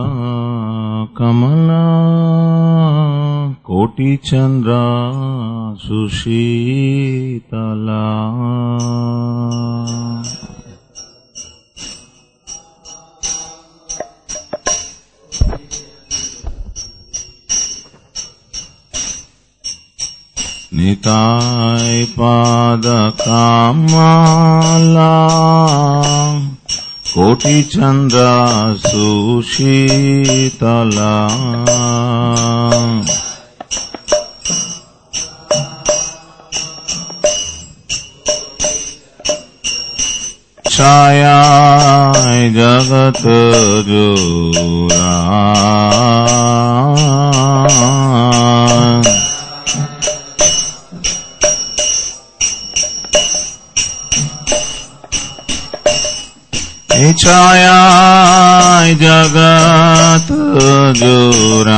కమలా కోటి చంద్ర సుశీతలా నితాయ పాద కామాలా కోటి చంద్ర సుశీతలా छाया जगत जोरा छाया जगत जोरा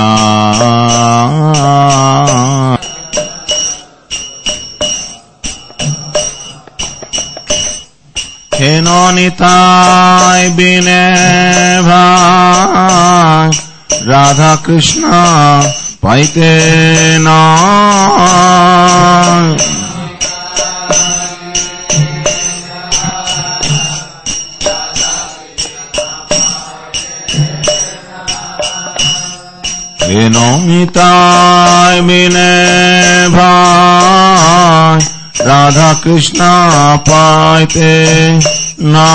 হেন নিতাই বিনে ভাই রাধা কৃষ্ণ পাইতে না হেন নিতাই বিনে ভাই রাধা কৃষ্ণ পাইতে না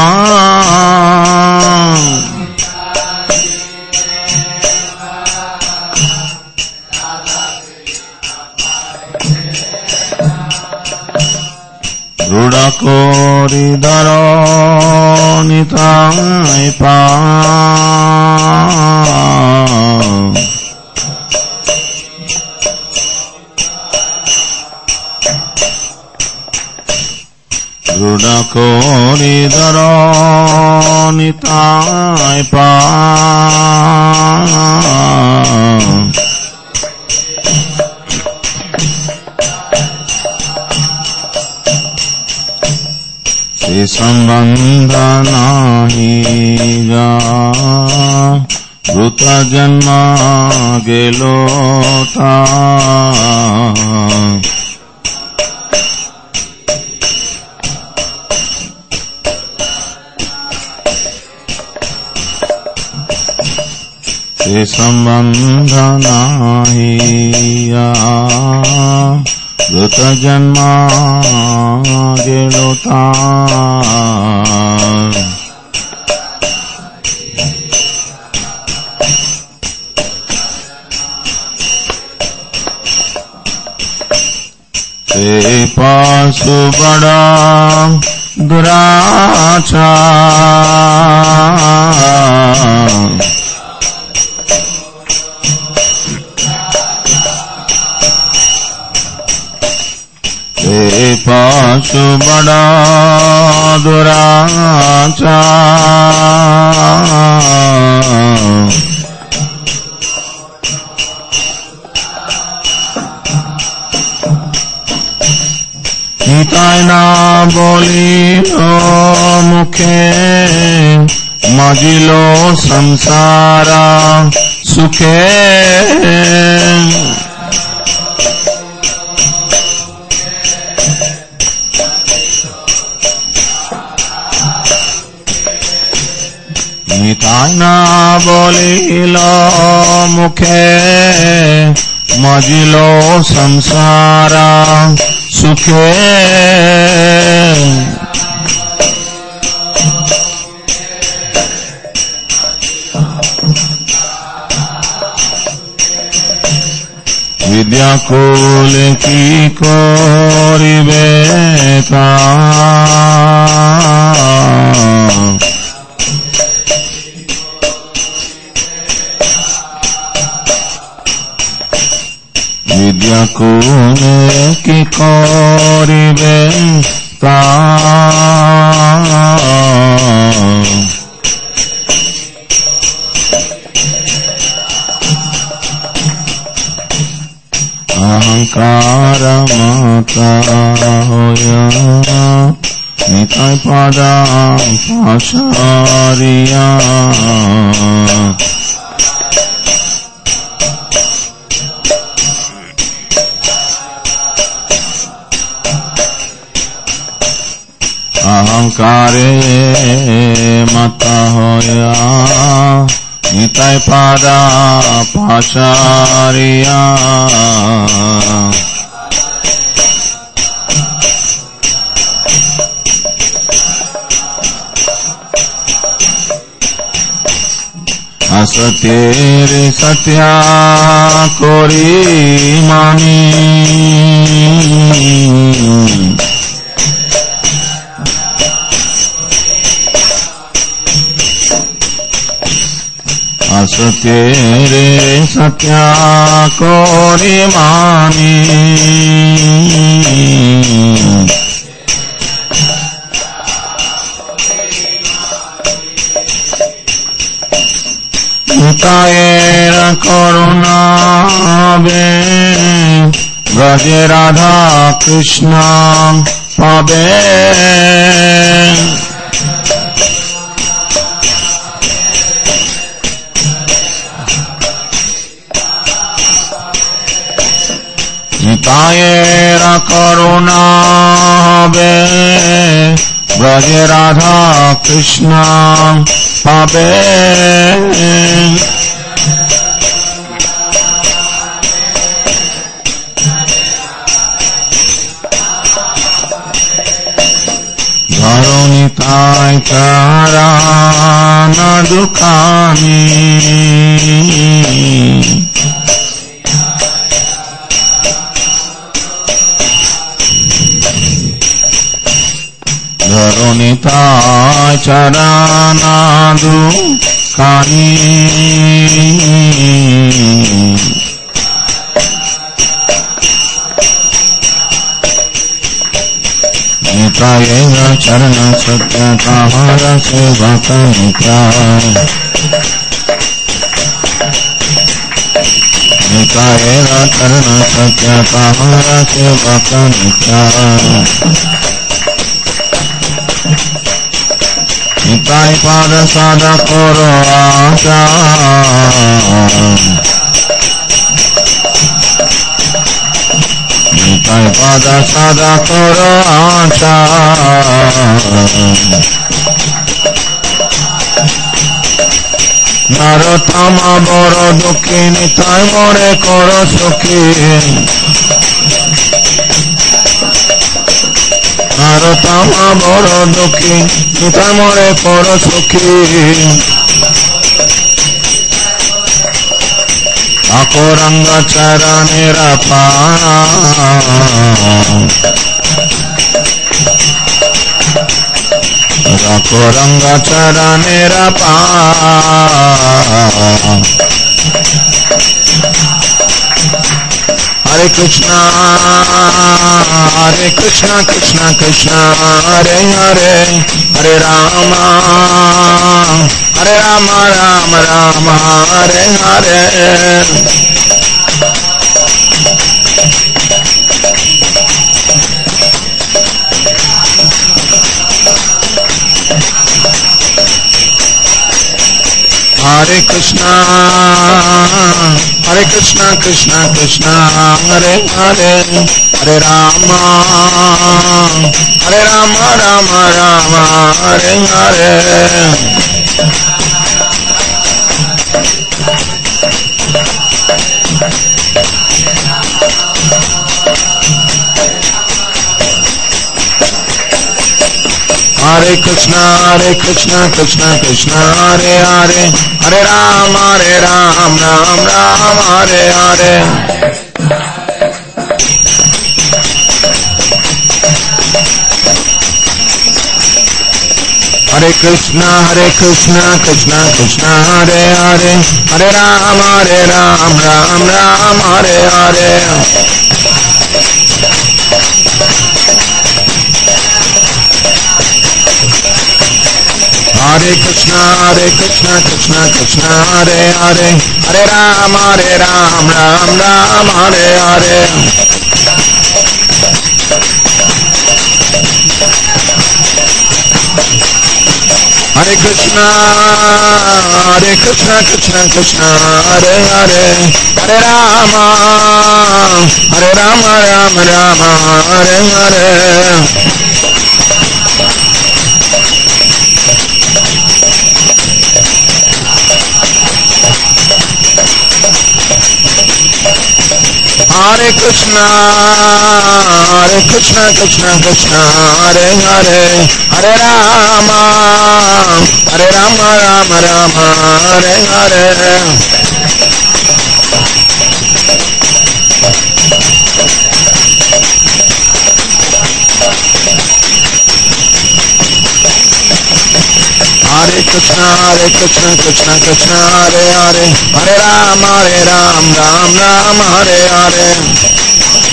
দৃঢ় করি দর নিতাই পা দৃঢ় করি দর নিতাই পা সে সম্বন্ধ নাহি যা দ্রুত জন্ম গেল তা সে সম্বন্ধ নাহিয়া দ্রুত জন্ম গেল তার সে পাশু বড় দুরাচার हे पाशु बड़ा दुराचार নিতাই না বলিল মুখে মজিল সংসারা সুখে নিতাই না বলিল মুখে মজিল সংসারা সুখে বিদ্যাকুল কি করিবে তা বিদ্যাকুলে কি করিবে তা অহংকার মাতা হইয়া নিতাই পাদা পাশারিয়া বিকারে মাতা হয়া নিতাই পাদা পাশারিয়া असतेर सत्या करी मानी असतेरे सत्या करी मानी ভূতায়ের করুণাবে ব্রজে রাধা কৃষ্ণ পাবে নিতায়ের করুণাবে ব্রজে রাধা কৃষ্ণ পাবে ধরণী তাই তারা না দোকানি ধরণী তাই চারা না দোকানি निताय चरण सत्य कहार सेवा नित्याय निताय चरण सत्य कहार सेवा नित्याय निताय पाद सादा करो आशा নিতাই পাদা সাদা কর আশা নরতমা বড় দুঃখী নিতাই মরে কর সুখী নরতমা বড় দুঃখী নিতাই মরে কর সুখী అకురంగ చరణిరపాణ రకురంగ చరణిరపా Hare Krishna Hare Krishna Krishna Krishna Hare Hare Hare Rama Hare Rama Rama Rama Hare Hare Hare Krishna, Hare Krishna, Krishna Krishna, Hare Hare, Hare Rama, Hare Rama, Rama Rama, Hare Hare. Hare Krishna, Hare Krishna, Krishna Krishna, Hare Hare, Hare Ram, Hare Ram, Ram Ram, Hare Hare. Hare Krishna, Hare Krishna, Krishna Krishna, Hare Hare, Hare Ram, Hare Ram, Ram Ram, Hare Hare. Hare Krishna, Hare Krishna, Krishna Krishna, Hare Hare, Hare Ram, Hare Ram, Ram Ram, Hare Hare. Hare Krishna, Hare Krishna, Krishna Krishna, Hare Hare, Hare Rama, Hare Rama, Rama Rama, Hare Hare. Hare Krishna, Hare Krishna, Krishna Krishna, Hare Hare, Hare Rama, Hare Rama, Rama Rama, Hare Hare. Hare Krishna, Hare Krishna, Krishna Krishna, Hare Hare, Hare Ram, Hare Ram, Ram Ram, Hare Hare.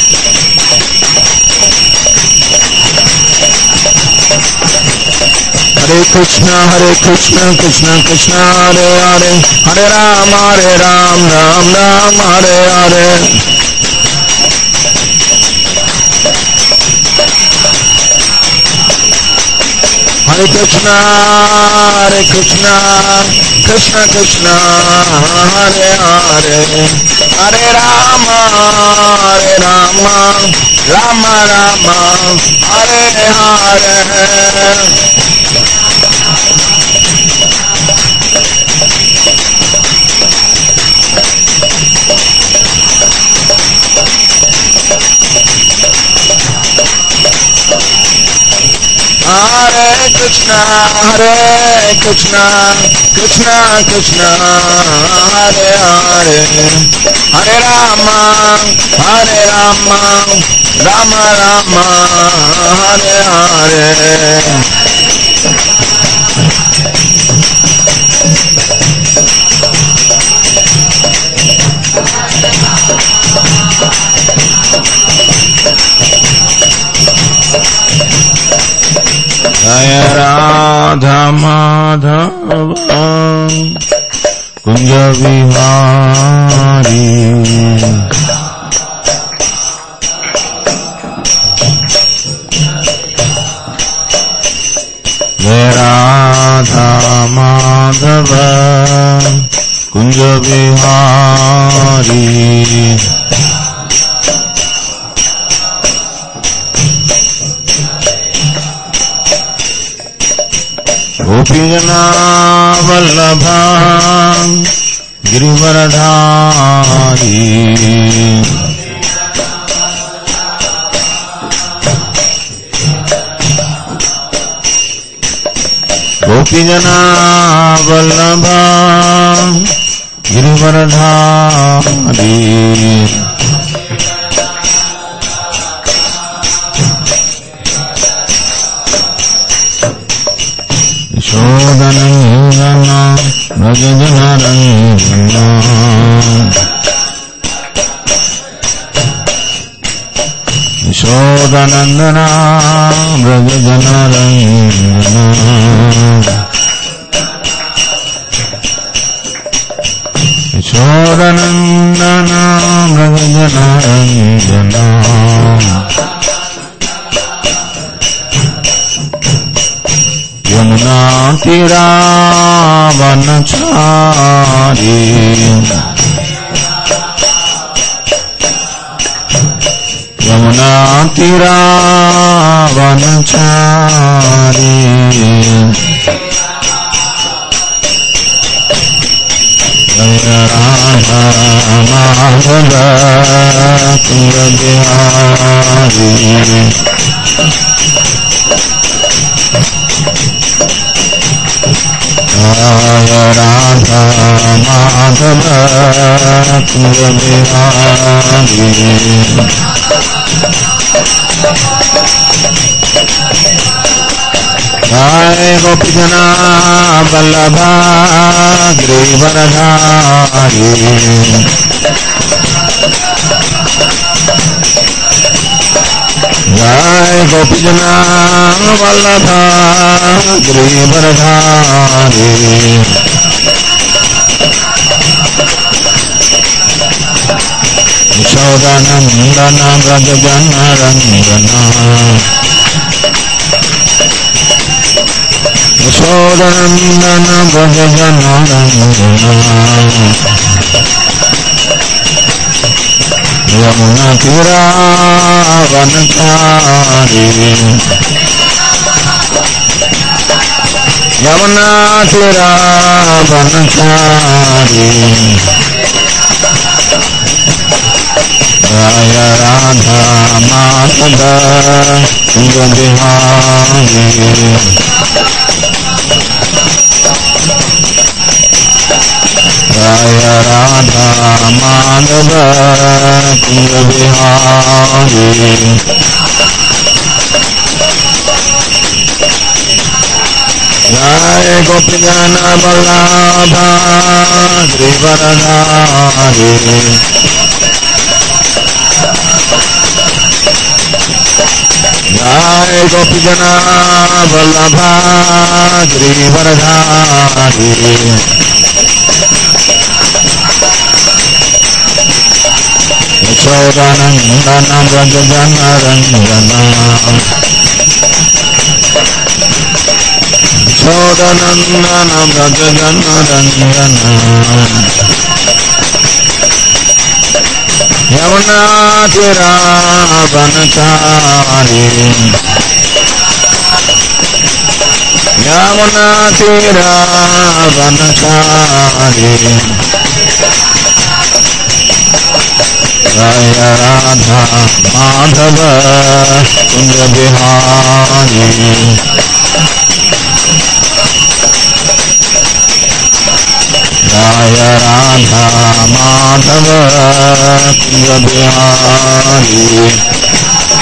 Hare Krishna, Hare Krishna, Krishna Krishna, Hare Hare, Hare Ram, Hare Ram, Ram Ram, Hare Hare. Hare Krishna, Hare Krishna, Krishna Krishna, Hare Hare, Hare Rama, Hare Rama, Rama Rama, Hare Hare. Hare Krishna, Hare Krishna, Krishna Krishna, Hare Hare, Hare Rama, Hare Rama, Rama Rama, Hare Hare. जय राधा माधव कुंज बिहारी जय राधा माधव कुंज बिहारी गोपीजना वल्लभा गिरिवरधारी गोपीजना वल्लभा गिरिवरधारी యశోదనందన భజనరంగన యశోదనందన భజనరంగన యశోదనందన భజనరంగన यमुना तिरावनचारी यमुना तिरावनचारी जय राधा माधव कुंज बिहारी जय राधा माधव कुंज बिहारी जय गोपीजना वल्लभा गिरिवरधारी जय गोपीजना वल्लभा गिरिवरधारी यशोदानन्दन व्रजजनरञ्जन यशोदनन्दन व्रजजनरञ्जन यमुनतिरावनचारी यमुनातिरावनचारी जय राधा माधव कुंज बिहारी जय राधा माधव कुंज बिहारी जय गोपीजन बल्लभा श्रीवरधारी जय गोपीजन बल्लभा श्रीवरधारी यशोदानन्दन व्रज जन रञ्जना छोदनन्दन व्रज जन रञ्जन यमुनातिरावनचारि यमुनातिरावनचारि जय राधा माधव कुञ्ज बिहारी जय राधा माधव कुंज बिहारी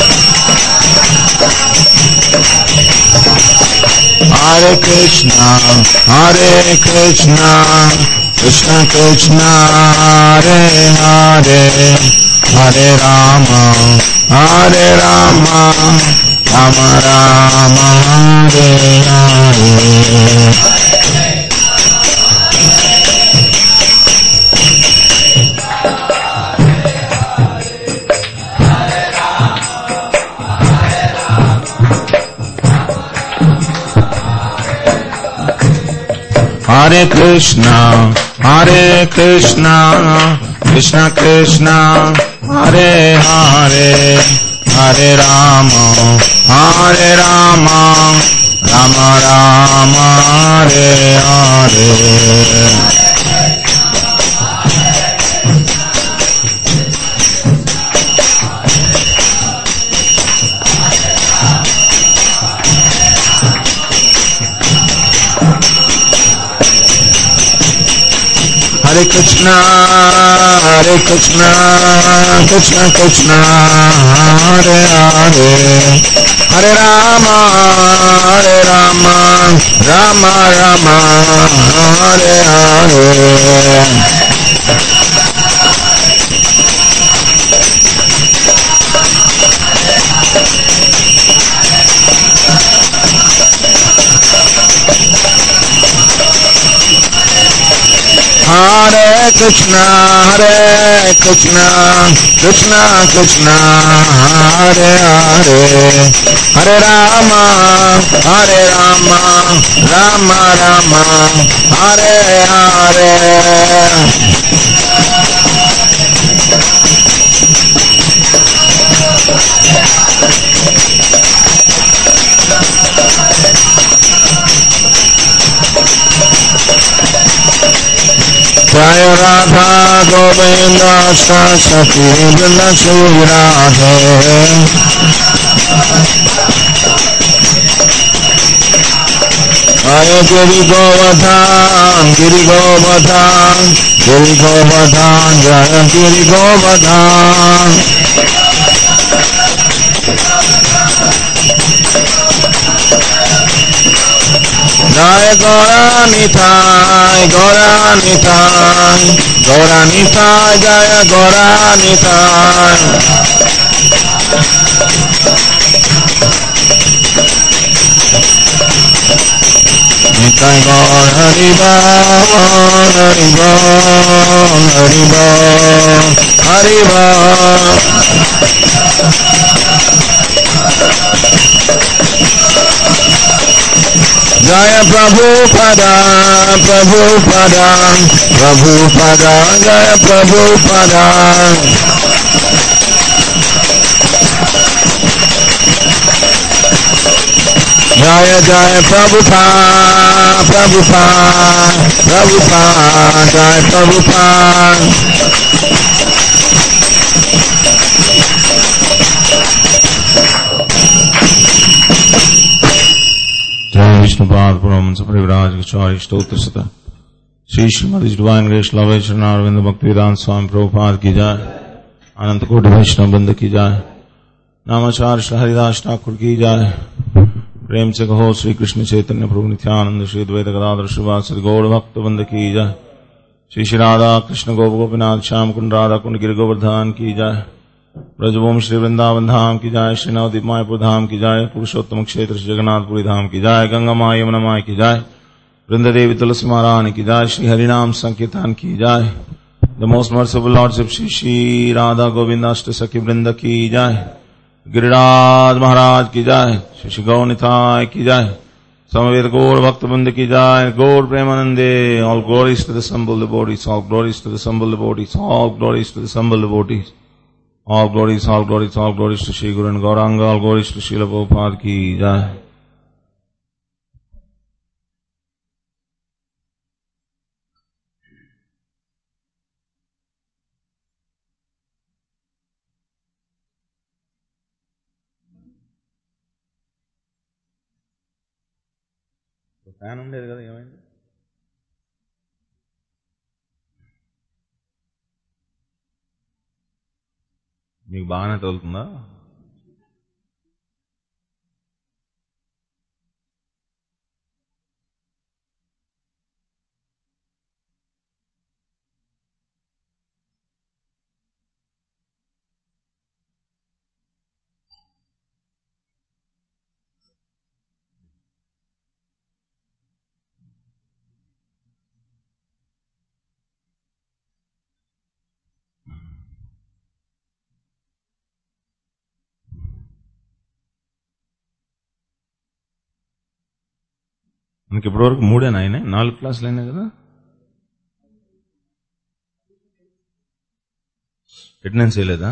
हरे कृष्णा हरे कृष्णा कृष्ण कृष्ण हरे हरे हरे राम हरे राम राम राम हरे हरे Hare Krishna, Hare Krishna, Krishna Krishna, Hare Hare, Hare Rama, Hare Rama, Rama Rama, Hare Hare. Hare Krishna, Hare Krishna, Krishna Krishna, Hare Hare, Hare Rama, Hare Rama, Rama Rama, Hare Hare. Hare Krishna, Hare Krishna, Krishna Krishna, Hare Hare, Hare Rama, Hare Rama, Rama Rama, Hare Hare. जय राधा गोविंद सखी वृंद श्री राधे जय गिरि गोवर्धन गिरि गोवर्धन गिरि गोवर्धन जय गिरि गोवर्धन জয় গৌরানিতায় গৌরানিতায় গৌরানিতায় জয় গৌরানিতায় নিতাই গৌর হরিব হরিব হরিব হরিব জয় প্রভু পদা প্রভু পদা প্রভু পদা জয় প্রভু পদা জয় জয় প্রভু পা প্রভু পা প্রভু পা জয় প্রভু পা जय विष्णुपाद पुरम सपरिवराज गचारी स्तोत्र सता श्री श्रीमती डिवाइन ग्रेस लवे शरणारविंद भक्ति वेदांत स्वामी प्रभुपाद की जाय अनंत कोटि वैष्णव बंद की जाय नामाचार्य श्री हरिदास ठाकुर की जाय प्रेम से कहो श्री कृष्ण चैतन्य प्रभु नित्यानंद श्री द्वैत गदाधर श्रीवास गौड़ भक्त बंद की जाय श्री श्री राधा कृष्ण गोप गोपीनाथ श्याम कुंड राधा कुंड गिर गोवर्धन की जाय ब्रजभूमि श्री वृंदावन धाम की जाय श्री नवदीप मायपुर धाम की जाय पुरुषोत्तम क्षेत्र श्री जगन्नाथपुरी धाम की जाय गंगा माँ यमुना माँ की जाय वृंद देवी तुलसी महारानी की जाय श्री हरिनाम संकीर्तन की जाय the most merciful lordship Shri Shri Radha Govind अष्ट सखी वृंद की जाय गिरिराज महाराज की जाय श्री श्री गौनिताय की जाय समवेत गौर भक्त बंद की जाय गौर प्रेमानंदे all glories to the assembled devotees all glories to the assembled devotees all glories to the assembled devotees All glories, all glories, all glories to Sri Guru and Gauranga, all glories to Srila Prabhupada ki jai. Fan ఉండేది కదా ఏమైంది మీకు బాగానే తగులుతుందా మనకి ఇప్పటివరకు మూడేనా ఆయన నాలుగు క్లాసులు అయినాయి కదా అటెండెన్స్ చేయలేదా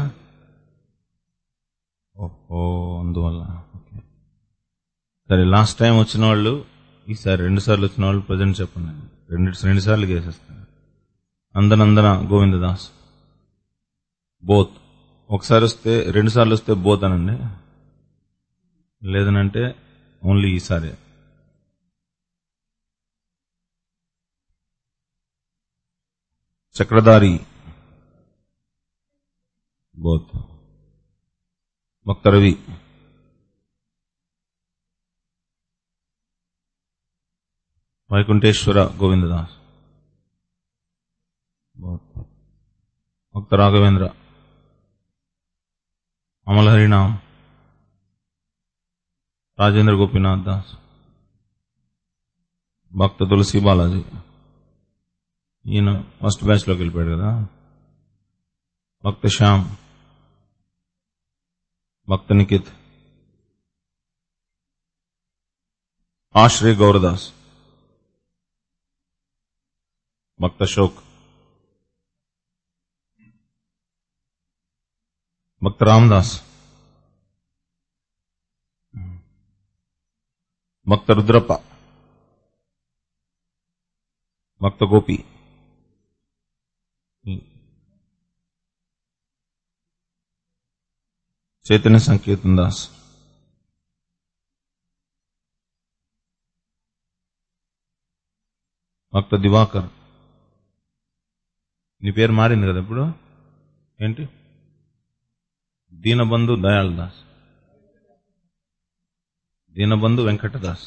ఓహో అందువల్ల ఓకే సరే లాస్ట్ టైం వచ్చిన వాళ్ళు ఈసారి రెండు సార్లు వచ్చిన వాళ్ళు ప్రజెంట్ చెప్పండి రెండు రెండు సార్లు వేసేస్తాను అందనందన గోవిందదాస్ బోత్ ఒకసారి వస్తే రెండు సార్లు వస్తే బోత్ అనండి లేదనంటే ఓన్లీ ఈసారి చక్రధారి బోత్ భక్త రవి వైకుంఠేశ్వర గోవిందదాస్ బోత్ భక్త రాఘవేంద్ర అమల హరినామ్ రాజేంద్ర గోపీనాథ్ దాస్ భక్త తులసి బాలాజీ ఈయన ఫస్ట్ బ్యాచ్ లోకి వెళ్ళిపోయాడు కదా భక్త శ్యామ్ భక్త నిఖిత్ ఆశ్రయ్ గౌరదాస్ భక్త అశోక్ భక్త రామదాస్ భక్త రుద్రప్ప భక్త గోపి చైతన్య సంకీర్తన్ దాస్ భక్త దివాకర్ నీ పేరు మారింది కదా ఇప్పుడు ఏంటి దీనబంధు దయాళ్ దాస్ దీనబంధు వెంకటదాస్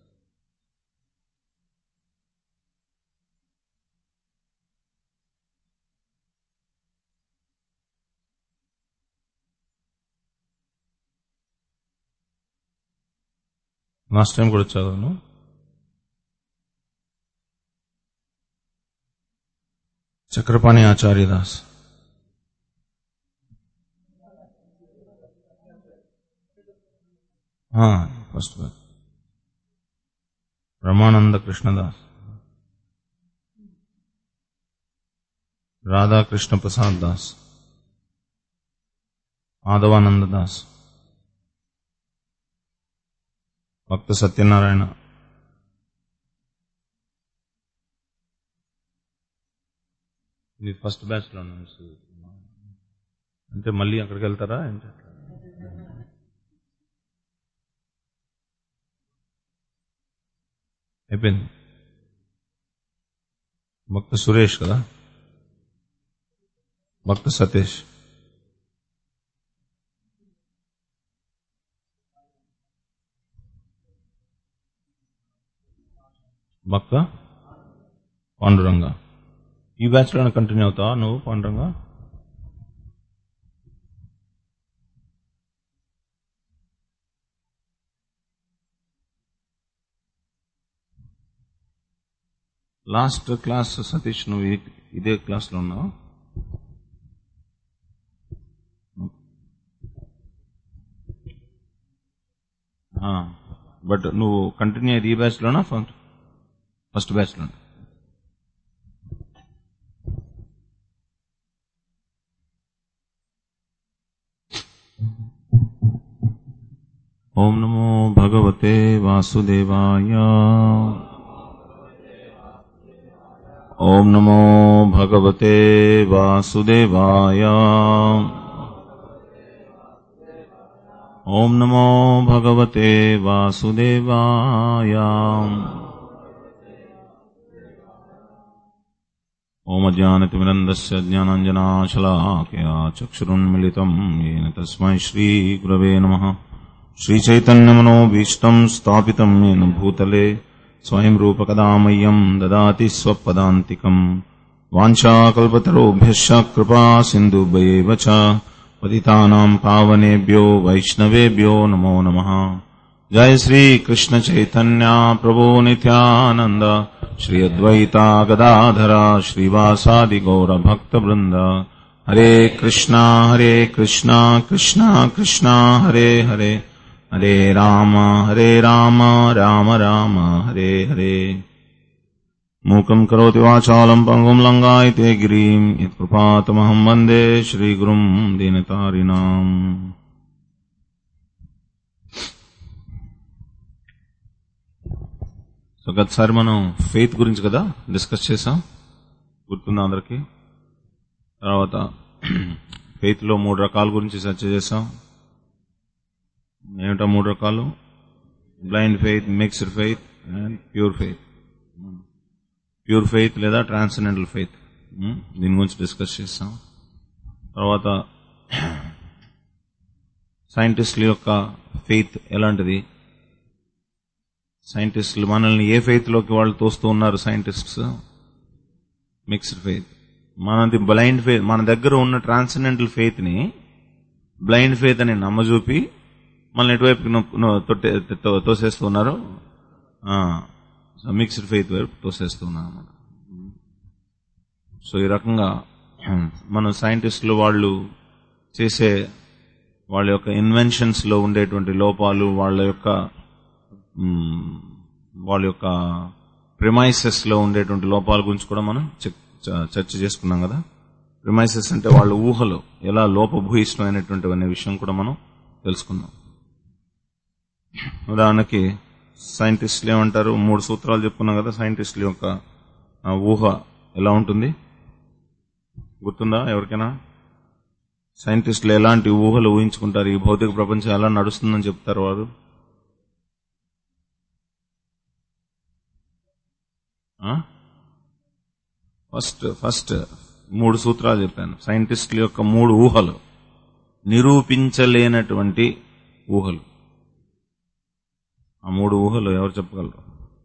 లాస్ట్ టైం కూడా చదవను చక్రపాణి ఆచార్యదాస్ ఫస్ట్ రమానంద కృష్ణదాస్ రాధాకృష్ణ ప్రసాద్ దాస్ మాధవానంద దాస్ భక్త సత్యనారాయణ ఇది ఫస్ట్ బ్యాచ్ లో నుంచి అంటే మళ్ళీ అక్కడికి వెళ్తారా ఏంటి అయిపోయింది భక్త సురేష్ కదా భక్త సతీష్ భక్త పాండురంగ ఈ బ్యాచ్ లోనే కంటిన్యూ అవుతావా నువ్వు పాండురంగ లాస్ట్ క్లాస్ సతీష్ నువ్వు ఈ- ఇదే క్లాస్ లో ఉన్నావు బట్ నువ్వు కంటిన్యూ అయ్యేది ఈ బ్యాచ్ లోనా ఫస్ట్ బ్యాచ్ లోనా ఓం నమో భగవతే వాసుదేవాయ ఓం నమో భగవతే వాసుదేవాయ ఓం నమో భగవతే వాసుదేవాయ ఓమజ్ఞానతిమిరందస్య జ్ఞానాంజనాశలాకయా చక్షురున్మిళితం येन తస్మై శ్రీగురవే నమః श्रीचैतन्यमनोभीष्टम् स्थापितम् येन भूतले स्वयं रूपकदा मह्यम् ददाति स्वपदान्तिकम् वाञ्छाकल्पतरोभ्यश्च कृपा सिन्धुभ्येव च पतितानाम् पावनेभ्यो वैष्णवेभ्यो नमो नमः जय श्री कृष्ण चैतन्य प्रभो नित्यानन्द श्री अद्वैता गदाधरा श्रीवासादि गौरभक्तवृन्द हरे कृष्णा हरे कृष्णा कृष्णा कृष्णा हरे हरे हरे राम हरे राम राम राम हरे हरे मूकम् करोति वाचालम् पङ्गुम् लङ्गायते गिरिम् यत्कृपातमहम् वन्दे श्रीगुरुम् दीनतारिणाम् సో గతసారి మనం ఫెయిత్ గురించి కదా డిస్కస్ చేసాం గుర్తుందా అందరికి తర్వాత ఫెయిత్ లో మూడు రకాల గురించి చర్చ చేసాం ఏమిటా మూడు రకాలు blind faith mixed faith and pure faith pure faith లేదా ట్రాన్సెండెంటల్ ఫెయిత్ దీని గురించి డిస్కస్ చేస్తాం తర్వాత సైంటిస్టుల యొక్క ఫెయిత్ ఎలాంటిది సైంటిస్టులు మనల్ని ఏ ఫెయిత్ లోకి వాళ్ళు తోస్తూ ఉన్నారు సైంటిస్ట్స్ మిక్స్డ్ ఫెయిత్ మనది బ్లైండ్ ఫెయిత్ మన దగ్గర ఉన్న ట్రాన్సెండెంటల్ ఫెయిత్ ని బ్లైండ్ ఫెయిత్ అని నమ్మజూపి మనల్ని ఎటువైపు నొ- నొ- తొట్టే- తో- తోసేస్తున్నారు మిక్స్డ్ ఫెయిత్ వైపు తోసేస్తున్నారు అన్నమాట సో ఈ రకంగా మన సైంటిస్టులు వాళ్ళు చేసే వాళ్ళ యొక్క ఇన్వెన్షన్స్ లో ఉండేటువంటి లోపాలు వాళ్ళ యొక్క మ్, వాళ్ళ యొక్క ప్రిమైసెస్ లో ఉండేటువంటి లోపాల గురించి కూడా మనం చెక్- చ- చర్చ చేసుకున్నాం కదా ప్రిమైసెస్ అంటే వాళ్ళ ఊహలు ఎలా లోపభూయిష్టమైనటువంటి అనే విషయం కూడా మనం తెలుసుకున్నాం ఉదాహరణకి సైంటిస్టులు ఏమంటారు మూడు సూత్రాలు చెప్పుకున్నాం కదా సైంటిస్టుల యొక్క ఆ, ఊహ ఎలా ఉంటుంది గుర్తుందా ఎవరికైనా సైంటిస్టులు ఎలాంటి ఊహలు ఊహించుకుంటారు ఈ భౌతిక ప్రపంచం ఎలా నడుస్తుందని చెప్తారు వారు ఫస్ట్ ఫస్ట్ మూడు సూత్రాలు చెప్పాను సైంటిస్టుల యొక్క మూడు ఊహలు నిరూపించలేనటువంటి ఊహలు ఆ మూడు ఊహలు ఎవరు చెప్పగలరు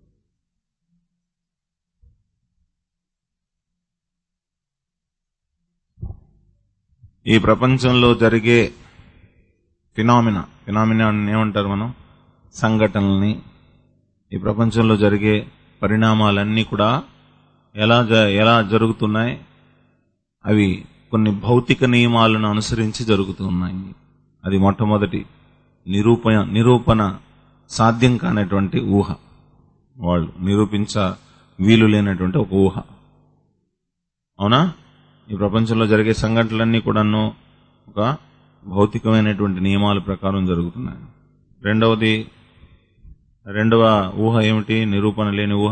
ఈ ప్రపంచంలో జరిగే ఫినామినా ఫినామినా ఏమంటారు మనం సంఘటనల్ని ఈ ప్రపంచంలో జరిగే పరిణామాలన్నీ కూడా ఎలా జ- ఎలా జరుగుతున్నాయి అవి కొన్ని భౌతిక నియమాలను అనుసరించి జరుగుతున్నాయి అది మొట్టమొదటి నిరూపణ నిరూపణ సాధ్యం కానటువంటి ఊహ వాళ్ళు నిరూపించ వీలు లేనటువంటి ఒక ఊహ అవునా ఈ ప్రపంచంలో జరిగే సంఘటనలన్నీ కూడాను ఒక భౌతికమైనటువంటి నియమాల ప్రకారం జరుగుతున్నాయి రెండవది రెండవ ఊహ ఏమిటి నిరూపణ లేని ఊహ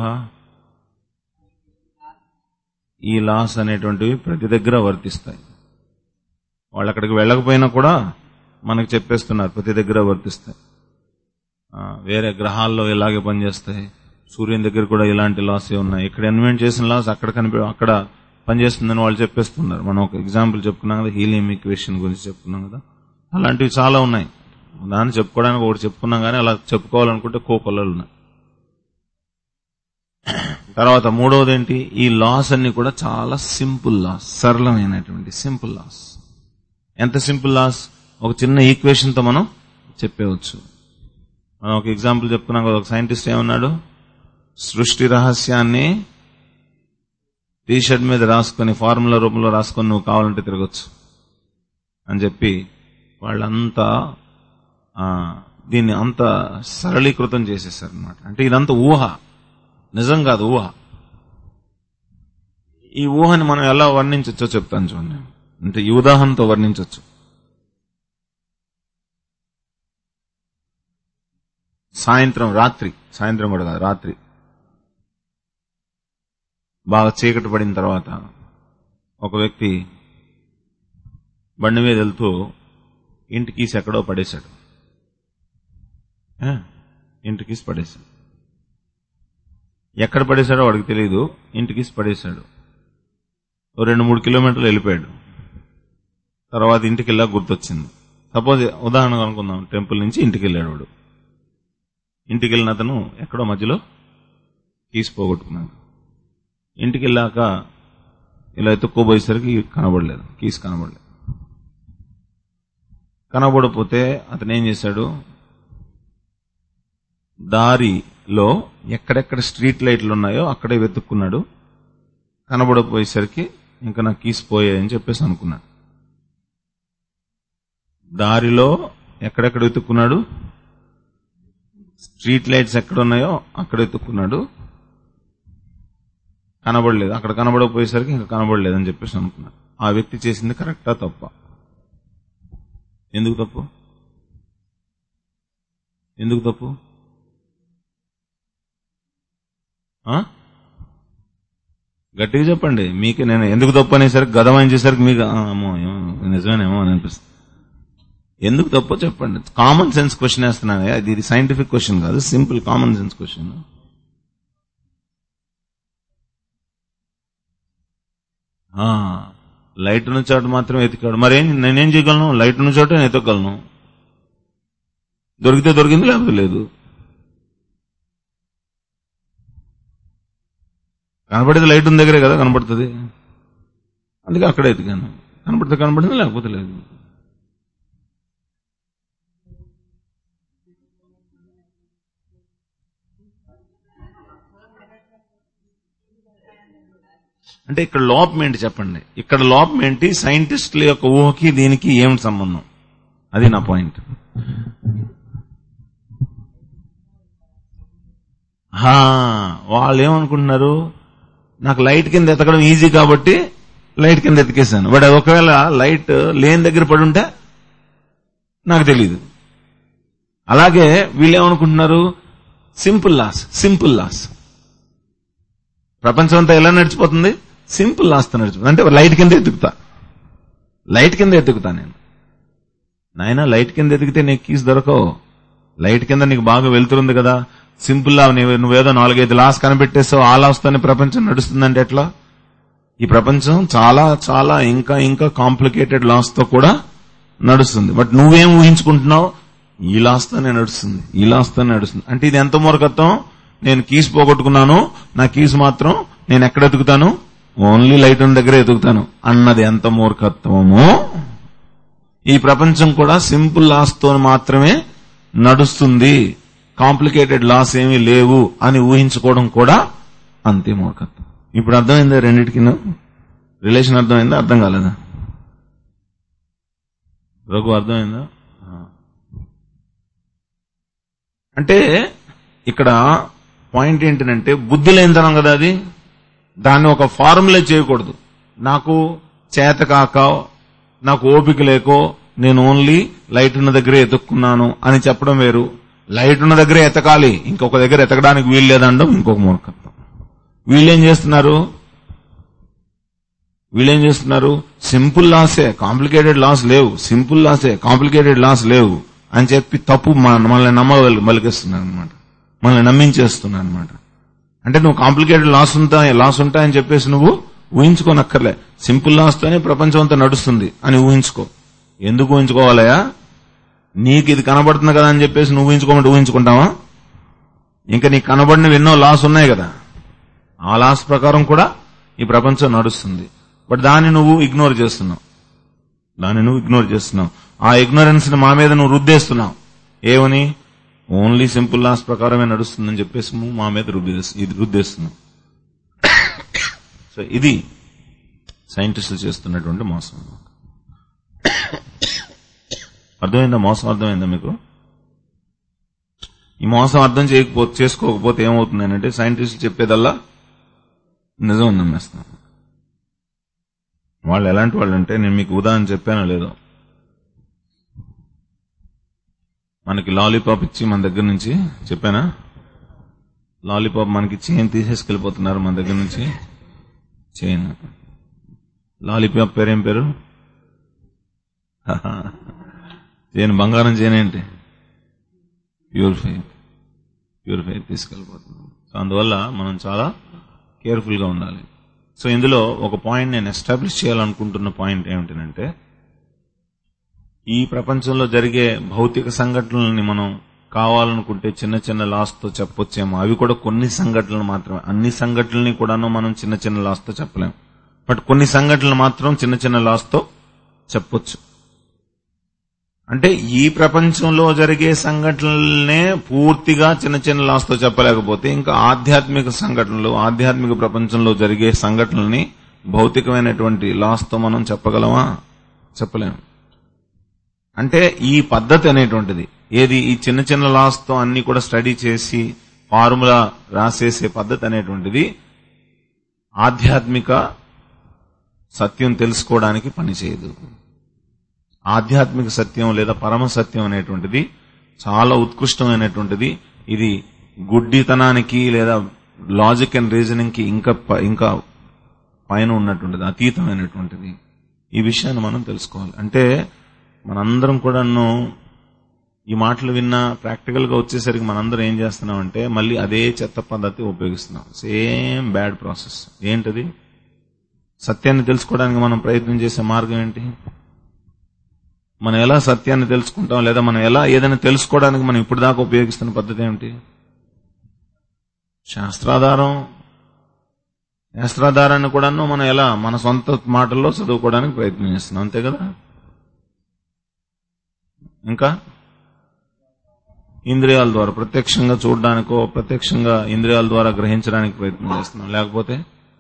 ఈ లాస్ అనేటువంటివి ప్రతి దగ్గర వర్తిస్తాయి వాళ్ళు అక్కడికి వెళ్ళకపోయినా కూడా మనకు చెప్పేస్తున్నారు ప్రతి దగ్గర వర్తిస్తాయి ఆ, వేరే గ్రహాల్లో ఇలాగే పనిచేస్తాయి సూర్యుని దగ్గర కూడా ఇలాంటి లాస్ ఉన్నాయి ఇక్కడ ఇన్వెంట్ చేసిన లాస్ అక్కడ కనిపి అక్కడ పనిచేస్తుందని వాళ్ళు చెప్పేస్తున్నారు మనం ఒక ఎగ్జాంపుల్ చెప్పుకున్నాం కదా హీలియం ఈక్వేషన్ గురించి చెప్పుకున్నాం కదా అలాంటివి చాలా ఉన్నాయి దాన్ని చెప్పుకోవడానికి ఒకటి చెప్పుకున్నాం కానీ అలా చెప్పుకోవాలనుకుంటే కోకొల్లలు ఉన్నాయి తర్వాత మూడవది ఏంటి ఈ లాస్ అన్ని కూడా చాలా సింపుల్ లాస్ సరళమైనటువంటి సింపుల్ లాస్ ఎంత సింపుల్ లాస్ ఒక చిన్న ఈక్వేషన్ తో మనం చెప్పేవచ్చు మనం ఒక ఎగ్జాంపుల్ చెప్పుకున్నాం కదా ఒక సైంటిస్ట్ ఏమన్నాడు సృష్టి రహస్యాన్ని టీ షర్ట్ మీద రాసుకొని ఫార్ములా రూపంలో రాసుకొని నువ్వు కావాలంటే తిరగచ్చు అని చెప్పి వాళ్ళంతా ఆ, దీన్ని అంత సరళీకృతం చేసేసారు అనమాట అంటే ఇదంతా ఊహ నిజం కాదు ఊహ ఈ ఊహని మనం ఎలా వర్ణించవచ్చో చెప్తాను చూడండి అంటే ఈ ఉదాహరణతో వర్ణించవచ్చు సాయంత్రం రాత్రి సాయంత్రం కూడా కాదు రాత్రి బాగా చీకటి పడిన తర్వాత ఒక వ్యక్తి బండి మీద వెళ్తూ ఇంటి కీస్ ఎక్కడో పడేశాడు ఆ, ఇంటి కీస్ పడేశాడు ఎక్కడ పడేశాడో వాడికి తెలియదు ఇంటి కీస్ పడేశాడు ఓ రెండు మూడు కిలోమీటర్లు వెళ్ళిపోయాడు తర్వాత ఇంటికి వెళ్ళా గుర్తొచ్చింది సపోజ్ ఉదాహరణకు అనుకుందాం టెంపుల్ నుంచి ఇంటికి వెళ్ళాడు వాడు ఇంటికి వెళ్ళిన అతను ఎక్కడో మధ్యలో కీస్ పోగొట్టుకున్నాడు ఇంటికి వెళ్ళాక ఇలా ఎత్తుక్కోబోయేసరికి కనబడలేదు కీస్ కనబడలేదు కనబడపోతే అతను ఏం చేశాడు దారిలో ఎక్కడెక్కడ స్ట్రీట్ లైట్లు ఉన్నాయో అక్కడే వెతుక్కున్నాడు కనబడపోయేసరికి ఇంకా నా కీస్ పోయాయని చెప్పేసి అనుకున్నాడు దారిలో ఎక్కడెక్కడ వెతుక్కున్నాడు స్ట్రీట్ లైట్స్ ఎక్కడ ఉన్నాయో అక్కడ వెతుక్కున్నాడు కనబడలేదు అక్కడ కనబడకపోయేసరికి ఇంకా కనబడలేదు అని చెప్పేసి అనుకున్నాడు ఆ వ్యక్తి చేసింది కరెక్టా తప్ప ఎందుకు తప్పు ఎందుకు తప్పు ఆ? గట్టిగా చెప్పండి మీకే నేను ఎందుకు తప్పు అనేసరికి గదమని చేసరికి మీకు ఆ, అమ్మో ఏమో, నిజమేనేమో అని అనిపిస్తుంది ఎందుకు తప్పో చెప్పండి కామన్ సెన్స్ క్వశ్చన్ వేస్తున్నాను అది ఇది సైంటిఫిక్ క్వశ్చన్ కాదు simple common sense question light ఉన్న చోట మాత్రం ఎతికాడు మరేం నేనేం చేయగలను లైట్ ఉన్న చోట నేను ఎతకగలను దొరికితే దొరికింది లేకపోతే లేదు కనపడేది లైట్ ఉన్న దగ్గరే కదా కనపడుతుంది అందుకే అక్కడే ఎతికాను కనపడితే కనపడింది లేకపోతే లేదు అంటే ఇక్కడ లోపం ఏంటి చెప్పండి ఇక్కడ లోపం ఏంటి సైంటిస్టుల యొక్క ఊహకి దీనికి ఏమిటి సంబంధం అది నా పాయింట్ హా, వాళ్ళు ఏమనుకుంటున్నారు నాకు లైట్ కింద ఎతకడం ఈజీ కాబట్టి లైట్ కింద ఎతికేశాను బట్ అది ఒకవేళ లైట్ లేని దగ్గర పడి ఉంటే నాకు తెలియదు అలాగే వీళ్ళు ఏమనుకుంటున్నారు సింపుల్ లాస్ సింపుల్ లాస్ ప్రపంచం అంతా ఎలా నడిచిపోతుంది సింపుల్ లాస్తో నడిచిపోతుంది అంటే లైట్ కింద ఎత్తుకుతా లైట్ కింద ఎత్తుకుతా నేను నాయన లైట్ కింద ఎతికితే నీకు కీస్ దొరకవు లైట్ కింద నీకు బాగా వెళ్తుంది కదా సింపుల్ లా నువ్వు నువ్వేదో నాలుగైదు లాస్ కనిపెట్టేసావు ఆ లాస్తోనే ప్రపంచం నడుస్తుందంటే ఎట్లా ఈ ప్రపంచం చాలా చాలా ఇంకా ఇంకా కాంప్లికేటెడ్ లాస్ తో కూడా నడుస్తుంది బట్ నువ్వేం ఊహించుకుంటున్నావు ఈ లాస్తోనే నడుస్తుంది ఈ లాస్తోనే నడుస్తుంది అంటే ఇది ఎంత మూర్ఖత్వం నేను కీస్ పోగొట్టుకున్నాను నా కీస్ మాత్రం నేను ఎక్కడ ఎతుకుతాను ఓన్లీ లైట్ ఉన్న దగ్గర ఎతుకుతాను అన్నది ఎంత మూర్ఖత్వమో ఈ ప్రపంచం కూడా సింపుల్ లాస్ తో మాత్రమే నడుస్తుంది కాంప్లికేటెడ్ లాస్ ఏమీ లేవు అని ఊహించుకోవడం కూడా అంతే మూర్ఖత్వం ఇప్పుడు అర్థమైందా రెండింటికి రిలేషన్ అర్థమైందా అర్థం కాలేదా రఘు అర్థమైందా ఆ. అంటే ఇక్కడ పాయింట్ ఏంటంటే బుద్ధి లేనితనం కదా అది దాన్ని ఒక ఫార్ములే చేయకూడదు నాకు చేత కాక నాకు ఓపిక లేకో నేను ఓన్లీ లైట్ ఉన్న దగ్గరే ఎతుక్కున్నాను అని చెప్పడం వేరు లైట్ ఉన్న దగ్గరే ఎతకాలి ఇంకొక దగ్గర ఎతకడానికి వీలు లేదండం ఇంకొక మూర్ఖత్వం వీళ్ళు ఏం చేస్తున్నారు వీళ్ళేం చేస్తున్నారు సింపుల్ లాసే కాంప్లికేటెడ్ లాస్ లేవు సింపుల్ లాసే కాంప్లికేటెడ్ లాస్ లేవు అని చెప్పి తప్పు మన- మనల్ని నమ్మగలి మలికిస్తున్నారు అనమాట మనల్ని నమ్మించేస్తున్నారు అనమాట అంటే నువ్వు కాంప్లికేటెడ్ లాస్ ఉంటా లాస్ ఉంటాయని చెప్పేసి నువ్వు ఊహించుకోనక్కర్లే సింపుల్ లాస్ తోనే ప్రపంచం అంతా నడుస్తుంది అని ఊహించుకో ఎందుకు ఊహించుకోవాలయా నీకు ఇది కనబడుతుంది కదా అని చెప్పేసి నువ్వు ఊహించుకోమంటే ఊహించుకుంటావా ఇంకా నీకు కనబడినవి ఎన్నో లాస్ ఉన్నాయి కదా ఆ లాస్ ప్రకారం కూడా ఈ ప్రపంచం నడుస్తుంది బట్ దాన్ని నువ్వు ఇగ్నోర్ చేస్తున్నావు దాన్ని నువ్వు ఇగ్నోర్ చేస్తున్నావు ఆ ఇగ్నోరెన్స్ ని మా మీద నువ్వు రుద్దేస్తున్నావు ఏమని ఓన్లీ సింపుల్ లాస్ ప్రకారమే నడుస్తుందని చెప్పేసి నువ్వు మా మీద రుద్దేస్ ఇది రుద్దేస్తున్నావు సో ఇది సైంటిస్టులు చేస్తున్నటువంటి మోసం అర్థమైందా మోసం అర్థమైందా మీకు ఈ మోసం అర్థం చేయకపోతే చేసుకోకపోతే ఏమవుతుంది అంటే సైంటిస్టులు చెప్పేదల్లా నిజం నమ్మేస్తాం వాళ్ళు ఎలాంటి వాళ్ళు అంటే నేను మీకు ఉదాహరణ చెప్పానో లేదో మనకి లాలీపాప్ ఇచ్చి మన దగ్గర నుంచి చెప్పానా లాలీపాప్ మనకి చైన్ తీసేసుకెళ్ళిపోతున్నారు మన దగ్గర నుంచి చైన్ లాలీపాప్ పేరేం పేరు చైన్ బంగారం చైన్ ఏంటి ప్యూరిఫై ప్యూరిఫై తీసుకెళ్ళిపోతుంది సో అందువల్ల మనం చాలా కేర్ఫుల్ గా ఉండాలి సో ఇందులో ఒక పాయింట్ నేను ఎస్టాబ్లిష్ చేయాలనుకుంటున్న పాయింట్ ఏమిటంటే ఈ ప్రపంచంలో జరిగే భౌతిక సంఘటనలని మనం కావాలనుకుంటే చిన్న చిన్న లాస్ తో చెప్పొచ్చేమో అవి కూడా కొన్ని సంఘటనలు మాత్రమే అన్ని సంఘటనల్ని కూడాను మనం చిన్న చిన్న లాస్ తో చెప్పలేం బట్ కొన్ని సంఘటనలు మాత్రం చిన్న చిన్న లాస్ తో చెప్పొచ్చు అంటే ఈ ప్రపంచంలో జరిగే సంఘటనలనే పూర్తిగా చిన్న చిన్న లాస్ తో చెప్పలేకపోతే ఇంకా ఆధ్యాత్మిక సంఘటనలు ఆధ్యాత్మిక ప్రపంచంలో జరిగే సంఘటనల్ని భౌతికమైనటువంటి లాస్ తో మనం చెప్పగలమా చెప్పలేము అంటే ఈ పద్ధతి అనేటువంటిది ఏది ఈ చిన్న చిన్న లాస్ తో అన్ని కూడా స్టడీ చేసి ఫార్ములా రాసేసే పద్ధతి అనేటువంటిది ఆధ్యాత్మిక సత్యం తెలుసుకోవడానికి పనిచేయదు ఆధ్యాత్మిక సత్యం లేదా పరమ సత్యం అనేటువంటిది చాలా ఉత్కృష్టమైనటువంటిది ఇది గుడ్డితనానికి లేదా లాజిక్ అండ్ రీజనింగ్ కి ఇంకా ప- ఇంకా పైన ఉన్నటువంటిది అతీతమైనటువంటిది ఈ విషయాన్ని మనం తెలుసుకోవాలి అంటే మనందరం కూడాను ఈ మాటలు విన్నా ప్రాక్టికల్ గా వచ్చేసరికి మనందరం ఏం చేస్తున్నాం అంటే మళ్ళీ అదే చెత్త పద్ధతి ఉపయోగిస్తున్నాం సేమ్ బ్యాడ్ ప్రాసెస్ ఏంటది సత్యాన్ని తెలుసుకోవడానికి మనం ప్రయత్నం చేసే మార్గం ఏంటి మనం ఎలా సత్యాన్ని తెలుసుకుంటాం లేదా మనం ఎలా ఏదైనా తెలుసుకోవడానికి మనం ఇప్పుడు దాకా ఉపయోగిస్తున్న పద్ధతి ఏమిటి శాస్త్రాధారం శాస్త్రాధారాన్ని కూడాను మనం ఎలా మన సొంత మాటల్లో చదువుకోవడానికి ప్రయత్నం చేస్తున్నాం అంతే కదా ఇంకా ఇంద్రియాల ద్వారా ప్రత్యక్షంగా చూడడానికో ప్రత్యక్షంగా ఇంద్రియాల ద్వారా గ్రహించడానికి ప్రయత్నం చేస్తున్నాం లేకపోతే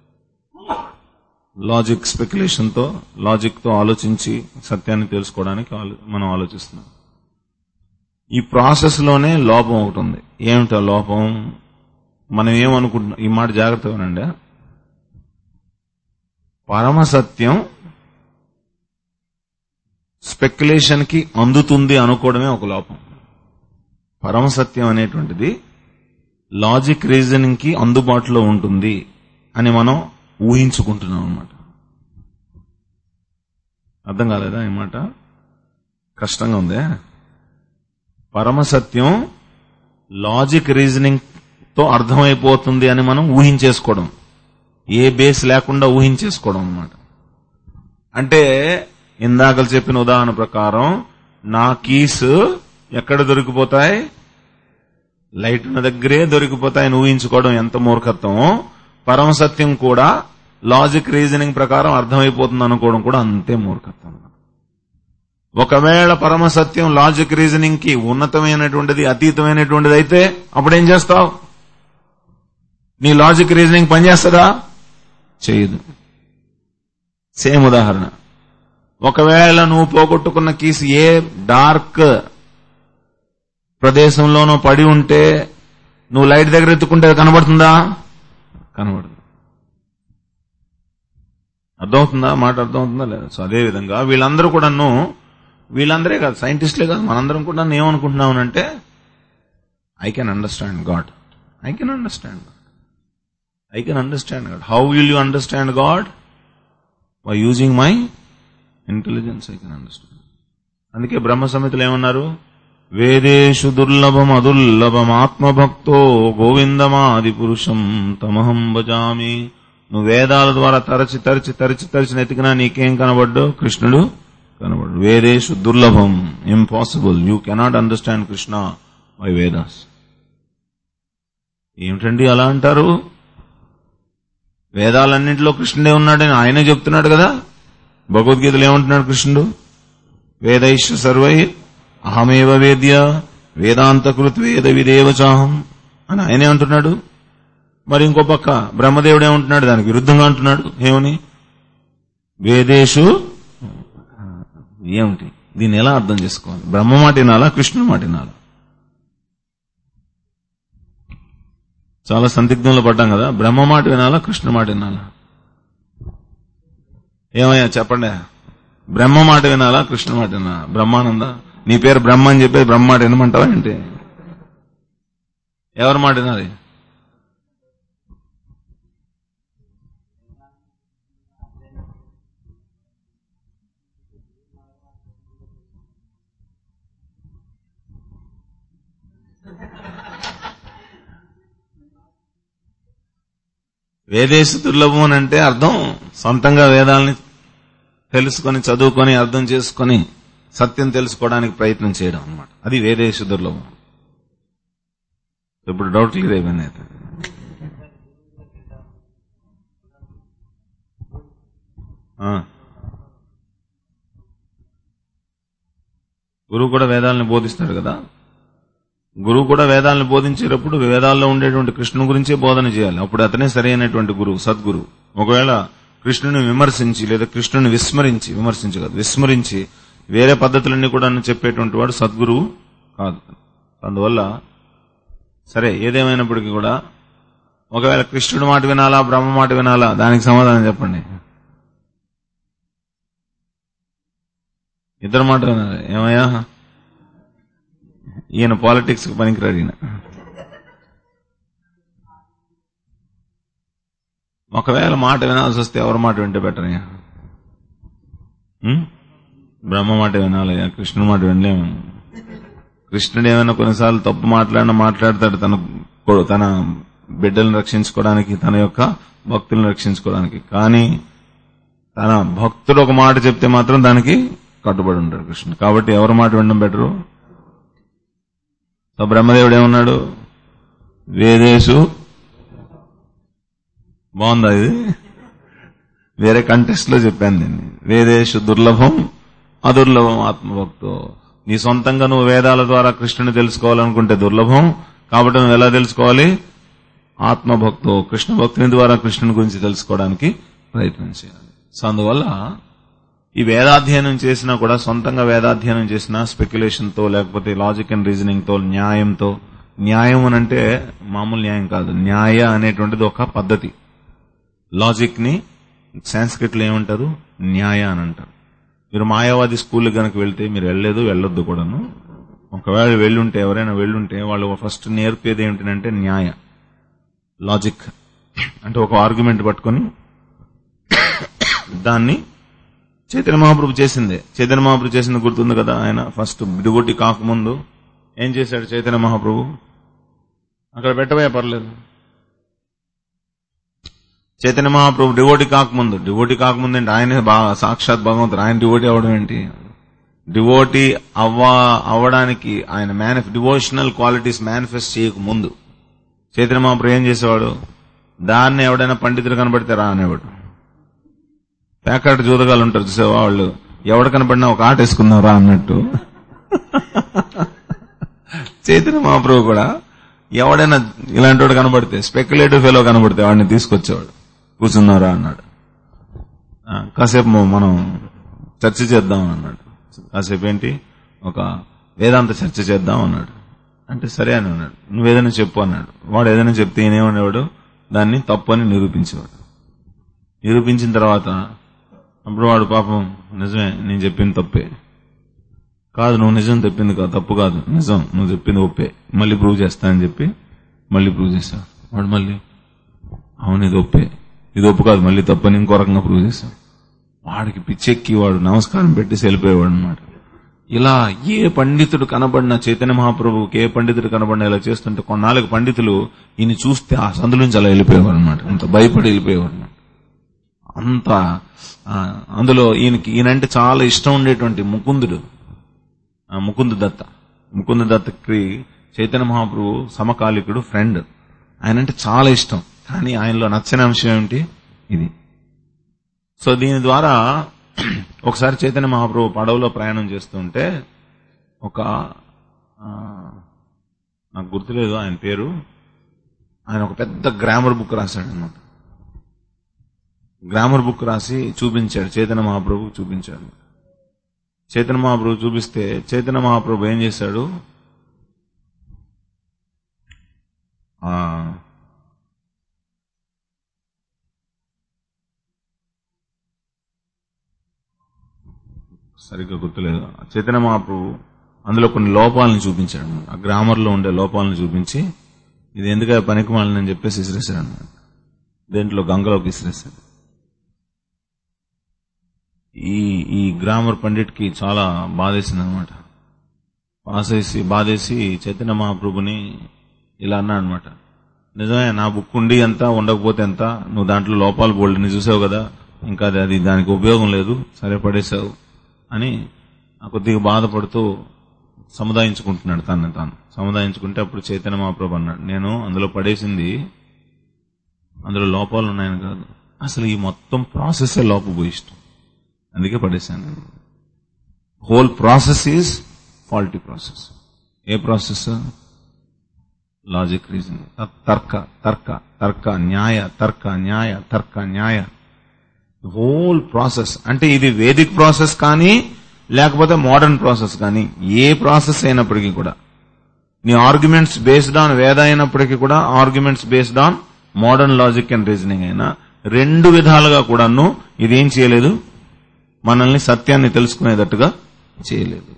లాజిక్ స్పెక్యులేషన్ తో లాజిక్ తో ఆలోచించి సత్యాన్ని తెలుసుకోవడానికి ఆలో- మనం ఆలోచిస్తున్నాం ఈ ప్రాసెస్ లోనే లోపం ఒకటి ఉంది ఏమిటా లోపం మనం ఏమనుకుంటున్నాం ఈ మాట జాగ్రత్తగా వినండి పరమ సత్యం స్పెక్యులేషన్ కి అందుతుంది అనుకోవడమే ఒక లోపం పరమ సత్యం అనేటువంటిది లాజిక్ రీజనింగ్ కి అందుబాటులో ఉంటుంది అని మనం ఊహించుకుంటున్నాం అన్నమాట అర్థం కాలేదా ఈ మాట కష్టంగా ఉందే పరమ సత్యం లాజిక్ రీజనింగ్ తో అర్థమైపోతుంది అని మనం ఊహించేసుకోవడం ఏ బేస్ లేకుండా ఊహించేసుకోవడం అన్నమాట అంటే ఇందాక చెప్పిన ఉదాహరణ ప్రకారం నా కీస్ ఎక్కడ దొరికిపోతాయి లైట్ ఉన్న దగ్గరే దొరికిపోతాయని ఊహించుకోవడం ఎంత మూర్ఖత్వం పరమ సత్యం కూడా లాజిక్ రీజనింగ్ ప్రకారం అర్థమైపోతుంది అనుకోవడం కూడా అంతే మూర్ఖత్వం ఒకవేళ పరమ సత్యం లాజిక్ రీజనింగ్ కి ఉన్నతమైనటువంటిది అతీతమైనటువంటిది అయితే అప్పుడేం చేస్తావు నీ లాజిక్ రీజనింగ్ పనిచేస్తుందా చేయదు సేమ్ ఉదాహరణ ఒకవేళ నువ్వు పోగొట్టుకున్న కీస్ ఏ డార్క్ ప్రదేశంలోనో పడి ఉంటే నువ్వు లైట్ దగ్గర ఎత్తుకుంటే అది కనబడుతుందా కనబడదు అర్థమవుతుందా మాట అర్థమవుతుందా లేదా సో అదే విధంగా వీళ్ళందరూ కూడాను వీళ్ళందరే కాదు సైంటిస్టులే కాదు మనందరం కూడా ఏమనుకుంటున్నామనంటే I can understand God I can understand I can understand God how will you understand God by using my intelligence I can understand అందుకే బ్రహ్మ సమితులు ఏమన్నారు వేదేషు దుర్లభం అదుర్లభం ఆత్మభక్తో గోవిందమాది పురుషం తమహం భజామి నువ్వు వేదాల ద్వారా తరచి తరచి తరచి తరచి నెతికినా నీకేం కనబడ్డు కృష్ణుడు కనబడు వేదేషు దుర్లభం impossible you cannot understand Krishna by Vedas ఏమిటండి అలా అంటారు వేదాలన్నింటిలో కృష్ణుడే ఉన్నాడని ఆయనే చెప్తున్నాడు కదా భగవద్గీతలో ఏమంటున్నాడు కృష్ణుడు వేదైష సర్వై అహమేవ వేద్య వేదాంతకృత్ వేద విదేవచాహం అని ఆయనే అంటున్నాడు మరి ఇంకో పక్క బ్రహ్మదేవుడు ఏమంటున్నాడు దానికి విరుద్ధంగా అంటున్నాడు ఏమని వేదేషు ఏమిటి దీన్ని ఎలా అర్థం చేసుకోవాలి బ్రహ్మ మాట వినాలా కృష్ణుని మాట వినాలా చాలా సందిగ్ధంలో పడ్డాం కదా బ్రహ్మ మాట వినాలా కృష్ణ మాట వినాలా ఏమయ్యా చెప్పండి బ్రహ్మ మాట వినాలా కృష్ణ మాట వినాలా బ్రహ్మానంద నీ పేరు బ్రహ్మ అని చెప్పేది బ్రహ్మ మాట వినమంటావా ఏంటి ఎవరి మాట వినాలి వేదేశ దుర్లభం అని అంటే అర్థం సొంతంగా వేదాలని తెలుసుకొని చదువుకొని అర్థం చేసుకొని సత్యం తెలుసుకోవడానికి ప్రయత్నం చేయడం అన్నమాట అది వేదేశ దుర్లభం ఇప్పుడు డౌట్ క్లియర్ అయిపోయింది అయితే ఆ. గురువు కూడా వేదాలను బోధిస్తాడు కదా గురువు కూడా వేదాలను బోధించేటప్పుడు వేదాల్లో ఉండేటువంటి కృష్ణుని గురించే బోధన చేయాలి అప్పుడు అతనే సరైనటువంటి గురువు సద్గురు ఒకవేళ కృష్ణుని విమర్శించి లేదా కృష్ణుని విస్మరించి విమర్శించి కాదు విస్మరించి వేరే పద్ధతులన్నీ కూడా చెప్పేటువంటి వాడు సద్గురువు కాదు అందువల్ల సరే ఏదేమైనప్పటికీ కూడా ఒకవేళ కృష్ణుడి మాట వినాలా బ్రహ్మ మాట వినాలా దానికి సమాధానం చెప్పండి ఇద్దరు మాట వినాలి ఏమయ్యా ఈయన పాలిటిక్స్ కి పనికిరాడు ఈయన ఒకవేళ మాట వినాల్సి వస్తే ఎవరి మాట వింటే బెటర్ అయ్యా ఉం? బ్రహ్మ మాట వినాలయ్యా కృష్ణుడి మాట వినలేము కృష్ణుడు ఏమైనా కొన్నిసార్లు తప్పు మాట్లాడినా మాట్లాడతాడు తన కొ- తన బిడ్డలను రక్షించుకోవడానికి తన యొక్క భక్తులను రక్షించుకోవడానికి కానీ తన భక్తుడు ఒక మాట చెప్తే మాత్రం దానికి కట్టుబడి ఉంటాడు కృష్ణుడు కాబట్టి ఎవరి మాట వినడం బెటరు సో బ్రహ్మదేవుడు ఏమన్నాడు వేదేశు బాగుందా ఇది వేరే కంటెస్ట్ లో చెప్పాను దీన్ని వేదేశు దుర్లభం అదుర్లభం ఆత్మభక్తో నీ సొంతంగా నువ్వు వేదాల ద్వారా కృష్ణుని తెలుసుకోవాలనుకుంటే దుర్లభం కాబట్టి నువ్వు ఎలా తెలుసుకోవాలి ఆత్మభక్తో కృష్ణ భక్తుని ద్వారా కృష్ణుని గురించి తెలుసుకోవడానికి ప్రయత్నం చేయాలి సో అందువల్ల ఈ వేదాధ్యయనం చేసినా కూడా సొంతంగా వేదాధ్యయనం చేసినా స్పెక్యులేషన్ తో లేకపోతే లాజిక్ అండ్ రీజనింగ్ తో న్యాయంతో న్యాయం అని అంటే మామూలు న్యాయం కాదు న్యాయ అనేటువంటిది ఒక పద్ధతి లాజిక్ ని సాంస్క్రిట్ లో ఏమంటారు న్యాయ అని అంటారు మీరు మాయావాది స్కూల్ కనుక వెళ్తే మీరు వెళ్ళలేదు వెళ్ళొద్దు కూడాను ఒకవేళ వెళ్ళుంటే ఎవరైనా వెళ్ళుంటే వాళ్ళు ఫస్ట్ నేర్పేది ఏమిటంటే న్యాయ లాజిక్ అంటే ఒక ఆర్గ్యుమెంట్ పట్టుకొని దాన్ని చైతన్య మహాప్రభు చేసిందే చైతన్య మహాప్రభు చేసింది గుర్తుంది కదా ఆయన ఫస్ట్ డివోటి కాకముందు ఏం చేశాడు చైతన్య మహాప్రభు అక్కడ పెట్టబోయే పర్లేదు చైతన్య మహాప్రభు డివోటి కాకముందు డివోటి కాకముందు ఏంటి ఆయనే బా- సాక్షాత్ భగవంతుడు ఆయన డివోటి అవడం ఏంటి డివోటి అవ్వ అవ్వడానికి ఆయన మేనిఫ్ డివోషనల్ క్వాలిటీస్ మేనిఫెస్ట్ చేయక ముందు చైతన్య మహాప్రభు ఏం చేసేవాడు దాన్ని ఎవడైనా పండితులు కనబడితే రా అనేవాడు ప్యాకాట్ జూదగాలు ఉంటారు చూసావా వాళ్ళు ఎవడు కనపడినా ఒక ఆట వేసుకుందాం రా అన్నట్టు చైతన్య మహాప్రభు కూడా ఎవడైనా ఇలాంటి వాడు కనబడితే స్పెక్యులేటివ్ ఫెలో కనబడితే వాడిని తీసుకొచ్చేవాడు కూర్చున్నారా అన్నాడు ఆ, కాసేపు మ- మనం చర్చ చేద్దాం అన్నాడు కాసేపు ఏంటి ఒక వేదాంత చర్చ చేద్దాం అన్నాడు అంటే సరే అని అన్నాడు నువ్వేదైనా చెప్పు అన్నాడు వాడు ఏదైనా చెప్తే ఈయనేమనేవాడు దాన్ని తప్పు అని నిరూపించేవాడు నిరూపించిన తర్వాత అప్పుడు వాడు పాపం నిజమే నేను చెప్పింది తప్పే కాదు నువ్వు నిజం చెప్పింది కాదు తప్పు కాదు నిజం నువ్వు చెప్పింది ఒప్పే మళ్ళీ ప్రూవ్ చేస్తా అని చెప్పి మళ్ళీ ప్రూవ్ చేశావు వాడు మళ్ళీ అవును ఇది ఒప్పే ఇది ఒప్పు కాదు మళ్ళీ తప్పని ఇంకో రకంగా ప్రూవ్ చేశాం వాడికి పిచ్చెక్కి వాడు నమస్కారం పెట్టేసి వెళ్ళిపోయేవాడు అనమాట ఇలా ఏ పండితుడు కనబడిన చైతన్య మహాప్రభువుకి ఏ పండితుడు కనబడిన ఇలా చేస్తుంటే కొన్నాళ్ళకి పండితులు ఈయన చూస్తే ఆ సందుల నుంచి అలా వెళ్ళిపోయేవారు అనమాట అంత భయపడి వెళ్ళిపోయేవారు అనమాట అంత ఆ, అందులో ఈయనకి ఈయనంటే చాలా ఇష్టం ఉండేటువంటి ముకుందుడు ఆ, ముకుంద దత్త ముకుంద దత్తకి చైతన్య మహాప్రభు సమకాలికుడు ఫ్రెండ్ ఆయనంటే చాలా ఇష్టం కానీ ఆయనలో నచ్చని అంశం ఏమిటి ఇది సో దీని ద్వారా ఒకసారి చైతన్య మహాప్రభు పడవలో ప్రయాణం చేస్తుంటే ఒక ఆ, నాకు గుర్తులేదు ఆయన పేరు ఆయన ఒక పెద్ద గ్రామర్ బుక్ రాశాడు అనమాట గ్రామర్ బుక్ రాసి చూపించాడు చైతన్య మహాప్రభు చూపించాడు చైతన్య మహాప్రభు చూపిస్తే చైతన్య మహాప్రభు ఏం చేశాడు ఆ, సరిగ్గా గుర్తులేదు చైతన్య మహాప్రభు అందులో కొన్ని లోపాలను చూపించాడు ఆ గ్రామర్లో ఉండే లోపాలను చూపించి ఇది ఎందుకు పనికి మాలని చెప్పేసి విసిరేశాడు అన్నమాట దేంట్లో గంగలోకి విసిరేశాడు ఈ ఈ గ్రామర్ పండిట్కి చాలా బాధేసింది అనమాట పాసేసి బాధేసి చైతన్య మహాప్రభుని ఇలా అన్నా అనమాట నిజమే నా బుక్ ఉండి ఎంత ఉండకపోతే ఎంత నువ్వు దాంట్లో లోపాలు బోల్డ్ని చూసావు కదా ఇంకా అది అది దానికి ఉపయోగం లేదు సరే పడేసావు అని ఆ కొద్దిగా బాధపడుతూ సముదాయించుకుంటున్నాడు తనని తాను సముదాయించుకుంటే అప్పుడు చైతన్య మహాప్రభు అన్నాడు నేను అందులో పడేసింది అందులో లోపాలు ఉన్నాయని కాదు అసలు ఈ మొత్తం ప్రాసెస్ లోపభూయిష్టం అందుకే పడేశాను whole process is faulty process a process logic reason తర్క తర్క తర్క న్యాయ తర్క న్యాయ తర్క న్యాయ హోల్ ప్రాసెస్ అంటే ఇది వేదిక్ ప్రాసెస్ కానీ లేకపోతే మోడర్న్ ప్రాసెస్ కానీ ఏ ప్రాసెస్ అయినప్పటికీ కూడా నీ ఆర్గ్యుమెంట్స్ బేస్డ్ ఆన్ వేద అయినప్పటికీ కూడా arguments based on modern logic and reasoning అయినా రెండు విధాలుగా కూడాను ఇది ఏం చేయలేదు మనల్ని సత్యాన్ని తెలుసుకునేటట్టుగా చేయలేదు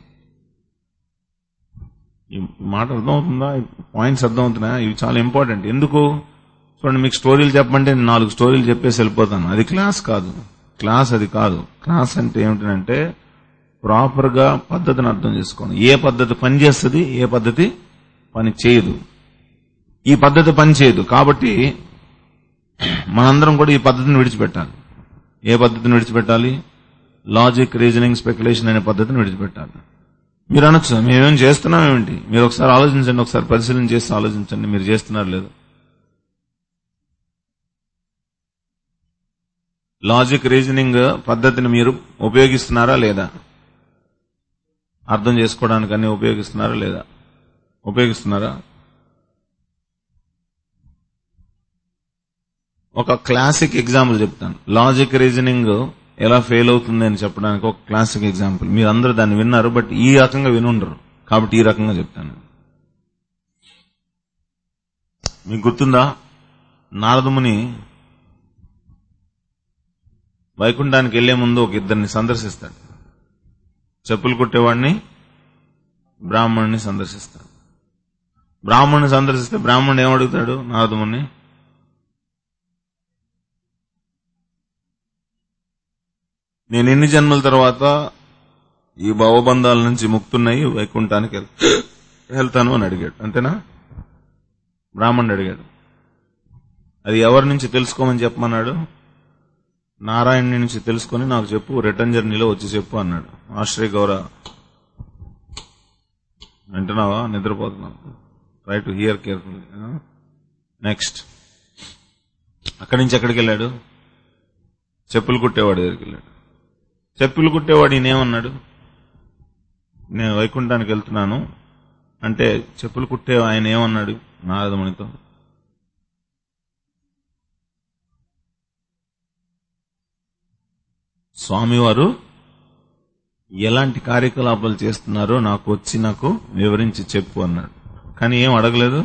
ఈ మాట అర్థమవుతుందా ఈ పాయింట్స్ అర్థమవుతున్నాయా ఇవి చాలా ఇంపార్టెంట్ ఎందుకు చూడండి మీకు స్టోరీలు చెప్పమంటే నేను నాలుగు స్టోరీలు చెప్పేసి వెళ్ళిపోతాను అది క్లాస్ కాదు క్లాస్ అది కాదు క్లాస్ అంటే ఏమిటంటే ప్రాపర్ గా పద్ధతిని అర్థం చేసుకోండి ఏ పద్ధతి పని చేస్తుంది ఏ పద్ధతి పని చేయదు ఈ పద్ధతి పని చేయదు కాబట్టి మనందరం కూడా ఈ పద్ధతిని విడిచిపెట్టాలి ఏ పద్ధతిని విడిచిపెట్టాలి లాజిక్ రీజనింగ్ స్పెక్యులేషన్ అనే పద్ధతిని విడిచిపెట్టాలి మీరు అనొచ్చు మేమేం చేస్తున్నాం ఏమిటి మీరు ఒకసారి ఆలోచించండి ఒకసారి పరిశీలన చేసి ఆలోచించండి మీరు చేస్తున్నారు లేదు లాజిక్ రీజనింగ్ పద్ధతిని మీరు ఉపయోగిస్తున్నారా లేదా అర్థం చేసుకోవడానికి అన్ని ఉపయోగిస్తున్నారా లేదా ఉపయోగిస్తున్నారా ఒక క్లాసిక్ ఎగ్జాంపుల్ చెప్తాను లాజిక్ రీజనింగ్ ఎలా ఫెయిల్ అవుతుంది అని చెప్పడానికి ఒక క్లాసిక్ ఎగ్జాంపుల్ మీరు అందరూ దాన్ని విన్నారు బట్ ఈ రకంగా వినుండరు కాబట్టి ఈ రకంగా చెప్తాను మీకు గుర్తుందా నారదముని వైకుంఠానికి వెళ్లే ముందు ఒక ఇద్దరిని సందర్శిస్తాడు చెప్పులు కుట్టేవాడిని బ్రాహ్మణుని సందర్శిస్తాడు బ్రాహ్మణుని సందర్శిస్తే బ్రాహ్మణుడు ఏమడుగుతాడు నారదముని నేను ఎన్ని జన్మల తర్వాత ఈ భవబంధాల నుంచి ముక్తున్నాయి వైకుంఠానికి వెళ్- వెళ్తాను అని అడిగాడు అంతేనా బ్రాహ్మణుడు అడిగాడు అది ఎవరి నుంచి తెలుసుకోమని చెప్పమన్నాడు నారాయణుని నుంచి తెలుసుకొని నాకు చెప్పు రిటర్న్ జర్నీలో వచ్చి చెప్పు అన్నాడు ఆశ్రయ గౌర వింటున్నావా నిద్రపోతున్నావు try to hear careful next అక్కడి నుంచి ఎక్కడికి వెళ్ళాడు చెప్పులు కుట్టేవాడి దగ్గరికి వెళ్ళాడు చెప్పులు కుట్టేవాడు ఈయనేమన్నాడు నేను వైకుంఠానికి వెళ్తున్నాను అంటే చెప్పులు కుట్టే ఆయన ఏమన్నాడు నారదమునితో స్వామివారు ఎలాంటి కార్యకలాపాలు చేస్తున్నారో నాకు వచ్చి నాకు వివరించి చెప్పు అన్నాడు కానీ ఏం అడగలేదు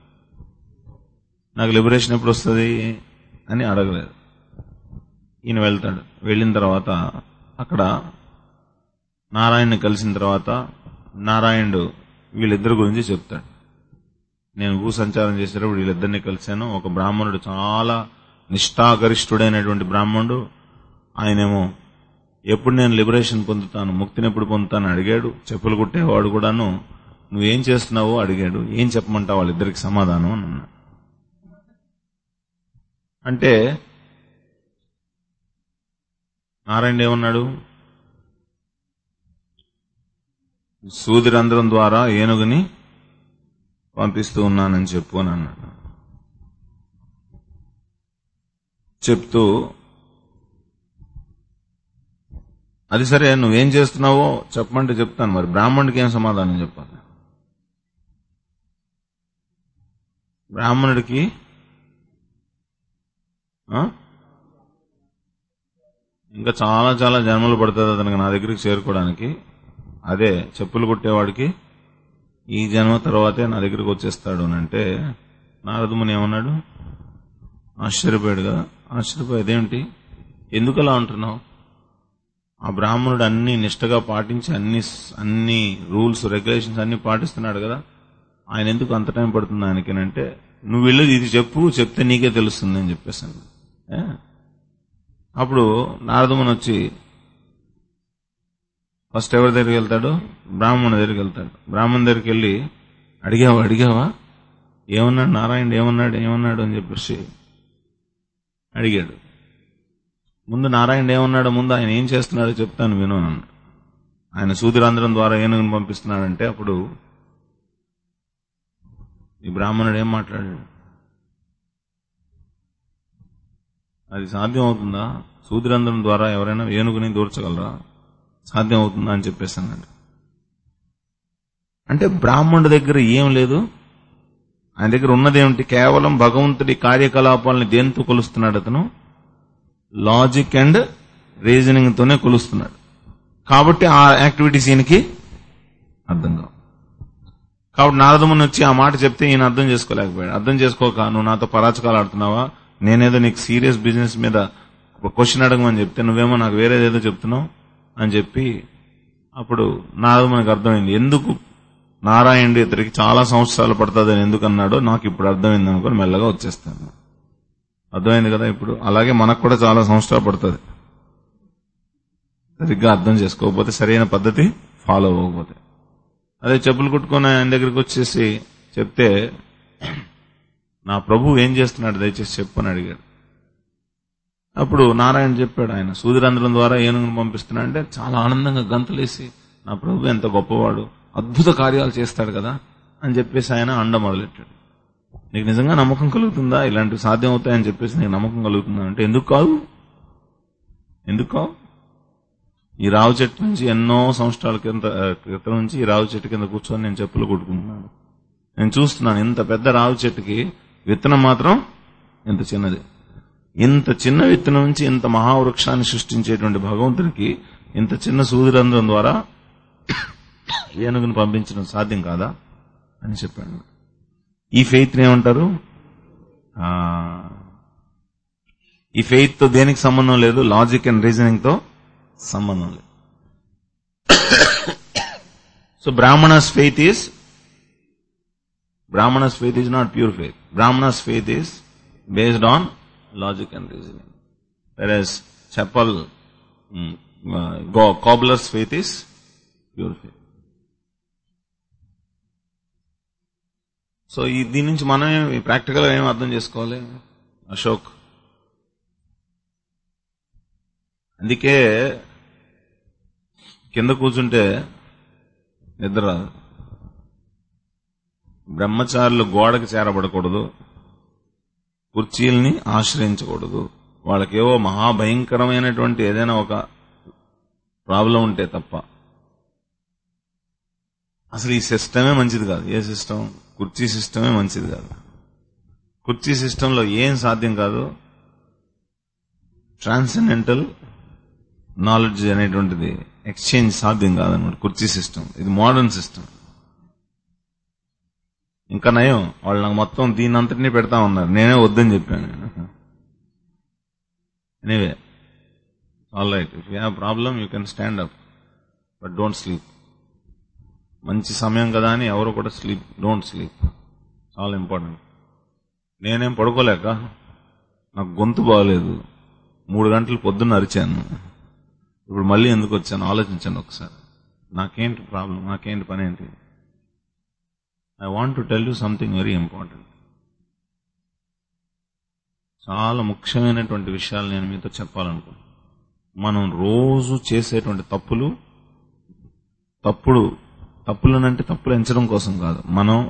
నాకు లిబరేషన్ ఎప్పుడు వస్తుంది అని అడగలేదు ఈయన వెళ్తాడు వెళ్ళిన తర్వాత అక్కడ నారాయణ్ని కలిసిన తర్వాత నారాయణుడు వీళ్ళిద్దరి గురించి చెప్తాడు నేను భూ సంచారం చేసేటప్పుడు వీళ్ళిద్దరిని కలిశాను ఒక బ్రాహ్మణుడు చాలా నిష్ఠాగరిష్ఠుడైనటువంటి బ్రాహ్మణుడు ఆయనేమో ఎప్పుడు నేను లిబరేషన్ పొందుతాను ముక్తిని ఎప్పుడు పొందుతాను అడిగాడు చెప్పులు కుట్టేవాడు కూడాను నువ్వేం చేస్తున్నావో అడిగాడు ఏం చెప్పమంటావు వాళ్ళిద్దరికి సమాధానం అని అన్నాడు అంటే నారాయణ ఏమన్నాడు సూదిరంధ్రం ద్వారా ఏనుగుని పంపిస్తూ ఉన్నానని చెప్పు అని అన్నాడు చెప్తూ అది సరే నువ్వేం చేస్తున్నావో చెప్పమంటే చెప్తాను మరి బ్రాహ్మణుడికి ఏం సమాధానం చెప్పాలి బ్రాహ్మణుడికి ఆ? ఇంకా చాలా చాలా జన్మలు పడుతుంది అతనికి నా దగ్గరికి చేరుకోవడానికి అదే చెప్పులు కుట్టేవాడికి ఈ జన్మ తర్వాతే నా దగ్గరికి వచ్చేస్తాడు అని అంటే నారదముని ఏమన్నాడు ఆశ్చర్యపోయాడు కదా ఆశ్చర్యపోయి అదేమిటి ఎందుకు అలా అంటున్నావు ఆ బ్రాహ్మణుడు అన్ని నిష్టగా పాటించి అన్ని అన్ని రూల్స్ రెగ్యులేషన్స్ అన్ని పాటిస్తున్నాడు కదా ఆయన ఎందుకు అంత టైం పడుతుంది ఆయనకేనంటే నువ్వు వెళ్ళి ఇది చెప్పు చెప్తే నీకే తెలుస్తుంది అని చెప్పేసాను ఏ? అప్పుడు నారదముని వచ్చి ఫస్ట్ ఎవరి దగ్గరికి వెళ్తాడు బ్రాహ్మణుడి దగ్గరికి వెళ్తాడు బ్రాహ్మణుడి దగ్గరికి వెళ్ళి అడిగావా అడిగావా ఏమన్నాడు నారాయణ ఏమన్నాడు ఏమన్నాడు అని చెప్పేసి అడిగాడు ముందు నారాయణ ఏమన్నాడు ముందు ఆయన ఏం చేస్తున్నాడో చెప్తాను విను అని అన్నాడు. ఆయన సూదిరాంధ్రం ద్వారా ఏనుగును పంపిస్తున్నాడంటే అప్పుడు ఈ బ్రాహ్మణుడు ఏం మాట్లాడాడు అది సాధ్యం అవుతుందా సూదిరంధ్రం ద్వారా ఎవరైనా ఏనుగుని దూర్చగలరా సాధ్యం అవుతుందా అని చెప్పేసి అన్నాడు అంటే బ్రాహ్మణుడి దగ్గర ఏం లేదు ఆయన దగ్గర ఉన్నదేమిటి కేవలం భగవంతుడి కార్యకలాపాలని దేంతో కొలుస్తున్నాడు అతను లాజిక్ అండ్ రీజనింగ్ తోనే కొలుస్తున్నాడు కాబట్టి ఆ యాక్టివిటీస్ ఈయనకి అర్థం కావు కాబట్టి నారదముని వచ్చి ఆ మాట చెప్తే ఈయన అర్థం చేసుకోలేకపోయాడు అర్థం చేసుకోక నువ్వు నాతో పరాచకాలు ఆడుతున్నావా నేనేదో నీకు సీరియస్ బిజినెస్ మీద క్వశ్చన్ అడగమని చెప్తే నువ్వేమో నాకు వేరేదేదో చెప్తున్నావు అని చెప్పి అప్పుడు నారదమునికి అర్థమైంది ఎందుకు నారాయణుడు ఇతనికి చాలా సంవత్సరాలు పడుతుందని ఎందుకు అన్నాడో నాకు ఇప్పుడు అర్థమైంది అనుకుని మెల్లగా వచ్చేస్తాను అర్థమైంది కదా ఇప్పుడు అలాగే మనకు కూడా చాలా సంవత్సరాలు పడుతుంది సరిగ్గా అర్థం చేసుకోకపోతే సరైన పద్ధతి ఫాలో అవ్వకపోతే అదే చెప్పులు కుట్టుకొని ఆయన దగ్గరికి వచ్చేసి చెప్తే నా ప్రభు ఏం చేస్తున్నాడు దయచేసి చెప్పు అని అడిగాడు అప్పుడు నారాయణ చెప్పాడు ఆయన సూర్యరంధ్రం ద్వారా ఏనుగును పంపిస్తున్నా అంటే చాలా ఆనందంగా గంతులేసి నా ప్రభు ఎంత గొప్పవాడు అద్భుత కార్యాలు చేస్తాడు కదా అని చెప్పేసి ఆయన అండ మొదలెట్టాడు నీకు నిజంగా నమ్మకం కలుగుతుందా ఇలాంటివి సాధ్యం అవుతాయని చెప్పేసి నీకు నమ్మకం కలుగుతుందా అంటే ఎందుకు కాదు ఎందుకు కావు ఈ రావు చెట్టు నుంచి ఎన్నో సంవత్సరాల కింద క్రితం నుంచి ఈ రావు చెట్టు కింద కూర్చొని నేను చెప్పులు కొట్టుకుంటున్నాను నేను చూస్తున్నాను ఇంత పెద్ద రావి చెట్టుకి విత్తనం మాత్రం ఇంత చిన్నది ఇంత చిన్న విత్తనం నుంచి ఇంత మహావృక్షాన్ని సృష్టించేటువంటి భగవంతుడికి ఇంత చిన్న సూర్యరంధ్రం ద్వారా ఏనుగును పంపించడం సాధ్యం కాదా అని చెప్పాడు ఈ ఫెయిత్ ఏమంటారు ఆ, ఈ ఫెయిత్ తో దేనికి సంబంధం లేదు లాజిక్ అండ్ రీజనింగ్ తో సంబంధం లేదు so Brahmana's faith is Brahmana's faith is not pure faith. Brahmana's faith is based on logic and reasoning. Whereas Chapal, mm, uh, Go- cobbler's faith is pure faith. So ఈ దీని నుంచి మనం practical గా ఏం అర్థం చేసుకోవాలి అశోక్ అందుకే కింద కూర్చుంటే నిద్ర రాదు బ్రహ్మచారులు గోడకు చేరబడకూడదు కుర్చీల్ని ఆశ్రయించకూడదు వాళ్ళకేవో మహాభయంకరమైనటువంటి ఏదైనా ఒక ప్రాబ్లం ఉంటే తప్ప అసలు ఈ సిస్టమే మంచిది కాదు ఏ సిస్టమ్ కుర్చీ సిస్టమే మంచిది కాదు కుర్చీ సిస్టంలో ఏం సాధ్యం కాదు ట్రాన్సెండెంటల్ నాలెడ్జ్ అనేటువంటిది ఎక్స్చేంజ్ సాధ్యం కాదన్నమాట కుర్చీ సిస్టమ్ ఇది మోడర్న్ సిస్టమ్ ఇంకా నయం వాళ్ళు నాకు మొత్తం దీని అంతటినీ పెడతా ఉన్నారు నేనే వద్దని చెప్పాను anyway all right if you have problem you can stand up but don't sleep మంచి సమయం కదా అని ఎవరు కూడా స్లీప్ డోంట్ స్లీప్ చాలా ఇంపార్టెంట్ నేనేం పడుకోలేక నాకు గొంతు బాగలేదు మూడు గంటలు పొద్దున్న అరిచాను ఇప్పుడు మళ్ళీ ఎందుకు వచ్చాను ఆలోచించండి ఒకసారి నాకేంటి ప్రాబ్లం నాకేంటి పని ఏంటి I want to tell you something very important చాలా ముఖ్యమైనటువంటి విషయాలు నేను మీతో చెప్పాలనుకుంటున్నాను మనం రోజు చేసేటువంటి తప్పులు తప్పుడు తప్పులనంటే తప్పులు ఎంచడం కోసం కాదు మనం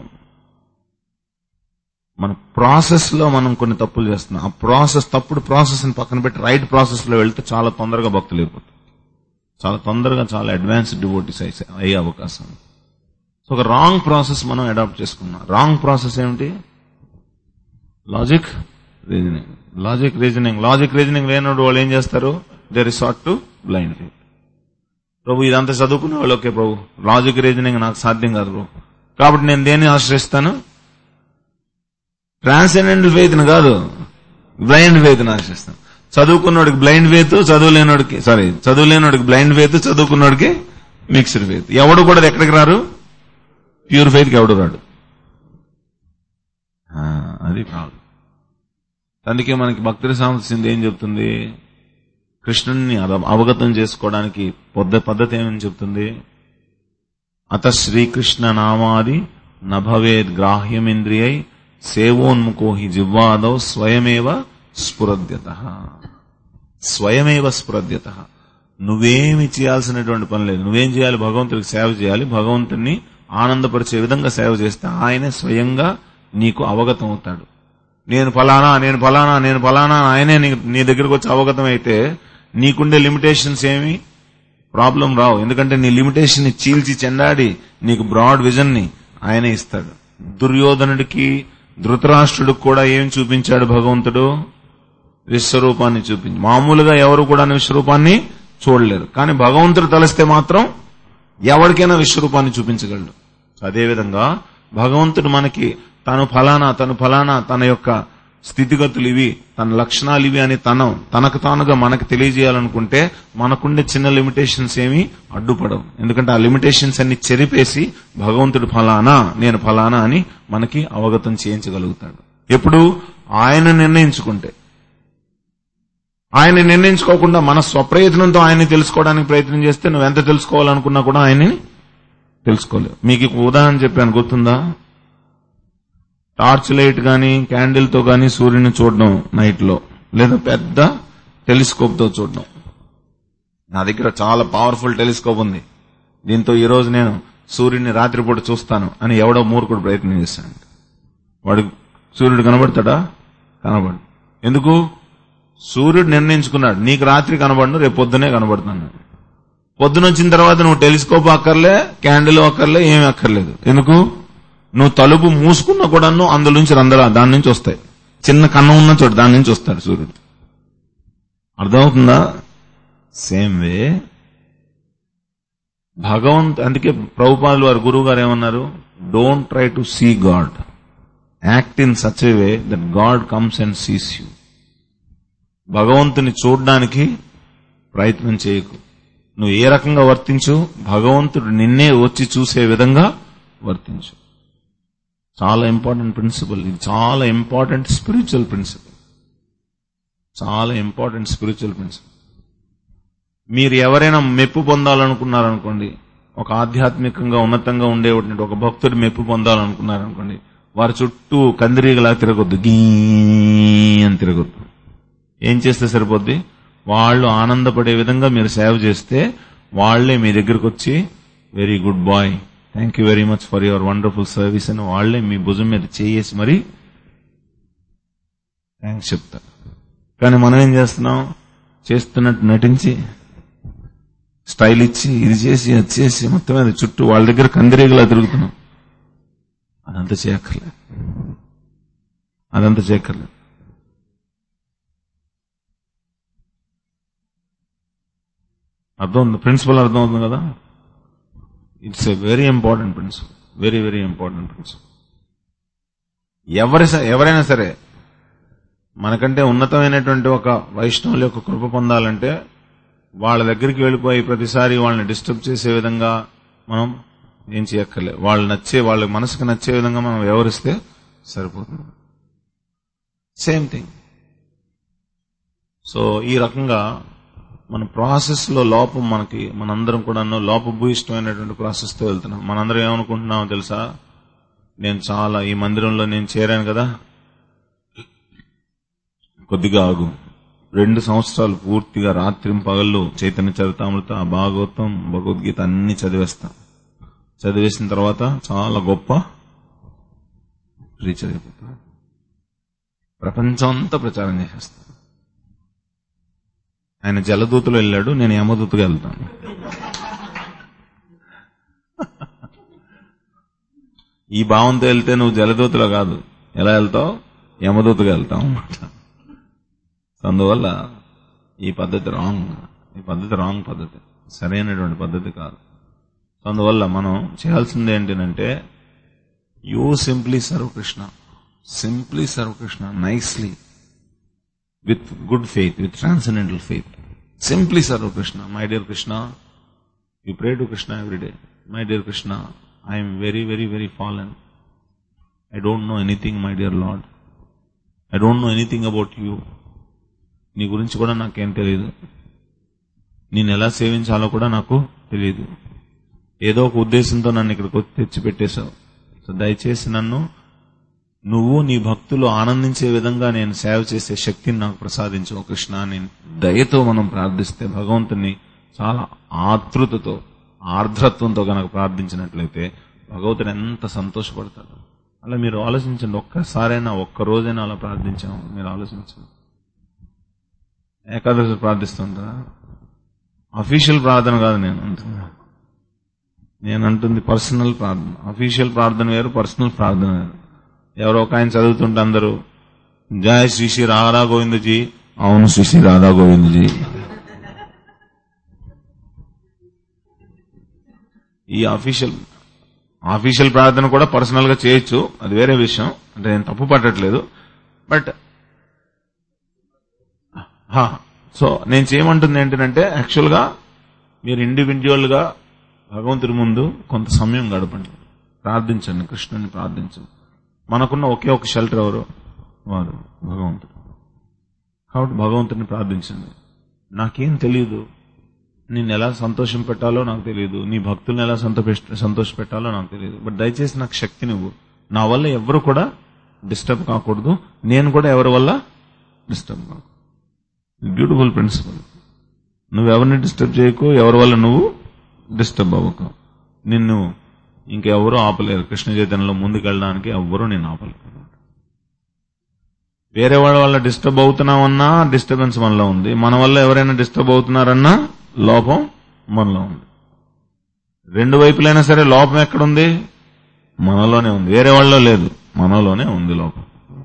మన ప్రాసెస్ లో మనం కొన్ని తప్పులు చేస్తున్నాం ఆ ప్రాసెస్ తప్పుడు ప్రాసెస్ ని పక్కన పెట్టి రైట్ ప్రాసెస్ లో వెళ్తే చాలా తొందరగా భక్తులు అయిపోతారు చాలా తొందరగా చాలా అడ్వాన్స్ డివోటీస్ అయ్యే అవకాశం ఉంది. సో ఒక రాంగ్ ప్రాసెస్ మనం అడాప్ట్ చేసుకున్నాం రాంగ్ ప్రాసెస్ ఏమిటి logic reasoning logic reasoning logic reasoning లేనప్పుడు వాళ్ళు ఏం చేస్తారు they resort to blind faith Prabhu ఇదంతా చదువుకునే వాళ్ళు ఓకే ప్రభు లాజిక్ రీజనింగ్ నాకు సాధ్యం కాదు ప్రభు కాబట్టి నేను దేన్ని ఆశ్రయిస్తాను ట్రాన్సెండెంటల్ ఫెయిత్ కాదు బ్లైండ్ ఫెయిత్ ఆశ్రయిస్తాను చదువుకున్నోడికి బ్లైండ్ ఫెయిత్ చదువులేనోడికి సారీ చదువులేనోడికి బ్లైండ్ ఫెయిత్ చదువుకున్నోడికి మిక్స్డ్ ఫెయిత్ ఎవడు కూడా ఎక్కడికి రారు ప్యూర్ ఫెయిత్కి ఎవడు రాడు ఆ, అది ప్రాబ్లం అందుకే మనకి భక్తుల సామర్థ్యం ఏం చెప్తుంది కృష్ణుని అవ- అవగతం చేసుకోవడానికి పొద్ద పద్ధతి ఏమని చెప్తుంది అత శ్రీకృష్ణ నామాది నభవేద్ గ్రాహ్యమింద్రియై సేవోన్ముఖో హి జివ్వాదౌ స్వయమేవ స్ఫురద్యత స్వయమేవ స్ఫురద్యత నువ్వేమి చేయాల్సినటువంటి పని లేదు నువ్వేం చేయాలి భగవంతుడికి సేవ చేయాలి భగవంతుడిని ఆనందపరిచే విధంగా సేవ చేస్తే ఆయనే స్వయంగా నీకు అవగతం అవుతాడు నేను ఫలానా నేను ఫలానా నేను ఫలానా అని ఆయనే నీ- నీ దగ్గరకు వచ్చి అవగతం అయితే నీకుండే లిమిటేషన్స్ ఏమి ప్రాబ్లం రావు ఎందుకంటే నీ లిమిటేషన్ ని చీల్చి చెండాడి నీకు బ్రాడ్ విజన్ ని ఆయనే ఇస్తాడు దుర్యోధనుడికి ధృతరాష్ట్రుడికి కూడా ఏం చూపించాడు భగవంతుడు విశ్వరూపాన్ని చూపించి మామూలుగా ఎవరు కూడా విశ్వరూపాన్ని చూడలేరు కానీ భగవంతుడు తలిస్తే మాత్రం ఎవరికైనా విశ్వరూపాన్ని చూపించగలడు అదేవిధంగా భగవంతుడు మనకి తను ఫలానా తను ఫలానా తన యొక్క స్థితిగతులు ఇవి తన లక్షణాలు ఇవి అని తన తనకు తానుగా మనకు తెలియజేయాలనుకుంటే మనకుండే చిన్న లిమిటేషన్స్ ఏమి అడ్డుపడవు ఎందుకంటే ఆ లిమిటేషన్స్ అన్ని చెరిపేసి భగవంతుడు ఫలానా నేను ఫలానా అని మనకి అవగతం చేయించగలుగుతాడు ఎప్పుడు ఆయన నిర్ణయించుకుంటే ఆయన నిర్ణయించుకోకుండా మన స్వప్రయత్నంతో ఆయన్ని తెలుసుకోవడానికి ప్రయత్నం చేస్తే నువ్వు ఎంత తెలుసుకోవాలనుకున్నా కూడా ఆయన్ని తెలుసుకోలేవు మీకు ఒక ఉదాహరణ చెప్పాను గుర్తుందా టార్చ్ లైట్ గాని క్యాండిల్ తో గాని సూర్యుని చూడడం నైట్ లో లేదా పెద్ద టెలిస్కోప్ తో చూడడం నా దగ్గర చాలా పవర్ఫుల్ టెలిస్కోప్ ఉంది దీంతో ఈ రోజు నేను సూర్యుడిని రాత్రిపూట చూస్తాను అని ఎవడో మూర్ఖుడు ప్రయత్నం చేశాడు వాడు సూర్యుడు కనబడతాడా కనబడు ఎందుకు సూర్యుడు నిర్ణయించుకున్నాడు నీకు రాత్రి కనబడను రేపు పొద్దునే కనబడుతున్నాను పొద్దున వచ్చిన తర్వాత నువ్వు టెలిస్కోప్ అక్కర్లే క్యాండిల్ అక్కర్లే ఏమి అక్కర్లేదు ఎందుకు నువ్వు తలుపు మూసుకున్నా కూడాను అందులోంచి రంధ్రా దాని నుంచి వస్తాయి చిన్న కన్నం ఉన్న చోటు దాని నుంచి వస్తాడు సూర్యుడు అర్థమవుతుందా సేమ్ వే భగవంత్ అందుకే ప్రభుపాదులు వారి గురువు గారు ఏమన్నారు don't try to see God act in such a way that God comes and sees you భగవంతుని చూడడానికి ప్రయత్నం చేయకు నువ్వు ఏ రకంగా వర్తించు భగవంతుడు నిన్నే వచ్చి చూసే విధంగా వర్తించు చాలా ఇంపార్టెంట్ ప్రిన్సిపల్ ఇది చాలా ఇంపార్టెంట్ స్పిరిచువల్ ప్రిన్సిపల్ చాలా ఇంపార్టెంట్ స్పిరిచువల్ ప్రిన్సిపల్ మీరు ఎవరైనా మెప్పు పొందాలనుకున్నారనుకోండి ఒక ఆధ్యాత్మికంగా ఉన్నతంగా ఉండేటువంటి ఒక భక్తుడు మెప్పు పొందాలనుకున్నారనుకోండి వారి చుట్టూ కందిరీగలా తిరగొద్దు గీ అని తిరగొద్దు ఏం చేస్తే సరిపోద్ది వాళ్ళు ఆనందపడే విధంగా మీరు సేవ చేస్తే వాళ్లే మీ దగ్గరకు వచ్చి very good boy thank you very much for your wonderful service అని వాళ్లే మీ భుజం మీద చేయేసి మరి థ్యాంక్స్ చెప్తారు కానీ మనం ఏం చేస్తున్నాం చేస్తున్నట్టు నటించి స్టైల్ ఇచ్చి ఇది చేసి అది చేసి మొత్తం మీద చుట్టూ వాళ్ళ దగ్గర కందిరీగలా తిరుగుతున్నాం అదంతా చేయక్కర్లేదు అదంతా చేయక్కర్లేదు అర్థం ఉంది ప్రిన్సిపల్ అర్థం అవుతుంది కదా it's a very important principle very very important principle ఎవరి స- ఎవరైనా సరే మనకంటే ఉన్నతమైనటువంటి ఒక వైష్ణవుల యొక్క కృప పొందాలంటే వాళ్ళ దగ్గరికి వెళ్ళిపోయి ప్రతిసారి వాళ్ళని డిస్టర్బ్ చేసే విధంగా మనం ఏం చేయక్కర్లే వాళ్ళు నచ్చే వాళ్ళ మనసుకు నచ్చే విధంగా మనం వ్యవహరిస్తే సరిపోతుంది సేమ్ థింగ్ సో ఈ రకంగా మన ప్రాసెస్ లో లోపం మనకి మనందరం కూడా లోపభూయిష్టమైనటువంటి ప్రాసెస్ తో వెళ్తున్నాం మనందరం ఏమనుకుంటున్నామో తెలుసా నేను చాలా ఈ మందిరంలో నేను చేరాను కదా కొద్దిగా ఆగు రెండు సంవత్సరాలు పూర్తిగా రాత్రి పగళ్ళు చైతన్య చరితామృత భాగవతం భగవద్గీత అన్ని చదివేస్తా చదివేసిన తర్వాత చాలా గొప్ప రీచర్ అయిపోతా ప్రపంచం అంతా ప్రచారం చేసేస్తా ఆయన జలదూతలో వెళ్ళాడు నేను యమదూతగా వెళ్తాను ఈ భావంతో వెళ్తే నువ్వు జలదూతలో కాదు ఎలా వెళ్తావు యమదూతగా వెళ్తావు అన్నమాట అందువల్ల ఈ పద్ధతి రాంగ్ ఈ పద్ధతి రాంగ్ పద్ధతి సరైనటువంటి పద్ధతి కాదు అందువల్ల మనం చేయాల్సింది ఏంటంటే you simply serve Krishna simply serve Krishna nicely with good faith with transcendental faith simply serve Krishna my dear Krishna you pray to Krishna every day my dear Krishna I'm very very very fallen I don't know anything my dear lord I don't know anything about you నీ గురించి కూడా నాకేం తెలియదు నేను ఎలా సేవించాలో కూడా నాకు తెలియదు ఏదో ఒక ఉద్దేశంతో నన్ను ఇక్కడికి తెచ్చి పెట్టేశావు సో దయచేసి నన్ను నువ్వు నీ భక్తులు ఆనందించే విధంగా నేను సేవ చేసే శక్తిని నాకు ప్రసాదించవు కృష్ణ అని దయతో మనం ప్రార్థిస్తే భగవంతుని చాలా ఆతృతతో ఆర్ద్రత్వంతో గనక ప్రార్థించినట్లయితే భగవంతుడు ఎంత సంతోషపడతాడు అలా మీరు ఆలోచించండి ఒక్కసారైనా ఒక్క రోజైనా అలా ప్రార్థించాము మీరు ఆలోచించండి ఏకాదశి ప్రార్థిస్తుంటారా అఫీషియల్ ప్రార్థన కాదు నేను అంటున్నా నేను అంటుంది పర్సనల్ ప్రార్థన అఫీషియల్ ప్రార్థన వేరు పర్సనల్ ప్రార్థన వేరు ఎవరో ఒక ఆయన చదువుతుంటే అందరూ జయ శ్రీ శ్రీ రాధా గోవిందజీ అవును శ్రీ శ్రీ రాధా గోవిందజీ ఈ అఫీషియల్ అఫీషియల్ ప్రార్థన కూడా పర్సనల్ గా చేయొచ్చు అది వేరే విషయం అంటే నేను తప్పు పట్టట్లేదు బట్ సో నేను చేయమంటుంది ఏంటంటే యాక్చువల్ గా మీరు ఇండివిజువల్ గా భగవంతుడి ముందు కొంత సమయం గడపండి ప్రార్థించండి కృష్ణుని ప్రార్థించండి మనకున్న ఒకే ఒక షెల్టర్ ఎవరు వారు భగవంతుడు కాబట్టి భగవంతుని ప్రార్థించండి నాకేం తెలియదు నేను ఎలా సంతోషం పెట్టాలో నాకు తెలియదు నీ భక్తుల్ని ఎలా సంతోష పెట్టాలో నాకు తెలియదు బట్ దయచేసి నాకు శక్తి నువ్వు నా వల్ల ఎవరు కూడా డిస్టర్బ్ కాకూడదు నేను కూడా ఎవరి వల్ల డిస్టర్బ్ కాకూడదు బ్యూటిఫుల్ ప్రిన్సిపల్ నువ్వెవరిని డిస్టర్బ్ చేయకు ఎవరి వల్ల నువ్వు డిస్టర్బ్ అవ్వకు నిన్ను ఇంకెవరూ ఆపలేరు కృష్ణ చైతన్యంలో ముందుకెళ్ళడానికి ఎవ్వరూ నేను ఆపలేరు వేరే వాళ్ళ వల్ల డిస్టర్బ్ అవుతున్నామన్నా డిస్టర్బెన్స్ మనలో ఉంది మన వల్ల ఎవరైనా డిస్టర్బ్ అవుతున్నారన్నా లోపం మనలో ఉంది రెండు వైపులైనా సరే లోపం ఎక్కడుంది మనలోనే ఉంది వేరే వాళ్ళలో లేదు మనలోనే ఉంది లోపం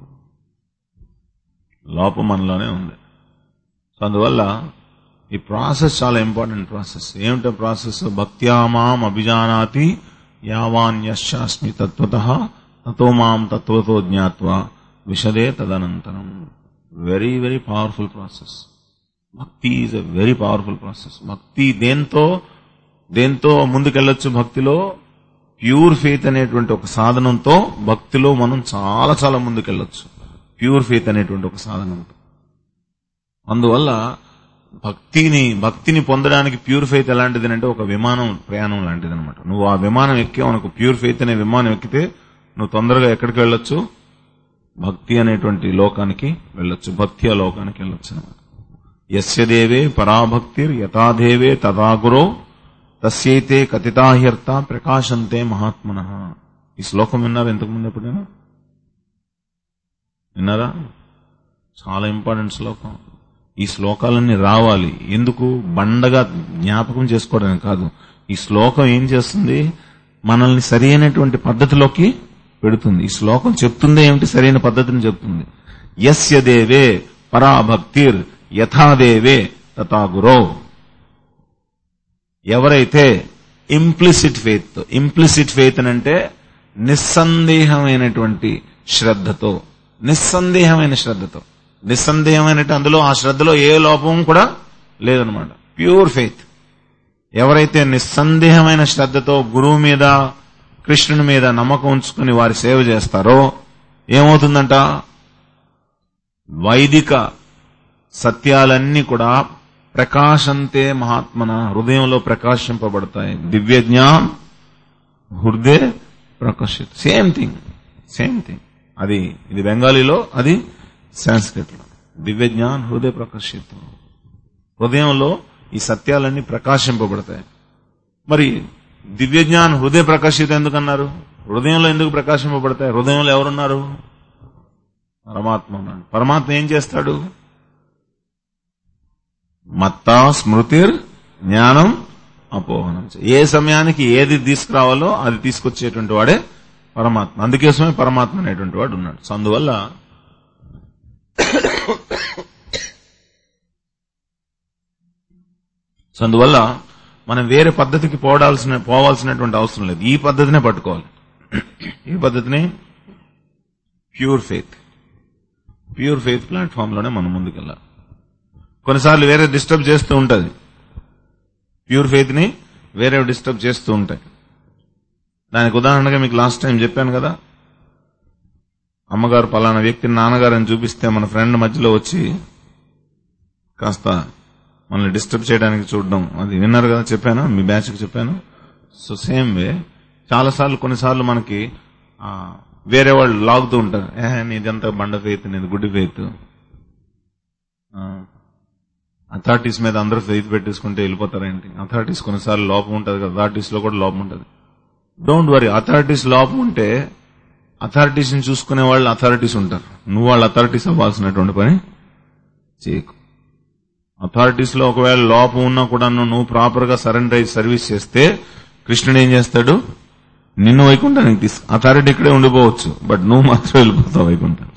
లోపం మనలోనే ఉంది సో అందువల్ల ఈ ప్రాసెస్ చాలా ఇంపార్టెంట్ ప్రాసెస్ ఏమిటో ప్రాసెస్ భక్త్యామాం అభిజానాతి యావాన్యశాస్మి తత్వత తతో మాం తత్వతో జ్ఞాత్వా విశదే తదనంతరం very very powerful process bhakti is a very powerful process bhakti దేంతో దేంతో ముందుకెళ్లొచ్చు భక్తిలో ప్యూర్ ఫెయిత్ అనేటువంటి ఒక సాధనంతో భక్తిలో మనం చాలా చాలా ముందుకెళ్లొచ్చు ప్యూర్ ఫెయిత్ అనేటువంటి ఒక సాధనంతో అందువల్ల భక్తిని భక్తిని పొందడానికి ప్యూర్ ఫెయిత్ ఎలాంటిది అంటే ఒక విమానం ప్రయాణం లాంటిది అనమాట నువ్వు ఆ విమానం ఎక్కేవనుకో ప్యూర్ ఫెయిత్ అనే విమానం ఎక్కితే నువ్వు తొందరగా ఎక్కడికి వెళ్ళొచ్చు భక్తి అనేటువంటి లోకానికి వెళ్ళొచ్చు భక్తి ఆ లోకానికి వెళ్ళొచ్చు అనమాట యస్య దేవే పరాభక్తిర్ యథాదేవే తథాగురో తస్యైతే కథితాహ్యర్థ ప్రకాశంతే మహాత్మన ఈ శ్లోకం విన్నారు ఇంతకుముందు ఎప్పుడైనా విన్నారా చాలా ఇంపార్టెంట్ శ్లోకం ఈ శ్లోకాలన్నీ రావాలి ఎందుకు బండగా జ్ఞాపకం చేసుకోవడానికి కాదు ఈ శ్లోకం ఏం చేస్తుంది మనల్ని సరి అయినటువంటి పద్ధతిలోకి పెడుతుంది ఈ శ్లోకం చెప్తుందే ఏమిటి సరైన పద్ధతిని చెప్తుంది యస్య దేవే పరాభక్తిర్ యథాదేవే తథాగురో ఎవరైతే ఇంప్లిసిట్ ఫెయిత్ ఇంప్లిసిట్ ఫెయిత్ అంటే నిస్సందేహమైనటువంటి శ్రద్ధతో నిస్సందేహమైన శ్రద్ధతో నిస్సందేహమైన అందులో ఆ శ్రద్ధలో ఏ లోపం కూడా లేదనమాట ప్యూర్ ఫెయిత్ ఎవరైతే నిస్సందేహమైన శ్రద్ధతో గురువు మీద కృష్ణుని మీద నమ్మకం ఉంచుకుని వారి సేవ చేస్తారో ఏమవుతుందంట వైదిక సత్యాలన్నీ కూడా ప్రకాశంతే మహాత్మన హృదయంలో ప్రకాశింపబడతాయి దివ్య జ్ఞానం హృదయ ప్రకాశిత సేమ్ థింగ్ సేమ్ థింగ్ అది ఇది బెంగాలీలో అది సంస్కృత్ లో దివ్య జ్ఞాన్ హృదయ ప్రకాశిత హృదయంలో ఈ సత్యాలన్నీ ప్రకాశింపబడతాయి మరి దివ్య జ్ఞాన్ హృదయ ప్రకాశిత ఎందుకన్నారు హృదయంలో ఎందుకు ప్రకాశింపబడతాయి హృదయంలో ఎవరున్నారు పరమాత్మ ఉన్నాడు పరమాత్మ ఏం చేస్తాడు మత్తా స్మృతిర్ జ్ఞానం అపోహనం ఏ సమయానికి ఏది తీసుకురావాలో అది తీసుకొచ్చేటువంటి వాడే పరమాత్మ అందుకోసమే పరమాత్మ అనేటువంటి వాడు ఉన్నాడు సో అందువల్ల సో అందువల్ల మనం వేరే పద్ధతికి పోవాల్సిన పోవాల్సినటువంటి అవసరం లేదు ఈ పద్ధతినే పట్టుకోవాలి ఈ పద్ధతిని pure faith pure faith platform లోనే మనం ముందుకెళ్ళాలి కొన్నిసార్లు వేరే డిస్టర్బ్ చేస్తూ ఉంటది ప్యూర్ ఫెయిత్ ని వేరే డిస్టర్బ్ చేస్తూ ఉంటాయి దానికి ఉదాహరణగా మీకు లాస్ట్ టైం చెప్పాను కదా అమ్మగారు పలానా వ్యక్తిని నాన్నగారని చూపిస్తే మన ఫ్రెండ్ మధ్యలో వచ్చి కాస్త మనల్ని డిస్టర్బ్ చేయడానికి చూడడం అది విన్నారు కదా చెప్పాను మీ బ్యాచ్కి చెప్పాను సో సేమ్ వే చాలాసార్లు కొన్నిసార్లు మనకి ఆ, వేరే వాళ్ళు లాగుతూ ఉంటారు ఏ నీదంతా బండ ఫెయిత్ నీది గుడ్డి ఫెయిత్ అథారిటీస్ మీద అందరూ ఫెయిత్ పెట్టేసుకుంటే వెళ్ళిపోతారేంటి అథారిటీస్ కొన్నిసార్లు లోపం ఉంటుంది కదా అథారిటీస్ లో కూడా లోపం ఉంటుంది డోంట్ వరీ అథారిటీస్ లోపం ఉంటే అథారిటీస్ ని చూసుకునే వాళ్ళు అథారిటీస్ ఉంటారు నువ్వు వాళ్ళ అథారిటీస్ అవ్వాల్సినటువంటి పని చేయకు అథారిటీస్ లో ఒకవేళ లోపం ఉన్నా కూడా నువ్వు ప్రాపర్ గా సరెండర్ అయ్యి సర్వీస్ చేస్తే కృష్ణుడు ఏం చేస్తాడు నిన్ను వైకుంఠానికి తీసు అథారిటీ ఇక్కడే ఉండిపోవచ్చు బట్ నువ్వు మాత్రం వెళ్ళిపోతావు వైకుంఠానికి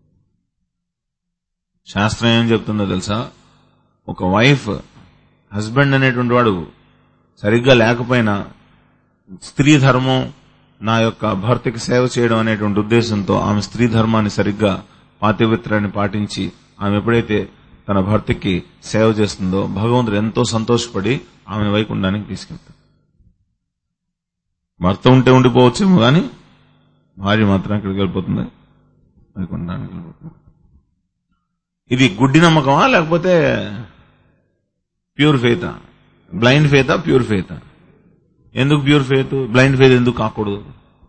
శాస్త్రం ఏం చెప్తుందో తెలుసా ఒక వైఫ్ హస్బెండ్ అనేటువంటి వాడు సరిగ్గా లేకపోయినా స్త్రీ ధర్మం నా యొక్క భర్తకి సేవ చేయడం అనేటువంటి ఉద్దేశంతో ఆమె స్త్రీ ధర్మాన్ని సరిగ్గా పాతివిత్రాన్ని పాటించి ఆమె ఎప్పుడైతే తన భర్తకి సేవ చేస్తుందో భగవంతుడు ఎంతో సంతోషపడి ఆమెను వైకుండానికి తీసుకెళ్తాడు భర్త ఉంటే ఉండిపోవచ్చేమో కానీ భార్య మాత్రం ఎక్కడికి వెళ్ళిపోతుంది వైకుంఠానికి వెళ్ళిపోతుంది ఇది గుడ్డి నమ్మకమా లేకపోతే ప్యూర్ ఫేతా బ్లైండ్ ఫేతా ప్యూర్ ఫేతా ఎందుకు ప్యూర్ ఫేత్ బ్లైండ్ ఫేత్ ఎందుకు కాకూడదు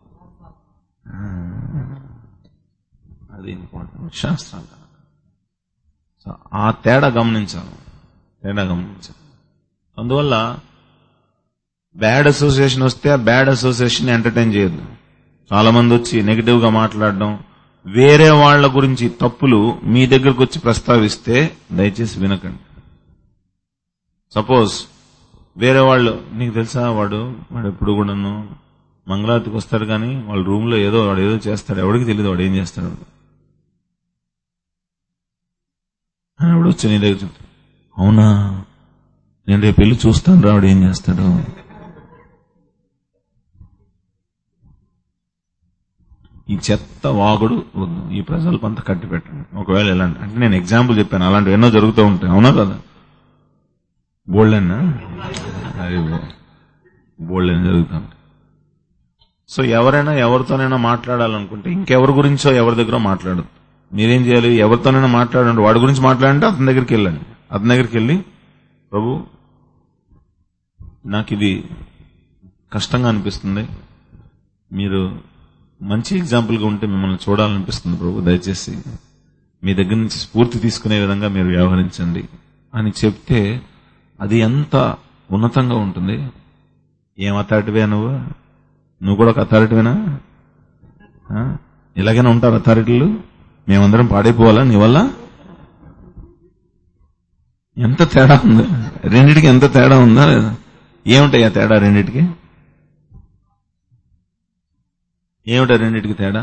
అది ఇంపార్టెంట్ శాస్త్రాలు సో ఆ తేడా గమనించాలి తేడా గమనించాలి అందువల్ల బ్యాడ్ అసోసియేషన్ వస్తే ఆ బ్యాడ్ అసోసియేషన్ ఎంటర్టైన్ చేయొద్దు చాలా మంది వచ్చి నెగిటివ్ గా మాట్లాడడం వేరే వాళ్ళ గురించి తప్పులు మీ దగ్గరకు వచ్చి ప్రస్తావిస్తే దయచేసి వినకండి సపోజ్ వేరే వాళ్ళు నీకు తెలుసా వాడు వాడు ఎప్పుడు కూడాను మంగళాతికి వస్తాడు కానీ వాళ్ళ రూమ్ లో ఏదో వాడు ఏదో చేస్తాడు ఎవడికి తెలియదు వాడు ఏం చేస్తాడు అని ఎవడు వచ్చి నీ దగ్గర చెప్తాడు అవునా నేను రేపు వెళ్ళి చూస్తాను రా వాడు ఏం చేస్తాడు ఈ చెత్త వాగుడు వద్దు ఈ ప్రజలపంతా కట్టి పెట్టండి ఒకవేళ ఎలాంటి అంటే నేను ఎగ్జాంపుల్ చెప్పాను అలాంటివి ఎన్నో జరుగుతూ ఉంటాయి అవునా కదా బోల్డెన్నా అది బోల్డెన్ జరుగుతూ ఉంటాయి సో ఎవరైనా ఎవరితోనైనా మాట్లాడాలనుకుంటే ఇంకెవరి గురించో ఎవరి దగ్గర మాట్లాడదు మీరేం చేయాలి ఎవరితోనైనా మాట్లాడండి వాడి గురించి మాట్లాడంటే అతని దగ్గరికి వెళ్ళండి అతని దగ్గరికి వెళ్ళి ప్రభు నాకు ఇది కష్టంగా అనిపిస్తుంది మీరు మంచి ఎగ్జాంపుల్గా ఉంటే మిమ్మల్ని చూడాలనిపిస్తుంది ప్రభు దయచేసి మీ దగ్గర నుంచి స్ఫూర్తి తీసుకునే విధంగా మీరు వ్యవహరించండి అని చెప్తే అది ఎంత ఉన్నతంగా ఉంటుంది ఏం అథారిటీవే నువ్వు నువ్వు కూడా ఒక అథారిటీవేనా ఆ? ఇలాగైనా ఉంటారు అథారిటీలు మేమందరం పాడైపోవాలా నీ వల్ల ఎంత తేడా ఉంది రెండిటికి ఎంత తేడా ఉందా లేదా ఏమిటాయి ఆ తేడా రెండిటికి ఏమిటా రెండిటికి తేడా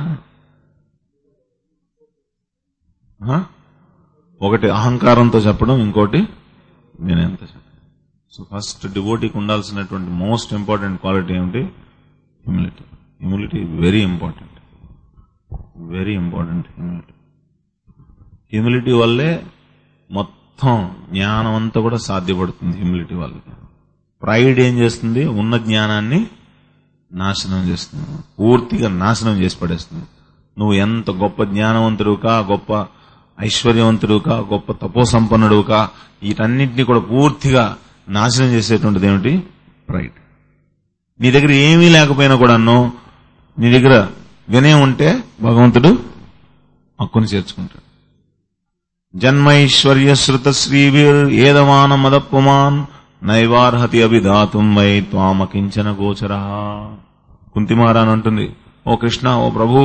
ఆ? ఒకటి అహంకారంతో చెప్పడం ఇంకోటి నేనెంత చెప్పడం సో ఫస్ట్ డివోటీకి ఉండాల్సినటువంటి మోస్ట్ ఇంపార్టెంట్ క్వాలిటీ ఏమిటి humility humility very important very important humility humility వల్లే మొత్తం జ్ఞానం అంతా కూడా సాధ్యపడుతుంది హ్యూమిలిటీ వల్ల ప్రైడ్ ఏం చేస్తుంది ఉన్న జ్ఞానాన్ని నాశనం చేస్తుంది పూర్తిగా నాశనం చేసి పడేస్తుంది నువ్వు ఎంత గొప్ప జ్ఞానవంతుడు కా గొప్ప ఐశ్వర్యవంతుడుగా గొప్ప తపోసంపన్నుడుగా వీటన్నింటినీ కూడా పూర్తిగా నాశనం చేసేటువంటిది ఏమిటి ప్రైడ్ నీ దగ్గర ఏమీ లేకపోయినా కూడాను నీ దగ్గర వినయం ఉంటే భగవంతుడు హక్కుని చేర్చుకుంటాడు జన్మైశ్వర్య శృత శ్రీవీర్ ఏదమాన మదప్పుమాన్ నైవార్హతి అభిధాతుం వై త్వామకించన గోచర కుంతిమారాన్ అంటుంది ఓ కృష్ణ ఓ ప్రభు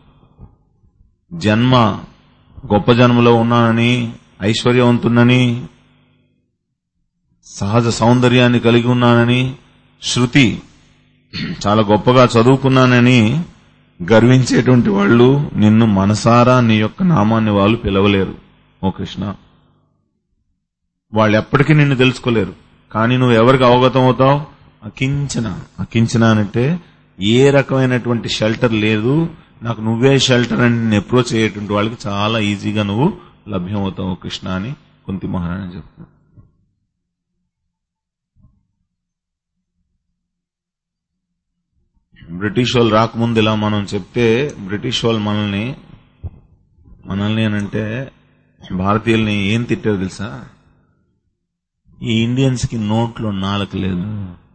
జన్మ గొప్ప జన్మలో ఉన్నానని ఐశ్వర్యవంతున్నని సహజ సౌందర్యాన్ని కలిగి ఉన్నానని శృతి చాలా గొప్పగా చదువుకున్నానని గర్వించేటువంటి వాళ్ళు నిన్ను మనసారా నీ యొక్క నామాన్ని వాళ్ళు పిలవలేరు ఓ కృష్ణ వాళ్ళు ఎప్పటికీ నిన్ను తెలుసుకోలేరు కానీ నువ్వు ఎవరికి అవగతం అవుతావు అకించన అకించన అంటే ఏ రకమైనటువంటి షెల్టర్ లేదు నాకు నువ్వే షెల్టర్ అని నేను అప్రోచ్ అయ్యేటువంటి వాళ్ళకి చాలా ఈజీగా నువ్వు లభ్యం అవుతావు కృష్ణ అని కుంతి మహారాణి చెప్తున్నాడు బ్రిటిష్ వాళ్ళు రాకముందు ఇలా మనం చెప్తే బ్రిటిష్ వాళ్ళు మనల్ని మనల్ని అనంటే భారతీయుల్ని ఏం తిట్టారు తెలుసా ఈ ఇండియన్స్ కి నోట్లో నాలుక లేదు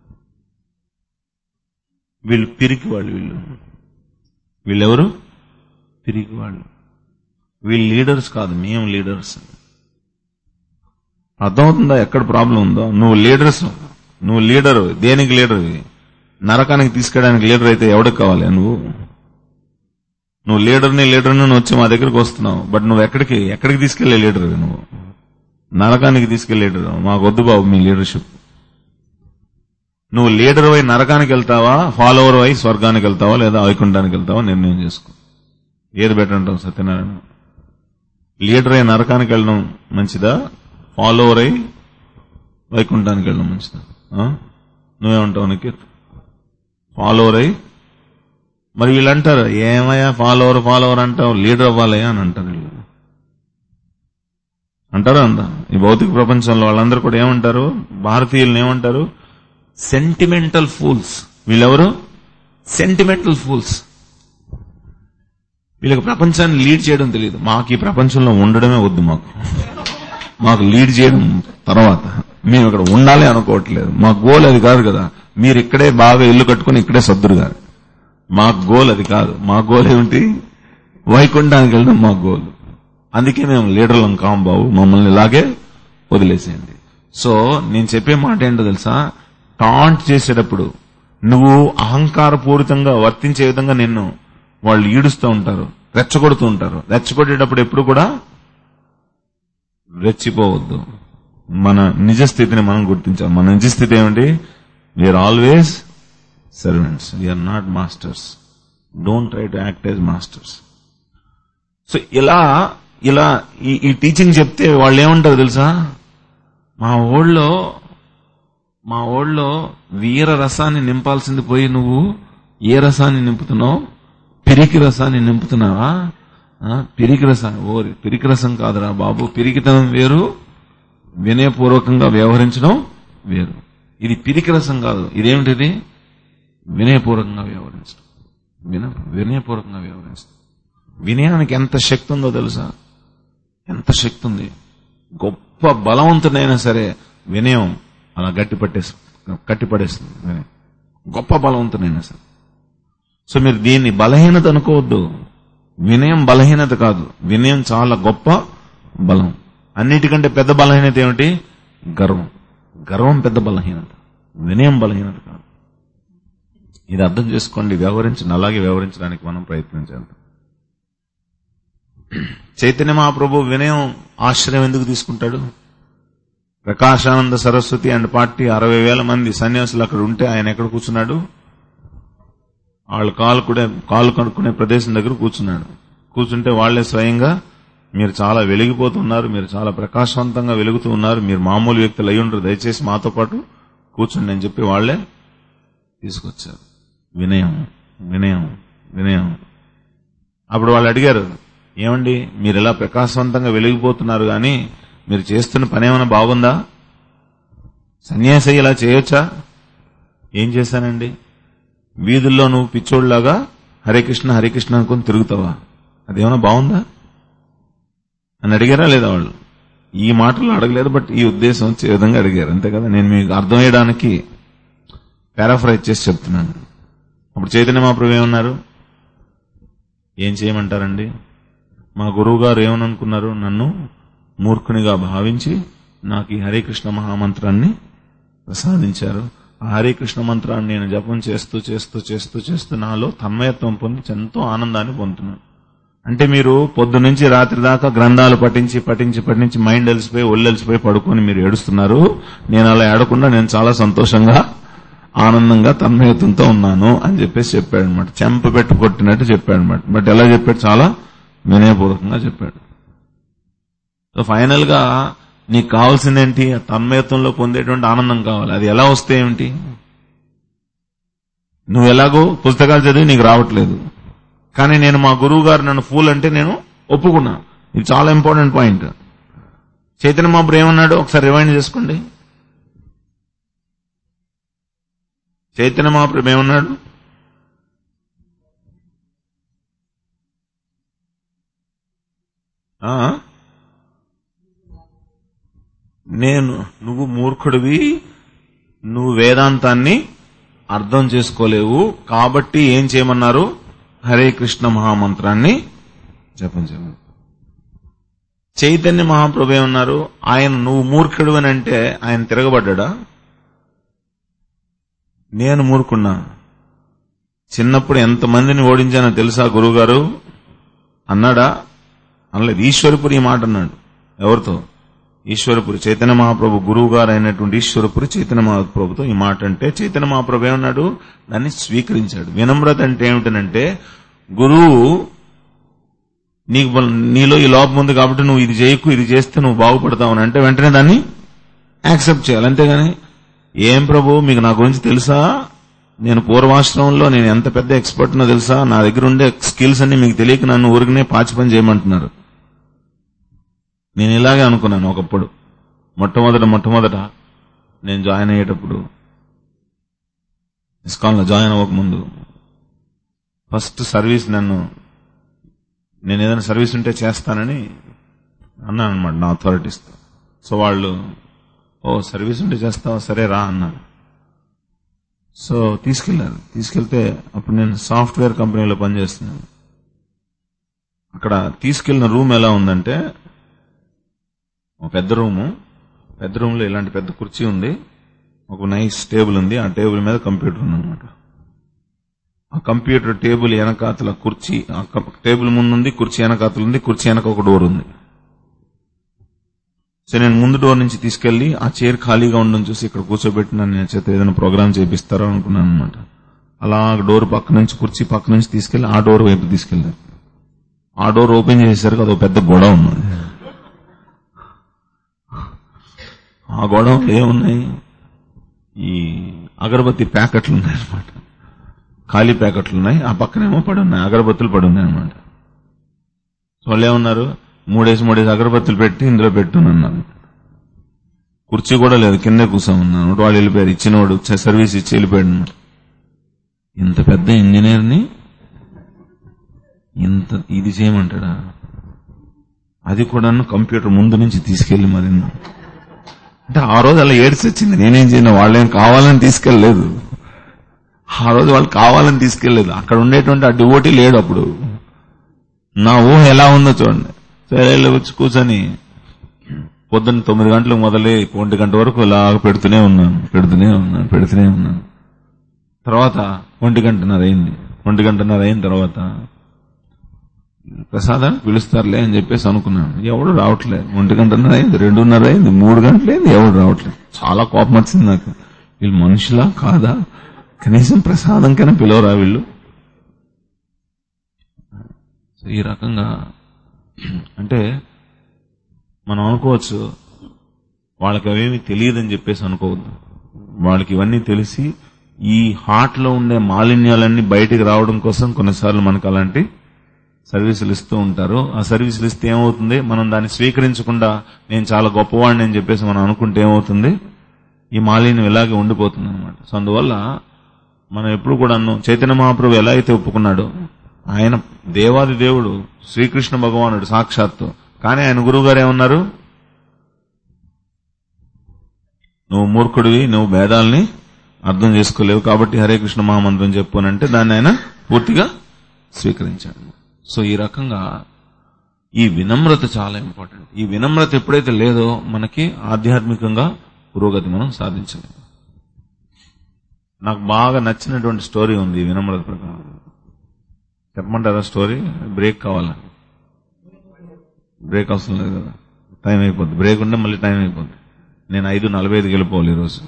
వీళ్ళు పిరికి వాళ్ళు వీళ్ళు వీళ్ళెవరు పిరికి వాళ్ళు వీళ్ళు లీడర్స్ కాదు మేము లీడర్స్ అర్థమవుతుందా ఎక్కడ ప్రాబ్లం ఉందో నువ్వు లీడర్స్ నువ్వు లీడర్ దేనికి లీడర్ నరకానికి తీసుకెళ్ళడానికి లీడర్ అయితే ఎవడికి కావాలి నువ్వు నువ్వు లీడర్ని లీడర్ని నువ్వు వచ్చి మా దగ్గరికి వస్తున్నావు బట్ నువ్వు ఎక్కడికి ఎక్కడికి తీసుకెళ్లే లీడర్ నువ్వు నరకానికి తీసుకెళ్లే లీడర్ మాకు వద్దు బాబు మీ లీడర్షిప్ నువ్వు లీడర్ అయి నరకానికి వెళ్తావా ఫాలోవర్ అయి స్వర్గానికి వెళ్తావా లేదా వైకుంఠానికి వెళ్తావా నిర్ణయం చేసుకో ఏది బెటర్ అంటావు సత్యనారాయణ లీడర్ అయి నరకానికి వెళ్ళడం మంచిదా ఫాలోవర్ అయి వైకుంఠానికి వెళ్ళడం మంచిదా ఆ? నువ్వేమంటావు నిఖిత్ ఫాలోవర్ అయి మరి వీళ్ళు అంటారు ఏమయ్యా ఫాలోవర్ ఫాలోవర్ అంటావు లీడర్ అవ్వాలయ్యా అని అంటారు వీళ్ళు అంటారా అందా ఈ భౌతిక ప్రపంచంలో వాళ్ళందరూ కూడా ఏమంటారు భారతీయులను ఏమంటారు సెంటిమెంటల్ ఫూల్స్ వీళ్ళెవరు సెంటిమెంటల్ ఫూల్స్ వీళ్ళకి ప్రపంచాన్ని లీడ్ చేయడం తెలియదు మాకు ఈ ప్రపంచంలో ఉండడమే వద్దు మాకు మాకు లీడ్ చేయడం తర్వాత మేము ఇక్కడ ఉండాలి అనుకోవట్లేదు మా గోల్ అది కాదు కదా మీరు ఇక్కడే బాగా ఇల్లు కట్టుకుని ఇక్కడే సర్దురు కాదు మా గోల్ అది కాదు మా గోల్ ఏమిటి వైకుంఠానికి వెళ్ళడం మా గోల్ అందుకే మేము లీడర్లం కాం బాబు మమ్మల్ని ఇలాగే వదిలేసేయండి సో నేను చెప్పే మాట ఏంటో తెలుసా టాంట్ చేసేటప్పుడు నువ్వు అహంకారపూరితంగా వర్తించే విధంగా నిన్ను వాళ్ళు ఈడుస్తూ ఉంటారు రెచ్చగొడుతూ ఉంటారు రెచ్చగొట్టేటప్పుడు ఎప్పుడు కూడా రెచ్చిపోవద్దు మన నిజ స్థితిని మనం గుర్తించాలి మన నిజ స్థితి ఏమిటి we are always servants we are not masters don't try to act as masters so ఇలా ఇలా ఈ ఈ టీచింగ్ చెప్తే వాళ్ళు ఏమంటారు తెలుసా మా ఊళ్ళో మా ఊళ్ళో వీర రసాన్ని నింపాల్సింది పోయి నువ్వు ఏ రసాన్ని నింపుతున్నావు పిరికి రసాన్ని నింపుతున్నావా ఆ, పిరికి రసాన్ని ఓ పిరికి రసం కాదురా బాబు పిరికితనం వేరు వినయపూర్వకంగా వ్యవహరించడం వేరు ఇది పిరికి రసం కాదు ఇదేమిటిది వినయపూర్వకంగా వ్యవహరించడం విన వినయపూర్వకంగా వ్యవహరించడం వినయానికి ఎంత శక్తి ఉందో తెలుసా ఎంత శక్తి ఉంది గొప్ప బలవంతుడైనా సరే వినయం అలా గట్టి పట్టేసి కట్టిపడేస్తుంది వినయం గొప్ప బలవంతుడైనా సరే సో మీరు దీన్ని బలహీనత అనుకోవద్దు వినయం బలహీనత కాదు వినయం చాలా గొప్ప బలం అన్నిటికంటే పెద్ద బలహీనత ఏమిటి గర్వం గర్వం పెద్ద బలహీనత వినయం బలహీనత కాదు ఇది అర్థం చేసుకోండి వ్యవహరించండి అలాగే వ్యవహరించడానికి మనం ప్రయత్నం చేద్దాం చైతన్య మహాప్రభు వినయం ఆశ్రయం ఎందుకు తీసుకుంటాడు ప్రకాశానంద సరస్వతి అండ్ పార్టీ అరవై వేల మంది సన్యాసులు అక్కడ ఉంటే ఆయన ఎక్కడ కూర్చున్నాడు వాళ్ళు కాలు కూడా కాలు కడుక్కునే ప్రదేశం దగ్గర కూర్చున్నాడు కూర్చుంటే వాళ్లే స్వయంగా మీరు చాలా వెలిగిపోతున్నారు మీరు చాలా ప్రకాశవంతంగా వెలుగుతూ ఉన్నారు మీరు మామూలు వ్యక్తులు అయి ఉండరు దయచేసి మాతో పాటు కూర్చుండి అని చెప్పి వాళ్లే తీసుకొచ్చారు వినయం వినయం వినయం అప్పుడు వాళ్ళు అడిగారు ఏమండి మీరు ఇలా ప్రకాశవంతంగా వెలిగిపోతున్నారు కానీ మీరు చేస్తున్న పని ఏమైనా బాగుందా సన్యాసి ఇలా చేయొచ్చా ఏం చేశానండి వీధుల్లో నువ్వు పిచ్చోళ్ళలాగా హరే కృష్ణ హరే కృష్ణ అనుకుని తిరుగుతావా అదేమైనా బాగుందా అని అడిగారా లేదా వాళ్ళు ఈ మాటలు అడగలేదు బట్ ఈ ఉద్దేశం వచ్చే విధంగా అడిగారు అంతే కదా నేను మీకు అర్థమయ్యడానికి పారాఫ్రైజ్ చేసి చెప్తున్నాను అప్పుడు చైతన్య మహాప్రభు ఏమన్నారు ఏం చేయమంటారండి మా గురువు గారు ఏమని అనుకున్నారు నన్ను మూర్ఖునిగా భావించి నాకు ఈ హరే కృష్ణ మహామంత్రాన్ని ప్రసాదించారు ఆ హరే కృష్ణ మంత్రాన్ని నేను జపం చేస్తూ చేస్తూ చేస్తూ చేస్తూ నాలో తన్మయత్వం పొంది ఎంతో ఆనందాన్ని పొందుతున్నాను అంటే మీరు పొద్దు నుంచి రాత్రి దాకా గ్రంథాలు పఠించి పఠించి పఠించి మైండ్ అలిసిపోయి ఒళ్ళు అలిసిపోయి పడుకొని మీరు ఏడుస్తున్నారు నేను అలా ఏడకుండా నేను చాలా సంతోషంగా ఆనందంగా తన్మయత్వంతో ఉన్నాను అని చెప్పేసి చెప్పాడు అనమాట చెంప పెట్టి కొట్టినట్టు చెప్పాడు అనమాట బట్ ఎలా చెప్పాడు చాలా వినయపూర్వకంగా చెప్పాడు సో ఫైనల్ గా నీకు కావాల్సిందేంటి ఆ తన్మయత్వంలో పొందేటువంటి ఆనందం కావాలి అది ఎలా వస్తే ఏమిటి నువ్వు ఎలాగో పుస్తకాలు చదివి నీకు రావట్లేదు కానీ నేను మా గురువు గారు నన్ను ఫూల్ అంటే నేను ఒప్పుకున్నా ఇది చాలా ఇంపార్టెంట్ పాయింట్ చైతన్య మాపుడు ఏమన్నాడు ఒకసారి రివైండ్ చేసుకోండి చైతన్య మహాప్రభు ఏమన్నాడు ఆ? నేను నువ్వు మూర్ఖుడివి నువ్వు వేదాంతాన్ని అర్థం చేసుకోలేవు కాబట్టి ఏం చేయమన్నారు హరే కృష్ణ మహామంత్రాన్ని జపం చేయమని చైతన్య మహాప్రభు ఏమన్నారు ఆయన నువ్వు మూర్ఖుడు అని అంటే ఆయన తిరగబడ్డా నేను మూర్ఖున్నా చిన్నప్పుడు ఎంతమందిని ఓడించానో తెలుసా గురువుగారు అన్నాడా అనలేదు ఈశ్వరపురి ఈ మాట అన్నాడు ఎవరితో ఈశ్వరపురి చైతన్య మహాప్రభు గురువు గారు అయినటువంటి ఈశ్వరపురి చైతన్య మహాప్రభుతో ఈ మాట అంటే చైతన్య మహాప్రభు ఏమన్నాడు దాన్ని స్వీకరించాడు వినమ్రత అంటే ఏమిటనంటే గురువు నీకు బల- నీలో ఈ లోపం ఉంది కాబట్టి నువ్వు ఇది చేయకు ఇది చేస్తే నువ్వు బాగుపడతావు అని అంటే వెంటనే దాన్ని యాక్సెప్ట్ చేయాలి అంతేగాని ఏం ప్రభు మీకు నా గురించి తెలుసా నేను పూర్వాశ్రమంలో నేను ఎంత పెద్ద ఎక్స్పర్ట్నో తెలుసా నా దగ్గర ఉండే స్కిల్స్ అన్ని మీకు తెలియక నన్ను ఊరికనే పాచి పని చేయమంటున్నారు నేను ఇలాగే అనుకున్నాను ఒకప్పుడు మొట్టమొదట మొట్టమొదట నేను జాయిన్ అయ్యేటప్పుడు ఇస్కాన్లో జాయిన్ అవ్వకముందు ఫస్ట్ సర్వీస్ నన్ను నేను ఏదైనా సర్వీస్ ఉంటే చేస్తానని అన్నాను అనమాట నా అథారిటీస్తో సో వాళ్ళు ఓ సర్వీస్ ఉంటే చేస్తావా సరే రా అన్నారు సో తీసుకెళ్లారు తీసుకెళ్తే అప్పుడు నేను సాఫ్ట్వేర్ కంపెనీలో పనిచేస్తున్నాను అక్కడ తీసుకెళ్లిన రూమ్ ఎలా ఉందంటే ఒక పెద్ద రూము పెద్ద రూమ్ లో ఇలాంటి పెద్ద కుర్చీ ఉంది ఒక నైస్ టేబుల్ ఉంది ఆ టేబుల్ మీద కంప్యూటర్ ఉంది అనమాట ఆ కంప్యూటర్ టేబుల్ వెనకాతల కుర్చీ ఆ కం- టేబుల్ ముందు ఉంది కుర్చీ వెనకాతల ఉంది కుర్చీ వెనక ఒక డోర్ ఉంది సో నేను ముందు డోర్ నుంచి తీసుకెళ్లి ఆ చైర్ ఖాళీగా ఉండడం చూసి ఇక్కడ కూర్చోబెట్టి నన్ను నేను చేత ఏదైనా ప్రోగ్రామ్ చేపిస్తారో అనుకున్నాను అనమాట అలా డోర్ పక్క నుంచి కుర్చీ పక్క నుంచి తీసుకెళ్లి ఆ డోర్ వైపు తీసుకెళ్లారు ఆ డోర్ ఓపెన్ చేసేసరికి అదో పెద్ద గొడవ ఉన్నది ఆ గొడవలు ఏమున్నాయి ఈ అగరబత్తి ప్యాకెట్లు ఉన్నాయి అనమాట ఖాళీ ప్యాకెట్లు ఉన్నాయి ఆ పక్కనేమో పడి ఉన్నాయి అగరబత్తులు పడి ఉన్నాయి అనమాట సో వాళ్ళు ఏమన్నారు మూడేసి మూడేసి అగరబత్తులు పెట్టి ఇందులో పెట్టునన్నారు కుర్చీ కూడా లేదు కిందే కూర్చోమన్నాను వాళ్ళు వెళ్ళిపోయారు ఇచ్చినవాడు చ- సర్వీస్ ఇచ్చి వెళ్ళిపోయాడు అనమాట ఇంత పెద్ద ఇంజనీర్ని ఇంత ఇది చేయమంటాడా అది కూడా కంప్యూటర్ ముందు నుంచి తీసుకెళ్లి మరి అంటే ఆ రోజు అలా ఏడ్చి వచ్చింది నేనేం చేయను వాళ్ళేం కావాలని తీసుకెళ్లలేదు ఆ రోజు వాళ్ళు కావాలని తీసుకెళ్లేదు అక్కడ ఉండేటువంటి ఆ డివోటీ లేడు అప్పుడు నా ఊహ ఎలా ఉందో చూడండి సరే వెళ్ళి వచ్చి కూర్చొని పొద్దున్న తొమ్మిది గంటలకు మొదలై ఒంటి గంట వరకు ఇలా పెడుతూనే ఉన్నాను పెడుతూనే ఉన్నాను పెడుతూనే ఉన్నాను తర్వాత ఒంటి గంటన్నర అయింది ఒంటి గంటన్నర అయిన తర్వాత ప్రసాదాన్ని పిలుస్తారులే అని చెప్పేసి అనుకున్నాను ఎవడు రావట్లేదు ఒంటి గంటన్నర అయింది రెండున్నర అయింది మూడు గంటలైంది ఎవడు రావట్లేదు చాలా కోపం వచ్చింది నాకు వీళ్ళు మనుషులా కాదా కనీసం ప్రసాదంకైనా పిలవరా వీళ్ళు సో ఈ రకంగా అంటే మనం అనుకోవచ్చు వాళ్ళకి అవేమి తెలియదని చెప్పేసి అనుకోవద్దు వాళ్ళకి ఇవన్నీ తెలిసి ఈ హార్ట్ లో ఉండే మాలిన్యాలన్నీ బయటికి రావడం కోసం కొన్నిసార్లు మనకు అలాంటి సర్వీసులు ఇస్తూ ఉంటారు ఆ సర్వీసులు ఇస్తే ఏమవుతుంది మనం దాన్ని స్వీకరించకుండా నేను చాలా గొప్పవాడిని అని చెప్పేసి మనం అనుకుంటే ఏమవుతుంది ఈ మాలిన్యం ఇలాగే ఉండిపోతుంది అనమాట సో అందువల్ల మనం ఎప్పుడు కూడా చైతన్య మహాప్రభు ఎలా అయితే ఒప్పుకున్నాడో ఆయన దేవాది దేవుడు శ్రీకృష్ణ భగవానుడు సాక్షాత్తు కానీ ఆయన గురువు గారు ఏమన్నారు నువ్వు మూర్ఖుడివి నువ్వు భేదాల్ని అర్థం చేసుకోలేవు కాబట్టి హరే కృష్ణ మహామంత్రం చెప్పు అని అంటే దాన్ని ఆయన పూర్తిగా స్వీకరించాడు సో ఈ రకంగా ఈ వినమ్రత చాలా ఇంపార్టెంట్ ఈ వినమ్రత ఎప్పుడైతే లేదో మనకి ఆధ్యాత్మికంగా పురోగతి మనం సాధించలేము నాకు బాగా నచ్చినటువంటి స్టోరీ ఉంది ఈ వినమ్రత ప్రకారం చెప్పమంటారా స్టోరీ బ్రేక్ కావాలా బ్రేక్ అవసరం లేదు కదా టైం అయిపోద్ది బ్రేక్ ఉంటే మళ్ళీ టైం అయిపోద్ది నేను ఐదు నలభై ఐదుకి వెళ్ళిపోవాలి ఈరోజు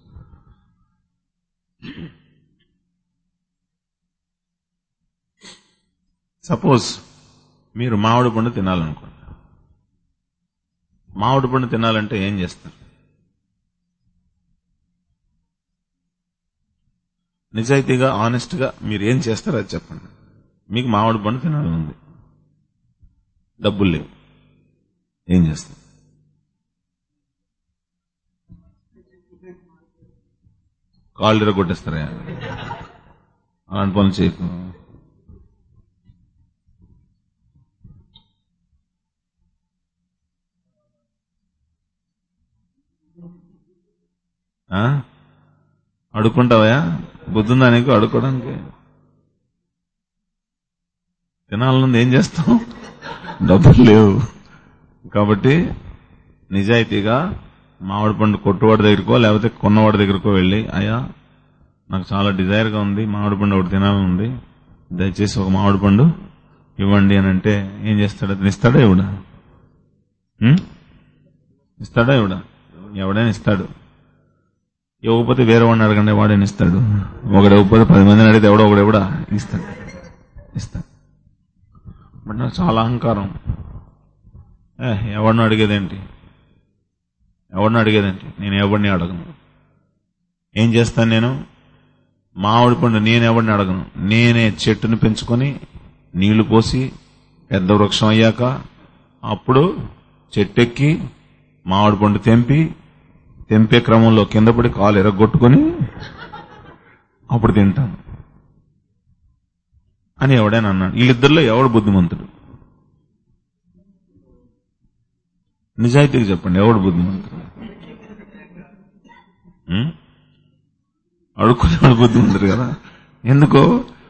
సపోజ్ మీరు మామిడి పండు తినాలనుకోండి మామిడి పండు తినాలంటే ఏం చేస్తారు నిజాయితీగా ఆనెస్ట్ గా మీరు ఏం చేస్తారో అది చెప్పండి మీకు మామిడి పండు తినాలని ఉంది డబ్బులు లేవు ఏం చేస్తారు కాళ్ళు ఇరగొట్టేస్తారా అలాంటి పనులు చేయకు ఆ? అడుక్కుంటావా బుద్ధుందా నీకు అడుక్కోవడానికి తినాలనుంది ఏం చేస్తాం డబ్బులు లేవు కాబట్టి నిజాయితీగా మామిడి పండు కొట్టువాడి దగ్గరకో లేకపోతే కొన్నవాడి దగ్గరకో వెళ్ళి అయ్యా నాకు చాలా డిజైర్ గా ఉంది మామిడి పండు ఒకటి తినాలని ఉంది దయచేసి ఒక మామిడి పండు ఇవ్వండి అని అంటే ఏం చేస్తాడు అతను ఇస్తాడా ఇవిడా ఇస్తాడా ఇవిడా ఎవడైనా ఇస్తాడు ఇవ్వకపోతే వేరే వాడిని అడగండి వాడేని ఇస్తాడు ఒకడు ఇవ్వకపోతే పది మందిని అడిగితే ఎవడో ఒకడు ఎవడా ఇస్తాడు ఇస్తాడు బట్ నాకు చాలా అహంకారం ఏ ఎవడిని అడిగేదేంటి ఎవడిని అడిగేదేంటి నేను ఎవరిని అడగను ఏం చేస్తాను నేను మామిడి పండు నేను ఎవరిని అడగను నేనే చెట్టుని పెంచుకొని నీళ్లు పోసి పెద్ద వృక్షం అయ్యాక అప్పుడు చెట్టెక్కి మామిడి పండు తెంపి తెంపే క్రమంలో కింద పడి కాలు ఎరగొట్టుకొని అప్పుడు తింటాను అని ఎవడైనా అన్నాడు వీళ్ళిద్దరిలో ఎవడు బుద్ధిమంతుడు నిజాయితీగా చెప్పండి ఎవడు బుద్ధిమంతుడు ఉం? అడుక్కునేవాడు బుద్ధిమంతుడు కదా ఎందుకో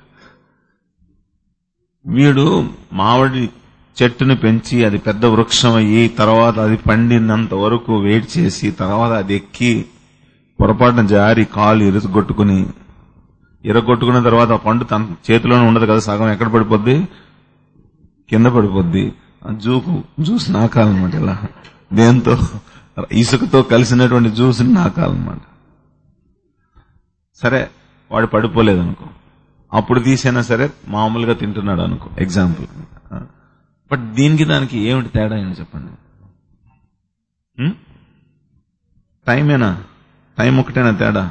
వీడు మామిడి చెట్టును పెంచి అది పెద్ద వృక్షం అయ్యి తర్వాత అది పండినంత వరకు వెయిట్ చేసి తర్వాత అది ఎక్కి పొరపాటున జారి కాలు ఇరుగొట్టుకుని ఇరగొట్టుకున్న తర్వాత ఆ పండు తన చేతిలోనే ఉండదు కదా సగం ఎక్కడ పడిపోద్ది కింద పడిపోద్ది ఆ జూకు జ్యూస్ నాకాలన్నమాట ఇలా దేంతో ఇసుకతో కలిసినటువంటి జ్యూస్ని నాకాలన్నమాట సరే వాడు పడిపోలేదు అనుకో అప్పుడు తీసైనా సరే మామూలుగా తింటున్నాడు అనుకో ఎగ్జాంపుల్ బట్ దీనికి దానికి ఏమిటి తేడా అని చెప్పండి ఉం? టైమేనా టైం ఒకటేనా తేడా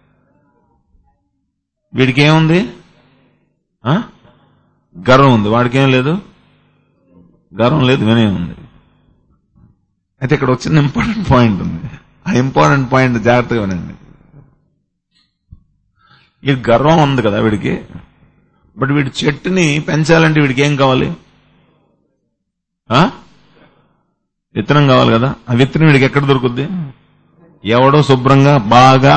వీడికి ఏముంది ఆ? గర్వం ఉంది వాడికి ఏం లేదు గర్వం లేదు వినయం ఉంది అయితే ఇక్కడ వచ్చిన ఇంపార్టెంట్ పాయింట్ ఉంది ఆ ఇంపార్టెంట్ పాయింట్ జాగ్రత్తగా వినండి ఈ గర్వం ఉంది కదా వీడికి బట్ వీడి చెట్టుని పెంచాలంటే వీడికి ఏం కావాలి ఆ? విత్తనం కావాలి కదా ఆ విత్తనం వీడికి ఎక్కడ దొరుకుద్ది ఎవడో శుభ్రంగా బాగా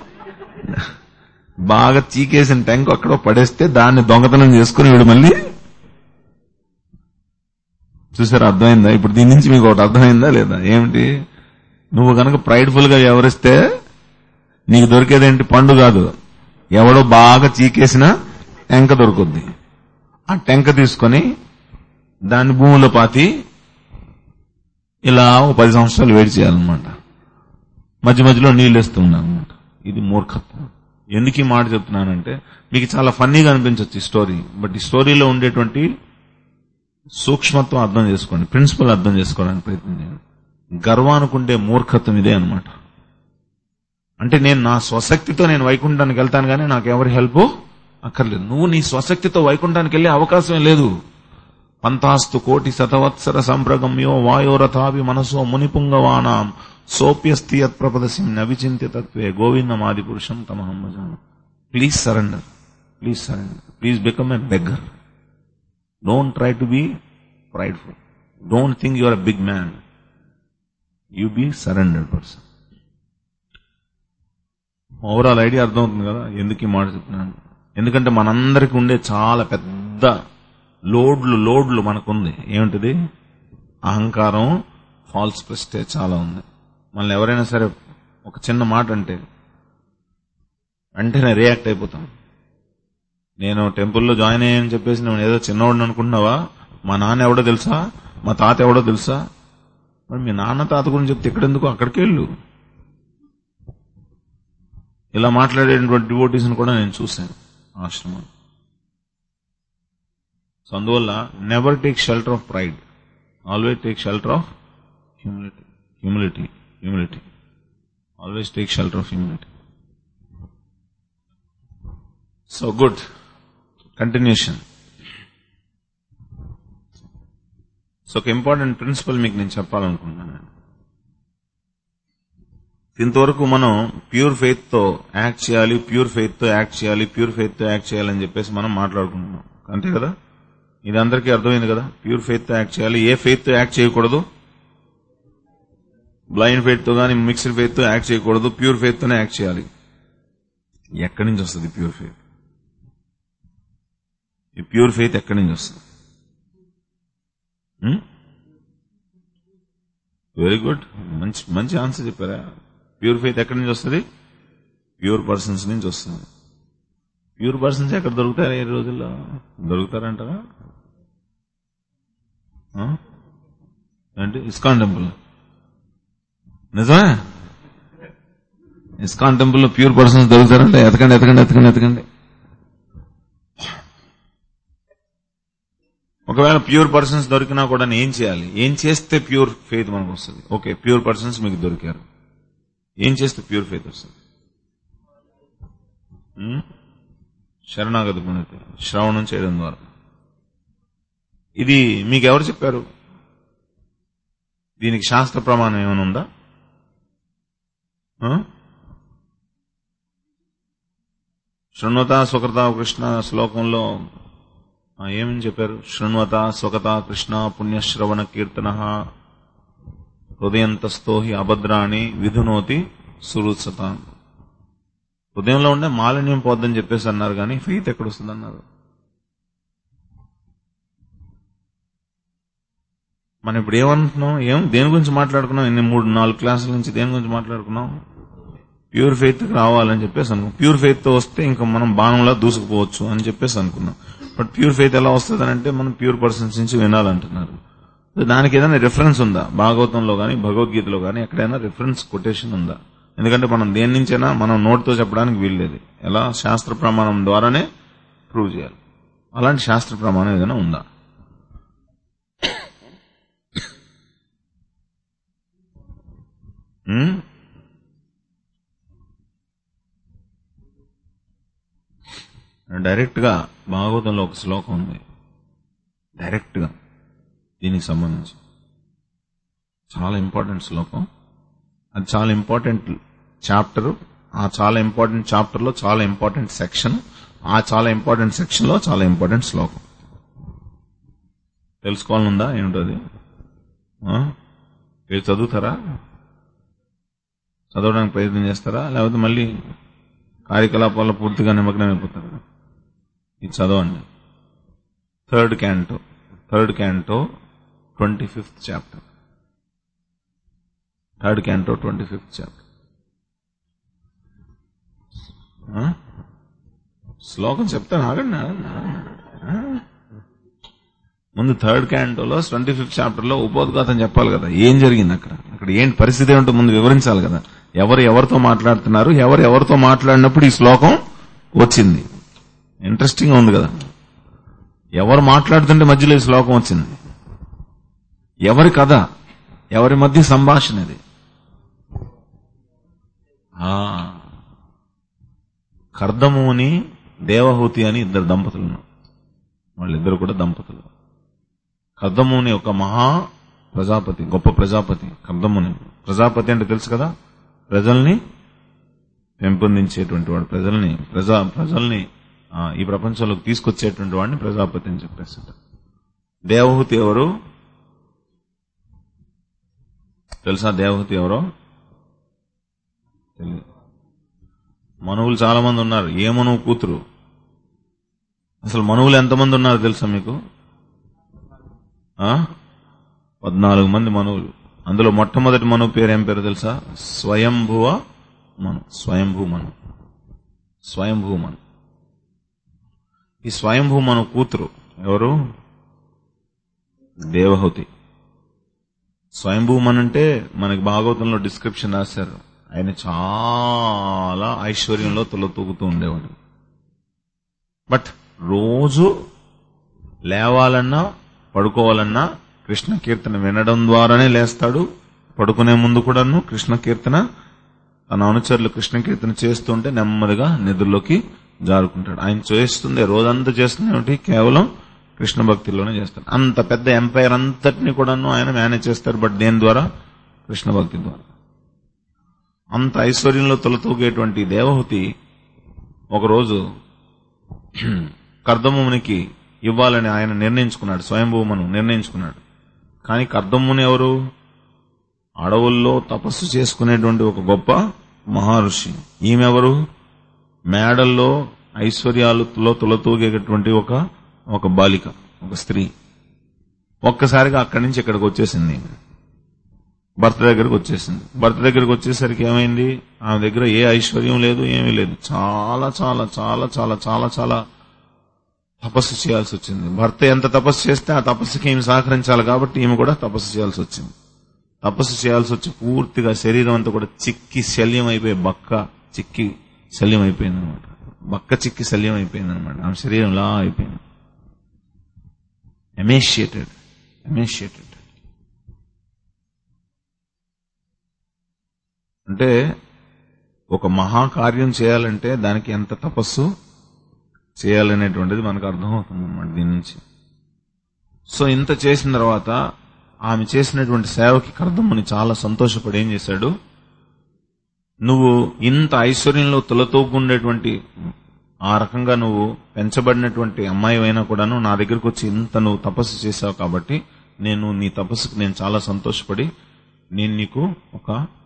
బాగా చీకేసిన ట్యాంక్ అక్కడ పడేస్తే దాన్ని దొంగతనం చేసుకుని వీడు మళ్ళీ చూసారా అర్థమైందా ఇప్పుడు దీని నుంచి మీకు ఒకటి అర్థమైందా లేదా ఏమిటి నువ్వు కనుక ప్రైడ్ఫుల్ గా వ్యవహరిస్తే నీకు దొరికేదేంటి పండు కాదు ఎవడో బాగా చీకేసిన టెంక దొరుకుద్ది ఆ టెంక తీసుకొని దాన్ని భూమిలో పాతి ఇలా ఓ పది సంవత్సరాలు వేడి చేయాలన్నమాట మధ్య మధ్యలో నీళ్ళు వేస్తూ అనమాట ఇది మూర్ఖత్వం ఎందుకు ఈ మాట చెప్తున్నానంటే మీకు చాలా ఫన్నీగా అనిపించవచ్చు ఈ స్టోరీ బట్ ఈ స్టోరీలో ఉండేటువంటి సూక్ష్మత్వం అర్థం చేసుకోండి ప్రిన్సిపల్ అర్థం చేసుకోవడానికి ప్రయత్నం చేయండి గర్వానుకుండే మూర్ఖత్వం ఇదే అనమాట అంటే నేను నా స్వశక్తితో నేను వైకుంఠానికి వెళ్తాను కానీ నాకు ఎవరి హెల్ప్ అక్కర్లేదు నువ్వు నీ స్వశక్తితో వైకుంఠానికి వెళ్ళే అవకాశం లేదు పంతాస్తు కోటి శతవత్సర సంప్రగమ్యో వాయోరథాభి మనసో మునిపుంగవానాం సోప్యస్తి యత్ ప్రపదసిం నవిచింత్య తత్వే గోవిందమాది పురుషం తమహం భజామి please surrender please surrender please become a beggar don't try to be prideful don't think your uh big man you be surrendered person overall idea అర్థమవుతుంది కదా ఎందుకు ఈ మాట చెప్తున్నాను ఎందుకంటే మనందరికి ఉండే చాలా పెద్ద లోడ్లు లోడ్లు మనకుంది ఏమిటిది అహంకారం ఫాల్స్ ప్రెస్టేజ్ చాలా ఉంది మళ్ళీ ఎవరైనా సరే ఒక చిన్న మాట అంటే వెంటనే రియాక్ట్ అయిపోతాం నేను టెంపుల్లో జాయిన్ అయ్యానని చెప్పేసి నేను ఏదో చిన్నవాడిని అనుకుంటున్నావా మా నాన్న ఎవడో తెలుసా మా తాత ఎవడో తెలుసా మరి మీ నాన్న తాత గురించి చెప్తే ఎక్కడెందుకు అక్కడికి వెళ్ళు ఇలా మాట్లాడేటువంటి డివోటీస్ కూడా నేను చూశాను ఆశ్రమం సో అందువల్ల never take shelter of pride always take shelter of humility humility humility always take shelter of humility so good continuation so ఒక ఇంపార్టెంట్ ప్రిన్సిపల్ మీకు నేను చెప్పాలనుకుంటున్నాను ఇంతవరకు మనం ప్యూర్ ఫెయిత్ తో యాక్ట్ చేయాలి ప్యూర్ ఫెయిత్ తో యాక్ట్ చేయాలి ప్యూర్ ఫెయిత్ తో యాక్ట్ చేయాలని చెప్పేసి మనం మాట్లాడుకుంటున్నాం అంతే కదా ఇది అందరికీ అర్థమైంది కదా ప్యూర్ ఫెయిత్ తో యాక్ట్ చేయాలి ఏ ఫెయిత్ తో యాక్ట్ చేయకూడదు బ్లైండ్ ఫెయిత్ తో కానీ మిక్స్డ్ ఫెయిత్ తో యాక్ట్ చేయకూడదు ప్యూర్ ఫెయిత్ తోనే యాక్ట్ చేయాలి ఎక్కడి నుంచి వస్తుంది ప్యూర్ ఫెయిత్ ఈ ప్యూర్ ఫెయిత్ ఎక్కడి నుంచి వస్తుంది వెరీ గుడ్ మంచి మంచి ఆన్సర్ చెప్పారా ప్యూర్ ఫెయిత్ ఎక్కడి నుంచి వస్తుంది ప్యూర్ పర్సన్స్ నుంచి వస్తుంది ప్యూర్ పర్సన్స్ ఎక్కడ దొరుకుతారా ఈ రోజుల్లో దొరుకుతారంటారా ఆ? ఏంటి ఇస్కాన్ టెంపుల్ నిజమే ఇస్కాన్ టెంపుల్ లో ప్యూర్ పర్సన్స్ దొరుకుతారంటే ఎతకండి ఎతకండి ఎతకండి ఎతకండి ఒకవేళ ప్యూర్ పర్సన్స్ దొరికినా కూడా ఏం చేయాలి ఏం చేస్తే ప్యూర్ ఫెయిత్ మనకు వస్తుంది ఓకే ప్యూర్ పర్సన్స్ మీకు దొరికారు ఏం చేస్తే ప్యూర్ ఫెయిత్ వస్తుంది ఉం? శరణాగతి పుణ్యత శ్రవణం చేయడం ద్వారా ఇది మీకు ఎవరు చెప్పారు దీనికి శాస్త్ర ప్రమాణం ఏమైనా ఉందా ఆ? శృణ్వత సుకృత కృష్ణ శ్లోకంలో ఆ, ఏమని చెప్పారు శృణ్వత స్వకత కృష్ణ పుణ్యశ్రవణ కీర్తన హృదయంతస్థో హి అభద్రాణి విధునోతి సురుత్సత హృదయంలో ఉండే మాలిన్యం పోద్దని చెప్పేసి అన్నారు కానీ ఫెయిత్ ఎక్కడొస్తుంది అన్నారు మనం ఇప్పుడు ఏమంటున్నాం ఏం దేని గురించి మాట్లాడుకున్నాం ఇన్ని మూడు నాలుగు క్లాసుల నుంచి దేని గురించి మాట్లాడుకున్నాం ప్యూర్ ఫెయిత్ రావాలని చెప్పేసి అనుకున్నాం ప్యూర్ ఫెయిత్ తో వస్తే ఇంకా మనం బాణంలా దూసుకుపోవచ్చు అని చెప్పేసి అనుకున్నాం బట్ ప్యూర్ ఫెయిత్ ఎలా వస్తుంది అంటే మనం ప్యూర్ పర్సన్స్ నుంచి వినాలంటున్నారు దానికి ఏదైనా రిఫరెన్స్ ఉందా భాగవతంలో గానీ భగవద్గీతలో గానీ ఎక్కడైనా రిఫరెన్స్ కొటేషన్ ఉందా ఎందుకంటే మనం దేని నుంచైనా మనం నోటితో చెప్పడానికి వీల్లేదు ఎలా శాస్త్ర ప్రమాణం ద్వారానే ప్రూవ్ చేయాలి అలాంటి శాస్త్ర ప్రమాణం ఏదైనా ఉందా ఉమ్? డైరెక్ట్ గా భాగవతంలో ఒక శ్లోకం ఉంది డైరెక్ట్ గా దీనికి సంబంధించి చాలా ఇంపార్టెంట్ శ్లోకం అది చాలా ఇంపార్టెంట్ చాప్టర్ ఆ చాలా ఇంపార్టెంట్ చాప్టర్ లో చాలా ఇంపార్టెంట్ సెక్షన్ ఆ చాలా ఇంపార్టెంట్ సెక్షన్ లో చాలా ఇంపార్టెంట్ శ్లోకం తెలుసుకోవాలనుందా ఏమిటది ఆ? మీరు చదువుతారా చదవడానికి ప్రయత్నం చేస్తారా లేకపోతే మళ్ళీ కార్యకలాపాల్లో పూర్తిగా నిమగ్నం అయిపోతారా ఇది చదవండి third canto third canto twenty fifth chapter third canto twenty fifth chapter శ్లోకం చెప్తాను ఆగండి ఆగండి, ఆగండి. ఆ? ముందు థర్డ్ క్యాంటోలో ట్వంటీ ఫిఫ్త్ చాప్టర్ లో ఉపోద్ఘాతం చెప్పాలి కదా ఏం జరిగింది అక్కడ అక్కడ ఏంటి పరిస్థితి ఏమిటో ముందు వివరించాలి కదా ఎవరు ఎవరితో మాట్లాడుతున్నారు ఎవరు ఎవరితో మాట్లాడినప్పుడు ఈ శ్లోకం వచ్చింది ఇంట్రెస్టింగ్ ఉంది కదా ఎవరు మాట్లాడుతుంటే మధ్యలో ఈ శ్లోకం వచ్చింది ఎవరి కథ ఎవరి మధ్య సంభాషణ ఇది ఆ, కర్దముని దేవహూతి అని ఇద్దరు దంపతులు ఉన్నారు. వాళ్ళిద్దరు కూడా దంపతులు కర్దముని ఒక మహా ప్రజాపతి గొప్ప ప్రజాపతి కర్దముని ప్రజాపతి అంటే తెలుసు కదా ప్రజల్ని పెంపొందించేటువంటి వాడు ప్రజల్ని ప్రజా ప్రజల్ని ఆ, ఈ ప్రపంచంలోకి తీసుకొచ్చేటువంటి వాడిని ప్రజాపతి అని చెప్పేసి దేవహూతి ఎవరు తెలుసా దేవహూతి ఎవరో తెలియదు మనువులు చాలా మంది ఉన్నారు ఏ మనువు కూతురు అసలు మనువులు ఎంతమంది ఉన్నారు తెలుసా మీకు ఆ? పద్నాలుగు మంది మనువులు అందులో మొట్టమొదటి మనువు పేరు ఏం పేరు తెలుసా స్వయంభువ మను స్వయంభూ మను స్వయంభూ మను ఈ స్వయంభూ మను కూతురు ఎవరు దేవహూతి స్వయంభూమన్ అంటే మనకి భాగవతంలో డిస్క్రిప్షన్ రాశారు ఆయన చాలా ఐశ్వర్యంలో తులతూగుతూ ఉండేవాడు బట్ రోజు లేవాలన్నా పడుకోవాలన్నా కృష్ణ కీర్తన వినడం ద్వారానే లేస్తాడు పడుకునే ముందు కూడాను కృష్ణ కీర్తన తన అనుచరులు కృష్ణ కీర్తన చేస్తుంటే నెమ్మదిగా నిధుల్లోకి జారుకుంటాడు ఆయన చేస్తుంది రోజంతా చేస్తుంది ఏమిటి కేవలం కృష్ణ భక్తిలోనే చేస్తాడు అంత పెద్ద ఎంపైర్ అంతటిని కూడాను ఆయన మేనేజ్ చేస్తారు బట్ దేని ద్వారా కృష్ణ భక్తి ద్వారా అంత ఐశ్వర్యంలో తొలతూగేటువంటి దేవహూతి ఒకరోజు కర్దమునికి ఇవ్వాలని ఆయన నిర్ణయించుకున్నాడు స్వయంభూమను నిర్ణయించుకున్నాడు కానీ కర్దముని ఎవరు అడవుల్లో తపస్సు చేసుకునేటువంటి ఒక గొప్ప మహర్షి ఈమెవరు మేడల్లో ఐశ్వర్యాలతో తులతూగేటటువంటి ఒక ఒక బాలిక ఒక స్త్రీ ఒక్కసారిగా అక్కడి నుంచి ఇక్కడికి వచ్చేసింది ఈమె. భర్త దగ్గరికి వచ్చేసింది భర్త దగ్గరికి వచ్చేసరికి ఏమైంది ఆమె దగ్గర ఏ ఐశ్వర్యం లేదు ఏమీ లేదు చాలా చాలా చాలా చాలా చాలా చాలా తపస్సు చేయాల్సి వచ్చింది భర్త ఎంత తపస్సు చేస్తే ఆ తపస్సుకి ఈమె సహకరించాలి కాబట్టి ఈమె కూడా తపస్సు చేయాల్సి వచ్చింది తపస్సు చేయాల్సి వచ్చి పూర్తిగా శరీరం అంతా కూడా చిక్కి శల్యం అయిపోయి బక్క చిక్కి శల్యం అయిపోయింది అనమాట బక్క చిక్కి శల్యం అయిపోయింది అనమాట ఆమె శరీరం ఇలా అయిపోయింది ఎమేషియేటెడ్ ఎమేషియేటెడ్ అంటే ఒక మహాకార్యం చేయాలంటే దానికి ఎంత తపస్సు చేయాలనేటువంటిది మనకు అర్థమవుతుంది అనమాట దీని నుంచి సో ఇంత చేసిన తర్వాత ఆమె చేసినటువంటి సేవకి కర్దమ్మని చాలా సంతోషపడి ఏం చేశాడు నువ్వు ఇంత ఐశ్వర్యంలో తులతూగుండేటువంటి ఆ రకంగా నువ్వు పెంచబడినటువంటి అమ్మాయి అయినా కూడాను నా దగ్గరకు వచ్చి ఇంత నువ్వు తపస్సు చేశావు కాబట్టి నేను నీ తపస్సుకు నేను చాలా సంతోషపడి నేను నీకు ఒక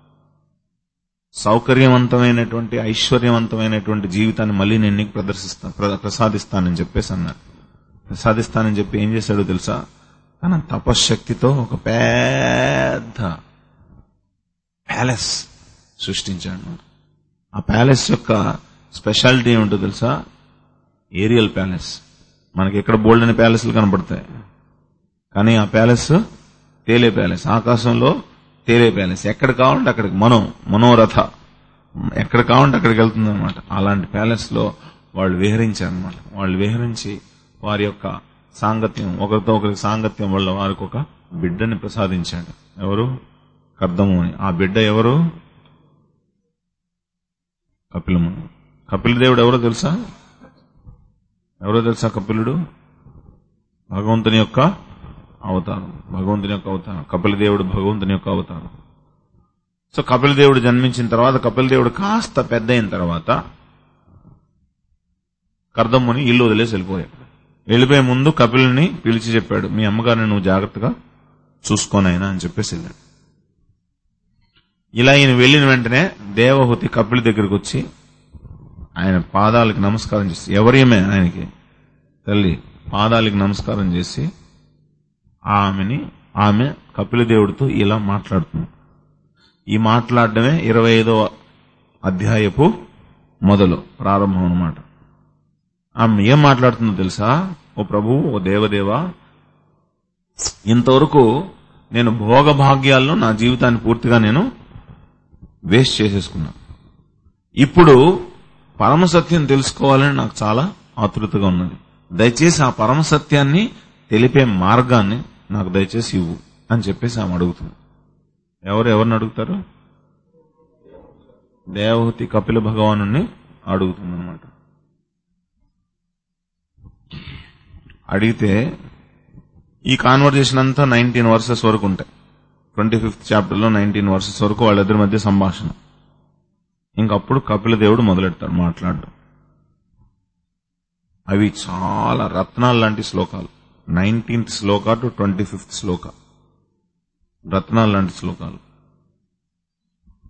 సౌకర్యవంతమైనటువంటి ఐశ్వర్యవంతమైనటువంటి జీవితాన్ని మళ్ళీ నేను నీకు ప్రదర్శిస్తా ప్ర- ప్రసాదిస్తానని చెప్పేసి అన్నాడు ప్రసాదిస్తానని చెప్పి ఏం చేశాడో తెలుసా తన తపశ్శక్తితో ఒక పెద్ద ప్యాలెస్ సృష్టించాడు ఆ ప్యాలెస్ యొక్క స్పెషాలిటీ ఏమిటో తెలుసా ఏరియల్ ప్యాలెస్ మనకి ఎక్కడ బోల్డ్ అనే ప్యాలెస్లు కనపడతాయి కానీ ఆ ప్యాలెస్ తేలే ప్యాలెస్ ఆకాశంలో తేలే ప్యాలెస్ ఎక్కడ కావాలంటే అక్కడికి మనో మనోరథ ఎక్కడ కావాలంటే అక్కడికి వెళ్తుంది అనమాట అలాంటి ప్యాలెస్ లో వాళ్ళు విహరించారు అనమాట వాళ్ళు విహరించి వారి యొక్క సాంగత్యం ఒకరితో ఒకరికి సాంగత్యం వల్ల వారికి ఒక బిడ్డని ప్రసాదించాడు ఎవరు కర్దముని ఆ బిడ్డ ఎవరు కపిలముని కపిల దేవుడు ఎవరో తెలుసా ఎవరో తెలుసా కపిలుడు భగవంతుని యొక్క అవతారం భగవంతుని యొక్క అవతారం కపిల దేవుడు భగవంతుని యొక్క అవతారం సో కపిల దేవుడు జన్మించిన తర్వాత కపిల దేవుడు కాస్త పెద్ద అయిన తర్వాత కర్దమ్ముని ఇల్లు వదిలేసి వెళ్ళిపోయాడు వెళ్ళిపోయే ముందు కపిలుని పిలిచి చెప్పాడు మీ అమ్మగారిని నువ్వు జాగ్రత్తగా చూసుకోనైనా అని చెప్పేసి వెళ్ళాడు ఇలా ఈయన వెళ్ళిన వెంటనే దేవహూతి కపిల దగ్గరికి వచ్చి ఆయన పాదాలకి నమస్కారం చేసి ఎవరేమే ఆయనకి తల్లి పాదాలకి నమస్కారం చేసి ఆమెని ఆమె కపిల దేవుడితో ఇలా మాట్లాడుతుంది ఈ మాట్లాడడమే ఇరవై ఐదవ అధ్యాయపు మొదలు ప్రారంభం అన్నమాట ఆమె ఏం మాట్లాడుతుందో తెలుసా ఓ ప్రభు ఓ దేవదేవా ఇంతవరకు నేను భోగభాగ్యాలను నా జీవితాన్ని పూర్తిగా నేను వేస్ట్ చేసేసుకున్నా ఇప్పుడు పరమసత్యం తెలుసుకోవాలని నాకు చాలా ఆతృతగా ఉన్నది దయచేసి ఆ పరమసత్యాన్ని తెలిపే మార్గాన్ని నాకు దయచేసి ఇవ్వు అని చెప్పేసి ఆమె అడుగుతుంది ఎవరు ఎవరిని అడుగుతారు దేవహూతి కపిల భగవాను అడుగుతుంది అనమాట అడిగితే ఈ కాన్వర్జేషన్ అంతా నైన్టీన్ వర్సెస్ వరకు ఉంటాయి ట్వంటీ ఫిఫ్త్ చాప్టర్ లో నైన్టీన్ వర్సెస్ వరకు వాళ్ళిద్దరి మధ్య సంభాషణ ఇంకప్పుడు కపిల దేవుడు మొదలెడతాడు మాట్లాడడం అవి చాలా రత్నాలు లాంటి శ్లోకాలు నైన్టీన్త్ శ్లోక టు ట్వంటీ ఫిఫ్త్ శ్లోక రత్నాలు లాంటి శ్లోకాలు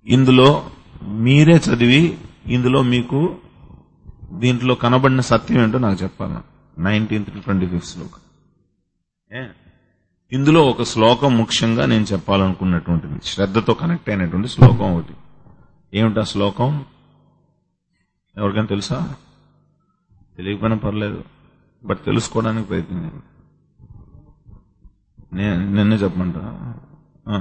ఇందులో మీరే చదివి ఇందులో మీకు దీంట్లో కనబడిన సత్యం ఏంటో నాకు చెప్పాలి నైన్టీన్త్ ట్వంటీ ఫిఫ్త్ శ్లోకం ఏ? ఇందులో ఒక శ్లోకం ముఖ్యంగా నేను చెప్పాలనుకున్నటువంటిది శ్రద్ధతో కనెక్ట్ అయినటువంటి శ్లోకం ఒకటి ఏమిటా శ్లోకం ఎవరికైనా తెలుసా తెలియకపోయినా పర్లేదు బట్ తెలుసుకోవడానికి ప్రయత్నం నేను నిన్నే చెప్పమంటా ఆ.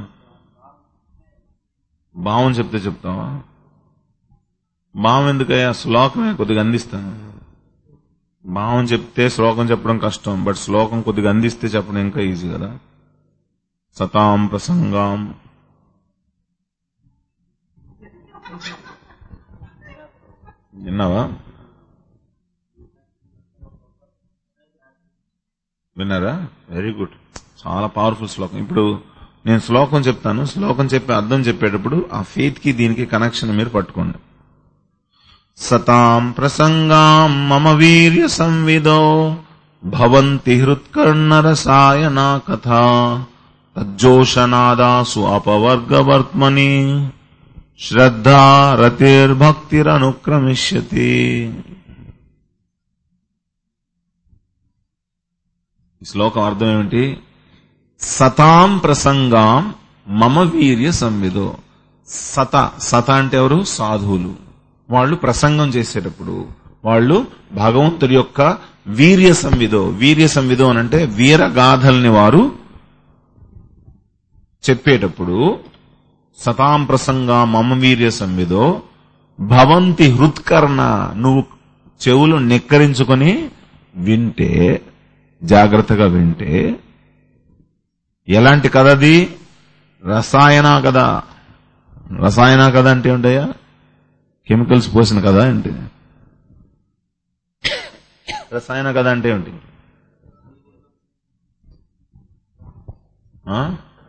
భావం చెప్తే చెప్తావా భావం ఎందుకయ్యా శ్లోకమే కొద్దిగా అందిస్తాను భావం చెప్తే శ్లోకం చెప్పడం కష్టం బట్ శ్లోకం కొద్దిగా అందిస్తే చెప్పడం ఇంకా ఈజీ కదా సతాం ప్రసంగాం విన్నావా విన్నారా వెరీ గుడ్ చాలా పవర్ఫుల్ శ్లోకం ఇప్పుడు నేను శ్లోకం చెప్తాను శ్లోకం చెప్పే అర్థం చెప్పేటప్పుడు ఆ ఫెయిత్ కి దీనికి కనెక్షన్ మీరు పట్టుకోండి సతాం ప్రసంగాం మమ వీర్య సంవిదో భవంతి హృత్కర్ణరసాయనా కథా తజ్జోషనాదాసు అపవర్గవర్త్మని శ్రద్ధా రతిర్భక్తిరనుక్రమిష్యతి ఈ శ్లోకం అర్థం ఏమిటి సతాం ప్రసంగాం మమ వీర్య సంవిదో సత సత అంటే ఎవరు సాధువులు వాళ్ళు ప్రసంగం చేసేటప్పుడు వాళ్ళు భగవంతుడి యొక్క వీర్య సంవిదో వీర్య సంవిదో అని అంటే వీరగాథల్ని వారు చెప్పేటప్పుడు సతాం ప్రసంగా మమ వీర్య సంవిదో భవంతి హృత్కర్ణ నువ్వు చెవులు నెక్కరించుకొని వింటే జాగ్రత్తగా వింటే ఎలాంటి కథ అది రసాయన కథ రసాయన కథ అంటే ఉంటాయా కెమికల్స్ పోసిన కదా ఏంటి రసాయన కథ అంటే ఏంటి ఆ?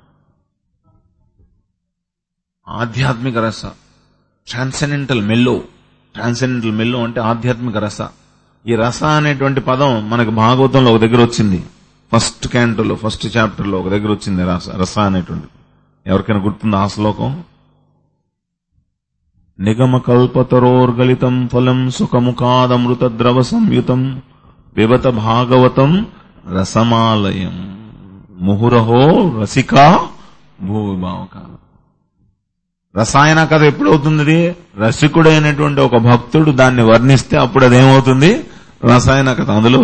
ఆధ్యాత్మిక రస ట్రాన్సెండెంటల్ మెల్లో ట్రాన్సెండెంటల్ మెల్లో అంటే ఆధ్యాత్మిక రస ఈ రస అనేటువంటి పదం మనకు భాగవతంలో ఒక దగ్గర వచ్చింది ఫస్ట్ క్యాంటోలో ఫస్ట్ చాప్టర్ లో ఒక దగ్గర వచ్చింది రస రస అనేటువంటి ఎవరికైనా గుర్తుందా ఆ శ్లోకం నిగమ కల్పతరోర్గలితం ఫలం సుఖముఖాదమృత ద్రవ సంయుతం పిబత భాగవతం రసమాలయం ముహురహో రసికా భూవిభావక రసాయన కథ ఎప్పుడవుతుంది రసికుడైనటువంటి ఒక భక్తుడు దాన్ని వర్ణిస్తే అప్పుడు అదేమవుతుంది రసాయన కథ అందులో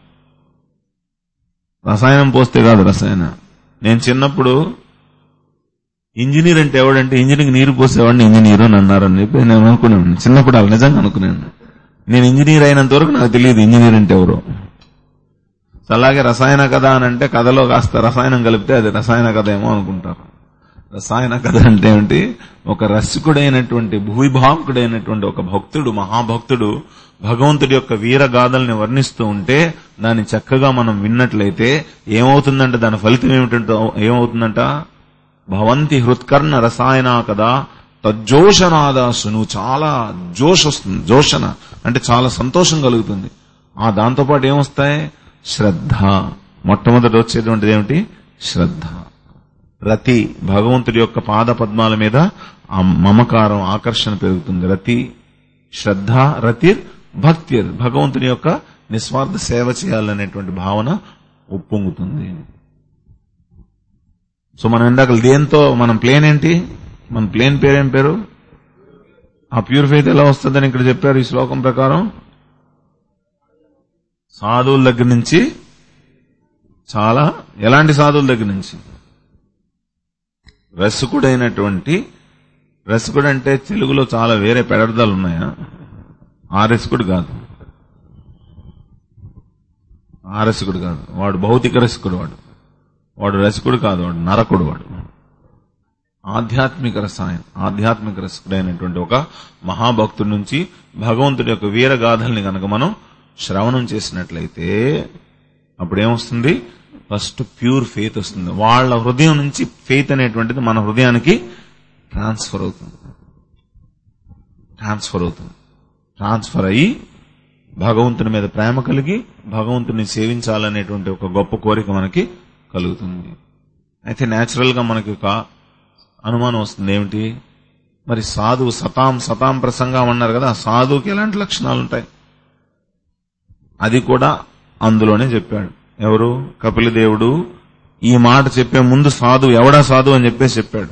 రసాయనం పోస్తే కాదు రసాయన నేను చిన్నప్పుడు ఇంజనీర్ అంటే ఎవడంటే ఇంజనీరింగ్ నీరు పోసేవాడిని ఇంజనీర్ అని అన్నారని చెప్పి నేను అనుకునేవాడిని చిన్నప్పుడు అలా నిజంగా అనుకునేవాడిని నేను ఇంజనీర్ అయినంత వరకు నాకు తెలియదు ఇంజనీర్ అంటే ఎవరు సో అలాగే రసాయన కథ అని అంటే కథలో కాస్త రసాయనం కలిపితే అది రసాయన కథ ఏమో అనుకుంటారు రసాయన కథ అంటే ఏమిటి ఒక రసికుడైనటువంటి భూవిభావకుడైనటువంటి ఒక భక్తుడు మహాభక్తుడు భగవంతుడి యొక్క వీరగాథల్ని వర్ణిస్తూ ఉంటే దాన్ని చక్కగా మనం విన్నట్లయితే ఏమవుతుందంటే దాని ఫలితం ఏమిటంటే ఏమవుతుందంట భవంతి హృత్కర్ణ రసాయన కదా తజ్జోషనాదాసు నువ్వు చాలా జోష్ వస్తుంది జోషణ అంటే చాలా సంతోషం కలుగుతుంది ఆ దాంతోపాటు ఏమొస్తాయి శ్రద్ధ మొట్టమొదటి వచ్చేటువంటిది ఏమిటి శ్రద్ధ రతి భగవంతుడి యొక్క పాద పద్మాల మీద ఆ మమకారం ఆకర్షణ పెరుగుతుంది రతి శ్రద్ధ రతిర్ భక్తిర్ భగవంతుని యొక్క నిస్వార్థ సేవ చేయాలనేటువంటి భావన ఉప్పొంగుతుంది సో మనం ఇందాక దేంతో మనం ప్లేన్ ఏంటి మన ప్లేన్ పేరేం పేరు ఆ ప్యూర్ ఫెయిత్ ఎలా వస్తుందని ఇక్కడ చెప్పారు ఈ శ్లోకం ప్రకారం సాధువుల దగ్గర నుంచి చాలా ఎలాంటి సాధువుల దగ్గర నుంచి రసికుడైనటువంటి రసికుడు అంటే తెలుగులో చాలా వేరే పెడర్థాలు ఉన్నాయా ఆ రసికుడు కాదు ఆ రసికుడు కాదు వాడు భౌతిక రసికుడు వాడు వాడు రసికుడు కాదు వాడు నరకుడు వాడు ఆధ్యాత్మిక రసాయన ఆధ్యాత్మిక రసికుడైనటువంటి ఒక మహాభక్తుడి నుంచి భగవంతుడి యొక్క వీరగాథల్ని కనుక మనం శ్రవణం చేసినట్లయితే అప్పుడు ఏమొస్తుంది ఫస్ట్ ప్యూర్ ఫెయిత్ వస్తుంది వాళ్ళ హృదయం నుంచి ఫెయిత్ అనేటువంటిది మన హృదయానికి ట్రాన్స్ఫర్ అవుతుంది ట్రాన్స్ఫర్ అవుతుంది ట్రాన్స్ఫర్ అయ్యి భగవంతుని మీద ప్రేమ కలిగి భగవంతుని సేవించాలనేటువంటి ఒక గొప్ప కోరిక మనకి కలుగుతుంది అయితే నేచురల్ గా మనకి ఒక అనుమానం వస్తుంది ఏమిటి మరి సాధువు సతాం సతాం ప్రసంగం అన్నారు కదా ఆ సాధువుకి ఎలాంటి లక్షణాలు ఉంటాయి అది కూడా అందులోనే చెప్పాడు ఎవరు కపిల దేవుడు ఈ మాట చెప్పే ముందు సాధువు ఎవడా సాధువు అని చెప్పేసి చెప్పాడు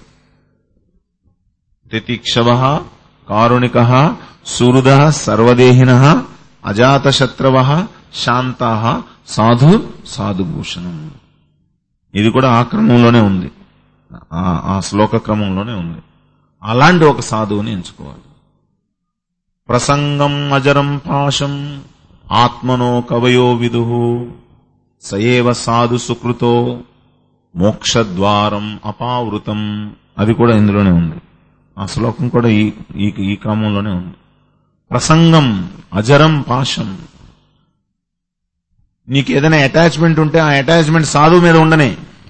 తితిక్షవ కారుణిక సుహృద సర్వదేహిన అజాతశత్రవ శాంత సాధు సాధుభూషణం ఇది కూడా ఆ క్రమంలోనే ఉంది ఆ- ఆ శ్లోక క్రమంలోనే ఉంది అలాంటి ఒక సాధువుని ఎంచుకోవాలి ప్రసంగం అజరం పాశం ఆత్మనో కవయో విదు సయేవ సాధు సుకృతో మోక్షద్వారం అపావృతం అది కూడా ఇందులోనే ఉంది ఆ శ్లోకం కూడా ఈ ఈ ఈ క్రమంలోనే ఉంది ప్రసంగం అజరం పాశం నీకు ఏదైనా అటాచ్మెంట్ ఉంటే ఆ అటాచ్మెంట్ సాధువు మీద ఉండనే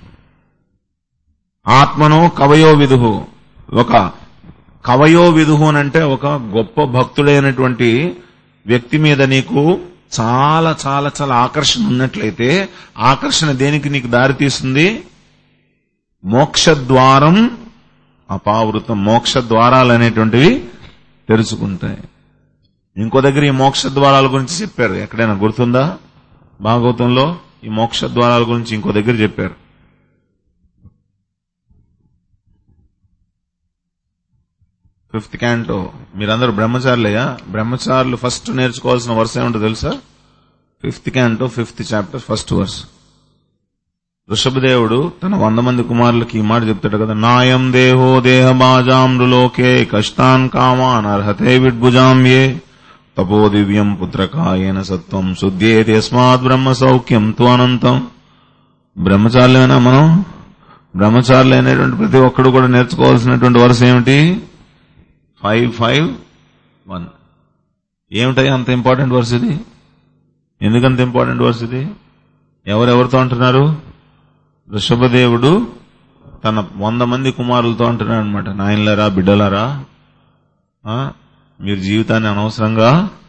ఆత్మనో కవయో విదుహు ఒక కవయో విదుహు అని అంటే ఒక గొప్ప భక్తుడైనటువంటి వ్యక్తి మీద నీకు చాలా చాలా చాలా ఆకర్షణ ఉన్నట్లయితే ఆకర్షణ దేనికి నీకు దారి తీస్తుంది మోక్ష ద్వారం అపావృతం మోక్ష ద్వారాలు అనేటువంటివి తెరుచుకుంటాయి ఇంకో దగ్గర ఈ మోక్ష ద్వారాల గురించి చెప్పారు ఎక్కడైనా గుర్తుందా భాగవతంలో ఈ మోక్ష ద్వారాల గురించి ఇంకో దగ్గర చెప్పారు ఫిఫ్త్ క్యాంటో మీరందరూ బ్రహ్మచారులయ్యా బ్రహ్మచారులు ఫస్ట్ నేర్చుకోవాల్సిన వర్స్ ఏమిటో తెలుసా fifth canto fifth chapter first verse ఋషభదేవుడు తన వంద మంది కుమారులకి ఈ మాట చెప్తాడు కదా నాయం దేహో దేహ బాజామృలోకే కష్టాన్ కామాన్ అర్హతే విడ్భుజాం ఏ తపో దివ్యం పుత్రకాయేన సత్వం శుద్ధేది యస్మాత్ బ్రహ్మ సౌఖ్యం తు అనంతం బ్రహ్మచారులైనా మనం బ్రహ్మచారులు అనేటువంటి ప్రతి ఒక్కడు కూడా నేర్చుకోవాల్సినటువంటి వరుస ఏమిటి ఫైవ్ ఫైవ్ వన్ ఏమిటాయి అంత ఇంపార్టెంట్ వర్స్ ఇది ఎందుకంత ఇంపార్టెంట్ వర్స్ ఇది ఎవరెవరితో అంటున్నారు ఋషభదేవుడు తన వంద మంది కుమారులతో అంటున్నాడు అనమాట నాయనలారా బిడ్డలారా ఆ, మీరు జీవితాన్ని అనవసరంగా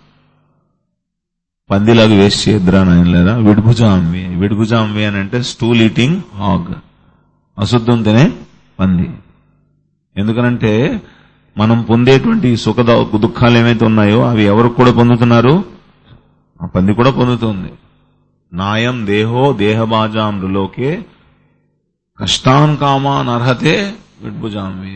పందిలాగా వేస్ట్ చేయద్దురా నాయనలారా విడిభుజాంవి విడిభుజాంవి అని అంటే స్టూల్ ఈటింగ్ హాగ్ అశుద్ధం తినే పంది ఎందుకనంటే మనం పొందేటువంటి సుఖ ద- దుఃఖాలు ఏమైతే ఉన్నాయో అవి ఎవరు కూడా పొందుతున్నారు ఆ పంది కూడా పొందుతుంది నాయం దేహో దేహబాజామృలోకే కష్టాన్ కామాన్ అర్హతే విడ్భుజాంవి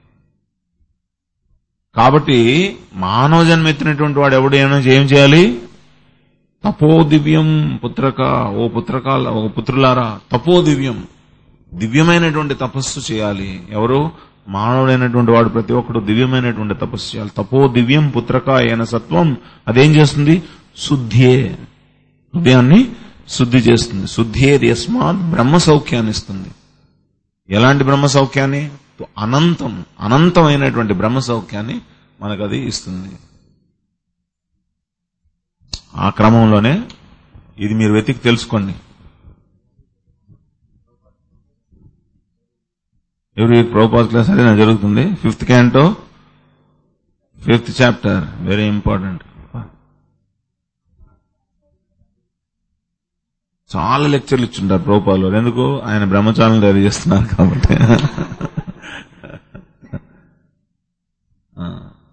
కాబట్టి మానవ జన్మ ఎత్తినటువంటి వాడు ఎవడు ఏమైనా ఏం చేయాలి తపో దివ్యం పుత్రక ఓ పుత్రక ఓ పుత్రులారా తపో దివ్యం దివ్యమైనటువంటి తపస్సు చేయాలి ఎవరు మానవుడైనటువంటి వాడు ప్రతి ఒక్కడు దివ్యమైనటువంటి తపస్సు చేయాలి తపో దివ్యం పుత్రక అయిన సత్వం అదేం చేస్తుంది శుద్ధియే హృదయాన్ని శుద్ధి చేస్తుంది శుద్ధియేది యస్మాత్ బ్రహ్మ సౌఖ్యాన్ని ఇస్తుంది ఎలాంటి బ్రహ్మ సౌఖ్యాన్ని అనంతం అనంతమైనటువంటి బ్రహ్మ సౌఖ్యాన్ని మనకు అది ఇస్తుంది ఆ క్రమంలోనే ఇది మీరు వెతికి తెలుసుకోండి ఎవ్రీ ప్రోపాజ్ క్లాస్ అదే నాకు జరుగుతుంది fifth canto fifth chapter very important చాలా లెక్చర్లు ఇచ్చుంటారు ప్రోపాలు ఎందుకు ఆయన బ్రహ్మచారులు తయారు చేస్తున్నారు కాబట్టి ఆ.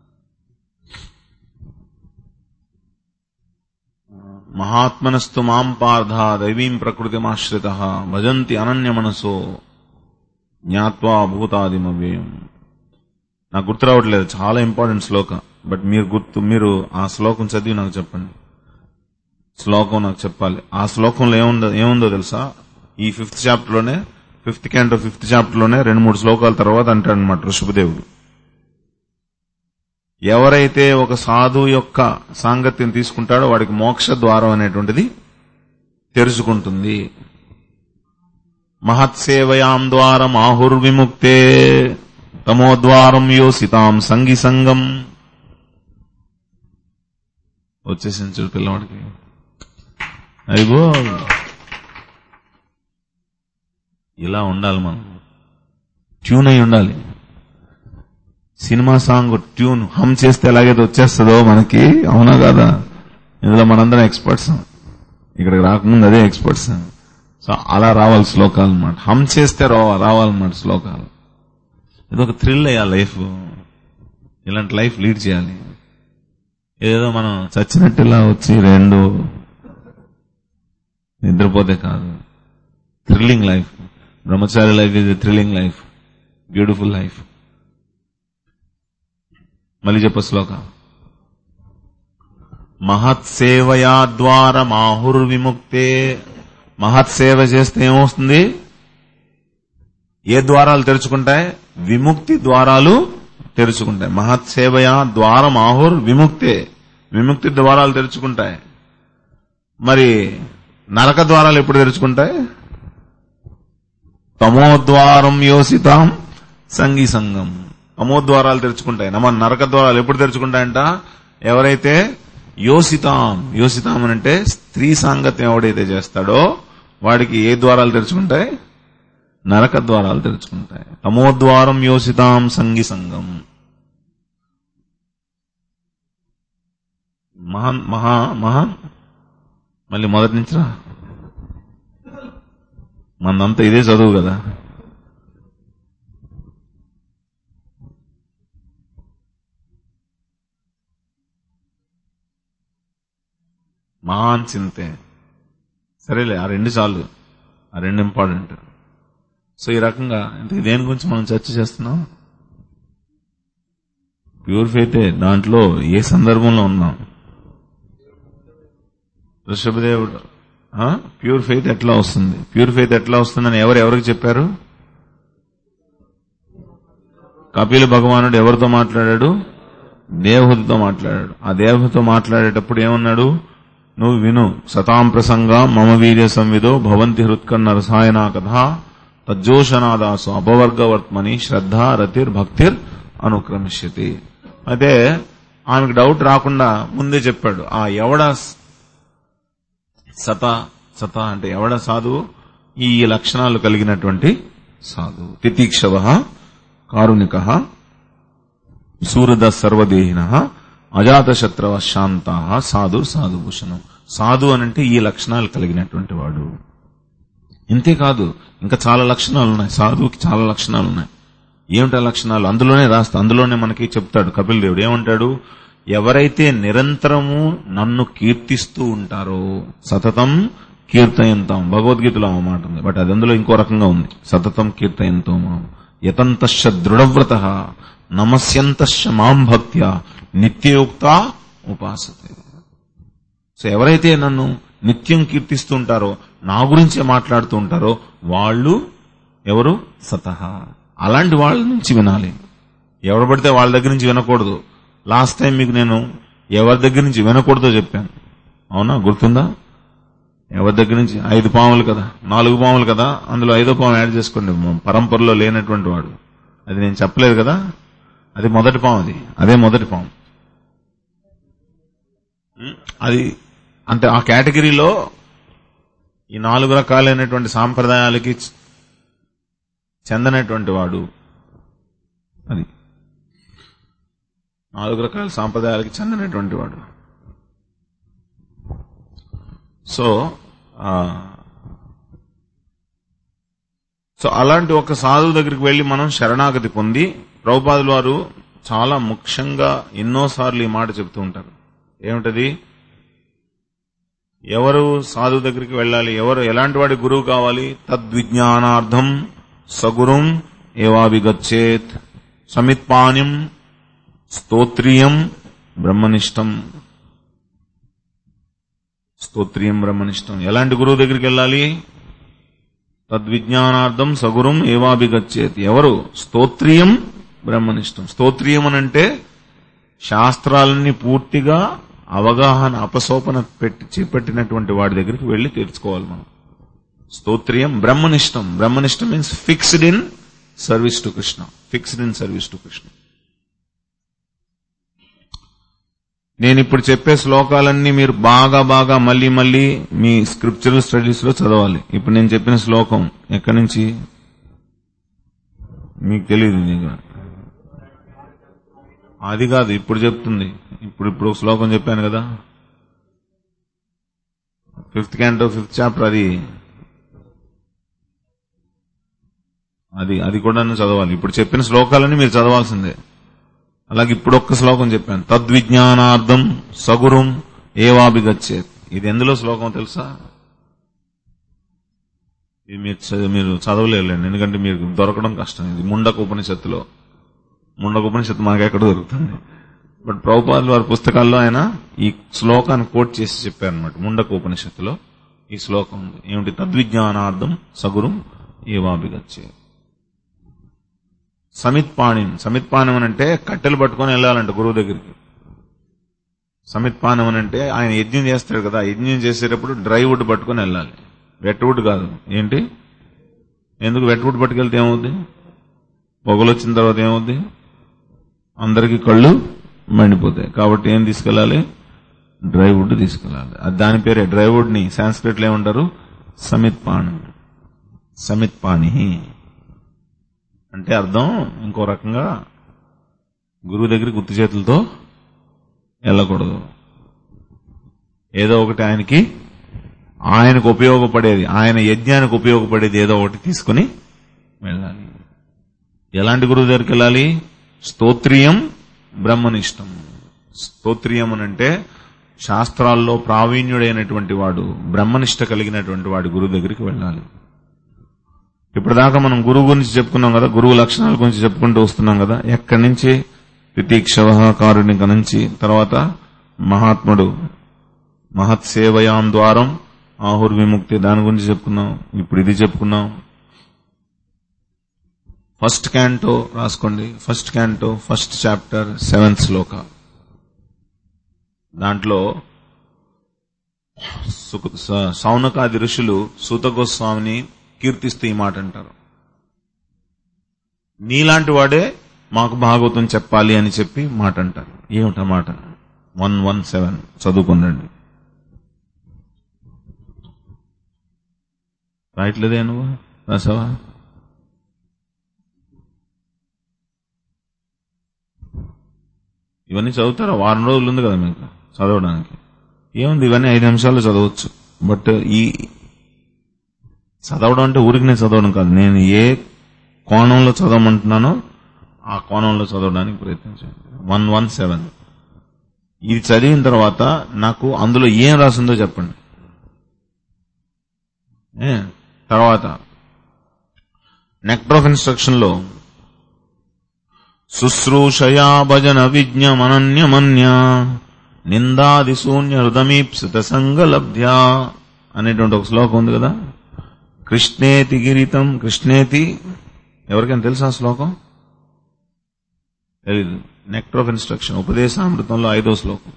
మహాత్మనస్తు మాం పార్థ దైవీం ప్రకృతిమాశ్రిత భజంతి అనన్య మనసో జ్ఞాత్వా భూతాదిమవ్యయం నాకు గుర్తు రావట్లేదు చాలా ఇంపార్టెంట్ శ్లోక బట్ మీరు గుర్తు మీరు ఆ శ్లోకం చదివి నాకు చెప్పండి శ్లోకం నాకు చెప్పాలి ఆ శ్లోకంలో ఏముందో ఏముందో తెలుసా ఈ ఫిఫ్త్ చాప్టర్ లోనే ఫిఫ్త్ క్యాంటో ఫిఫ్త్ చాప్టర్ లోనే రెండు మూడు శ్లోకాల తర్వాత అంటాడు అనమాట ఋషభదేవుడు ఎవరైతే ఒక సాధువు యొక్క సాంగత్యం తీసుకుంటాడో వాడికి మోక్ష ద్వారం అనేటువంటిది తెరుచుకుంటుంది మహత్సేవయాం ద్వారం ఆహుర్విముక్తే తమోద్వారం యోసితాం సంగి సంగం వచ్చేసింది చూడు పిల్లవాడికి అయ్యో ఇలా ఉండాలి మనం ట్యూన్ అయి ఉండాలి సినిమా సాంగ్ ట్యూన్ హమ్ చేస్తే ఎలాగైతే వచ్చేస్తుందో మనకి అవునా కాదా ఇందులో మనందరం ఎక్స్పర్ట్స్ ఇక్కడికి రాకముందు అదే ఎక్స్పర్ట్స్ సో అలా రావాలి శ్లోకాలు అనమాట హమ్ చేస్తే రావ- రావాలన్నమాట శ్లోకాలు ఇది ఒక థ్రిల్ అయ్యా లైఫ్ ఇలాంటి లైఫ్ లీడ్ చేయాలి ఏదో మనం చచ్చినట్టులా వచ్చి రెండు నిద్రపోతే కాదు thrilling life brahmachari life is thrilling life beautiful life మళ్ళీ చెప్ప శ్లోక మహత్సేవయా ద్వార మాహుర్విముక్తే మహత్సేవ చేస్తే ఏమవుతుంది ఏ ద్వారాలు తెరుచుకుంటాయి విముక్తి ద్వారాలు తెరుచుకుంటాయి మహత్సేవయా ద్వారం ఆహుర్ విముక్తే విముక్తి ద్వారాలు తెరుచుకుంటాయి మరి నరక ద్వారాలు ఎప్పుడు తెరుచుకుంటాయి తమోద్వారం యోసితాం సంగీ సంగం తమోద్వారాలు తెరుచుకుంటాయి నమ నరక ద్వారాలు ఎప్పుడు తెరుచుకుంటాయంట ఎవరైతే యోసితాం యోసితాం అని అంటే స్త్రీ సాంగత్యం ఎవడైతే చేస్తాడో వాడికి ఏ ద్వారాలు తెరుచుకుంటాయి నరక ద్వారాలు తెరుచుకుంటాయి తమోద్వారం యోసితాం సంగి సంగం మహాన్ మహా మహాన్ మళ్ళీ మొదటి నుంచిరా మనంతా ఇదే చదువు కదా మహాన్ చింతే సరేలే ఆ రెండు చాలు ఆ రెండు ఇంపార్టెంట్ సో ఈ రకంగా ఇంతకీ దేని గురించి మనం చర్చ చేస్తున్నాం ప్యూర్ ఫెయితే దాంట్లో ఏ సందర్భంలో ఉన్నాం ఋషభదేవుడు ప్యూర్ ఫెయిత్ ఎట్లా వస్తుంది ప్యూర్ ఫెయిత్ ఎట్లా వస్తుందని ఎవరు ఎవరికి చెప్పారు కపిల భగవానుడు ఎవరితో మాట్లాడాడు దేవహుతితో మాట్లాడాడు ఆ దేవహుతితో మాట్లాడేటప్పుడు ఏమన్నాడు నువ్వు విను సతాం ప్రసంగా మమ వీర్య సంవిదో భవంతి హృత్కన్న రసాయనా కథ తజ్జోషనాదాసు అపవర్గవర్త్మని శ్రద్ధ రతిర్ భక్తిర్ అనుక్రమిష్యతి అయితే ఆమెకు డౌట్ రాకుండా ముందే చెప్పాడు ఆ ఎవడ సత సత అంటే ఎవడ సాధువు ఈ లక్షణాలు కలిగినటువంటి సాధువు తితీక్షవ కారుణిక సూరద సర్వదేహిన అజాతశత్రవ శాంత సాధు సాధుభూషణం సాధు అనంటే ఈ లక్షణాలు కలిగినటువంటి వాడు ఇంతేకాదు ఇంకా చాలా లక్షణాలు ఉన్నాయి సాధువుకి చాలా లక్షణాలు ఉన్నాయి ఏమిటా లక్షణాలు అందులోనే రాస్తా అందులోనే మనకి చెప్తాడు కపిల్ దేవుడు ఏమంటాడు ఎవరైతే నిరంతరము నన్ను కీర్తిస్తూ ఉంటారో సతతం కీర్తయంతం భగవద్గీతలో ఆ మాట ఉంది బట్ అది అందులో ఇంకో రకంగా ఉంది సతతం కీర్తయంతో యతంతశ్చ దృఢవ్రత నమస్యంతశ్చ మాం భక్త్యా నిత్యయుక్త ఉపాసతే సో ఎవరైతే నన్ను నిత్యం కీర్తిస్తూ ఉంటారో నా గురించే మాట్లాడుతూ ఉంటారో వాళ్ళు ఎవరు సతహ అలాంటి వాళ్ళ నుంచి వినాలి ఎవరు పడితే వాళ్ళ దగ్గర నుంచి వినకూడదు లాస్ట్ టైం మీకు నేను ఎవరి దగ్గర నుంచి వినకూడదో చెప్పాను అవునా గుర్తుందా ఎవరి దగ్గర నుంచి ఐదు పాములు కదా నాలుగు పాములు కదా అందులో ఐదో పాము యాడ్ చేసుకోండి పరంపరలో లేనటువంటి వాడు అది నేను చెప్పలేదు కదా అది మొదటి పాము అది అదే మొదటి పాము అది అంటే ఆ కేటగిరీలో ఈ నాలుగు రకాలైనటువంటి సాంప్రదాయాలకి చెందనటువంటి వాడు అది నాలుగు రకాల సాంప్రదాయాలకి చెందినటువంటి వాడు సో సో అలాంటి ఒక సాధువు దగ్గరికి వెళ్లి మనం శరణాగతి పొంది ప్రభుపాదుల వారు చాలా ముఖ్యంగా ఎన్నోసార్లు ఈ మాట చెప్తూ ఉంటారు ఏమిటది ఎవరు సాధువు దగ్గరికి వెళ్ళాలి ఎవరు ఎలాంటి వాడి గురువు కావాలి తద్విజ్ఞానార్థం సగురుం ఏవాభిగచ్చేత్ సమిత్పానిం స్తోత్రియం బ్రహ్మనిష్టం స్తోత్రియం బ్రహ్మనిష్టం ఎలాంటి గురువు దగ్గరికి వెళ్ళాలి తద్విజ్ఞానార్థం సగురుం ఏవాభిగచ్చేత్ ఎవరు స్తోత్రియం బ్రహ్మనిష్టం స్తోత్రియం అనంటే శాస్త్రాలన్నీ పూర్తిగా అవగాహన అపసోపన పెట్టి చేపట్టినటువంటి వాడి దగ్గరికి వెళ్లి తెలుసుకోవాలి మనం స్తోత్రియం బ్రహ్మనిష్టం బ్రహ్మనిష్టం means fixed in service to Krishna fixed in service to Krishna నేను ఇప్పుడు చెప్పే శ్లోకాలన్నీ మీరు బాగా బాగా మళ్ళీ మళ్ళీ మీ స్క్రిప్చరల్ స్టడీస్ లో చదవాలి ఇప్పుడు నేను చెప్పిన శ్లోకం ఎక్కడి నుంచి మీకు తెలియదు నీకు అది కాదు ఇప్పుడు చెప్తుంది ఇప్పుడు ఇప్పుడు ఒక శ్లోకం చెప్పాను కదా ఫిఫ్త్ క్యాంటో ఫిఫ్త్ చాప్టర్ అది అది అది కూడా చదవాలి ఇప్పుడు చెప్పిన శ్లోకాలన్నీ మీరు చదవాల్సిందే అలాగే ఇప్పుడు ఒక్క శ్లోకం చెప్పాను తద్విజ్ఞానార్థం సగురుం ఏవాభిగచ్చేత్ ఇది ఎందులో శ్లోకం తెలుసా ఇది మీరు చ- మీరు చదవలేరులేండి ఎందుకంటే మీకు దొరకడం కష్టం ఇది ముండక ఉపనిషత్తులో ముండక ఉపనిషత్తు మనకి ఎక్కడ దొరుకుతుంది బట్ ప్రభుపాదులు వారి పుస్తకాల్లో ఆయన ఈ శ్లోకాన్ని కోట్ చేసి చెప్పారనమాట ముండక ఉపనిషత్తులో ఈ శ్లోకం ఉంది ఏమిటి తద్విజ్ఞానార్థం సగురుం ఏవాభిగచ్చే సమిత్పాణిం సమిత్పాణం అని అంటే కట్టెలు పట్టుకొని వెళ్ళాలంట గురువు దగ్గరికి సమిత్పానం అని అంటే ఆయన యజ్ఞం చేస్తాడు కదా యజ్ఞం చేసేటప్పుడు డ్రై వుడ్ పట్టుకొని వెళ్ళాలి వెట్ వుడ్ కాదు ఏంటి ఎందుకు వెట్ వుడ్ పట్టుకెళ్తే ఏమవుద్ది పొగలు వచ్చిన తర్వాత ఏమవుద్ది అందరికీ కళ్ళు మండిపోతాయి కాబట్టి ఏం తీసుకెళ్ళాలి డ్రై వుడ్ తీసుకెళ్ళాలి అది దాని పేరే డ్రై వుడ్ ని సాంస్క్రిట్ లో ఏమంటారు సమిత్పాణి సమిత్పాణి అంటే అర్థం ఇంకో రకంగా గురువు దగ్గర గుర్తు చేతులతో వెళ్ళకూడదు ఏదో ఒకటి ఆయనకి ఆయనకు ఉపయోగపడేది ఆయన యజ్ఞానికి ఉపయోగపడేది ఏదో ఒకటి తీసుకుని వెళ్ళాలి ఎలాంటి గురువు దగ్గరికి వెళ్ళాలి స్తోత్రియం బ్రహ్మనిష్టం స్తోత్రియం అని అంటే శాస్త్రాల్లో ప్రావీణ్యుడైనటువంటి వాడు బ్రహ్మనిష్ట కలిగినటువంటి వాడి గురువు దగ్గరికి వెళ్ళాలి ఇప్పటిదాకా మనం గురువు గురించి చెప్పుకున్నాం కదా గురువు లక్షణాల గురించి చెప్పుకుంటూ వస్తున్నాం కదా ఎక్కడి నుంచి తితీక్షవ కారుణిక నుంచి తర్వాత మహాత్ముడు మహత్ సేవయాం ద్వారం ఆహుర్ విముక్తి దాని గురించి చెప్పుకున్నాం ఇప్పుడు ఇది చెప్పుకున్నాం ఫస్ట్ క్యాంటో రాసుకోండి first canto first chapter seventh శ్లోక దాంట్లో సుక- స- సౌనకాది ఋషులు సూత గోస్వామిని కీర్తిస్తూ ఈ మాట అంటారు నీలాంటి వాడే మాకు భాగవతం చెప్పాలి అని చెప్పి మాట అంటారు ఏమిటా మాట వన్ వన్ సెవెన్ చదువుకుందండి రాయట్లేదే నువ్వు రాసావా ఇవన్నీ చదువుతారా వారం రోజులు ఉంది కదా మీకు చదవడానికి ఏముంది ఇవన్నీ ఐదు నిమిషాల్లో చదవచ్చు బట్ ఈ చదవడం అంటే ఊరికినే చదవడం కాదు నేను ఏ కోణంలో చదవమంటున్నానో ఆ కోణంలో చదవడానికి ప్రయత్నించండి వన్ వన్ సెవెన్ ఇది చదివిన తర్వాత నాకు అందులో ఏం రాసిందో చెప్పండి ఏ? తర్వాత నెక్టర్ ఆఫ్ ఇన్స్ట్రక్షన్ లో శుశ్రూషయా భజన విజ్ఞమనన్యమన్య నిందాది శూన్య హృదమీప్సిత సంగలబ్ధ్యా అనేటువంటి ఒక శ్లోకం ఉంది కదా కృష్ణేతి గిరితం కృష్ణేతి ఎవరికైనా తెలుసా ఆ శ్లోకం తెలీదు నెక్టర్ ఆఫ్ ఇన్స్ట్రక్షన్ ఉపదేశామృతంలో ఐదో శ్లోకం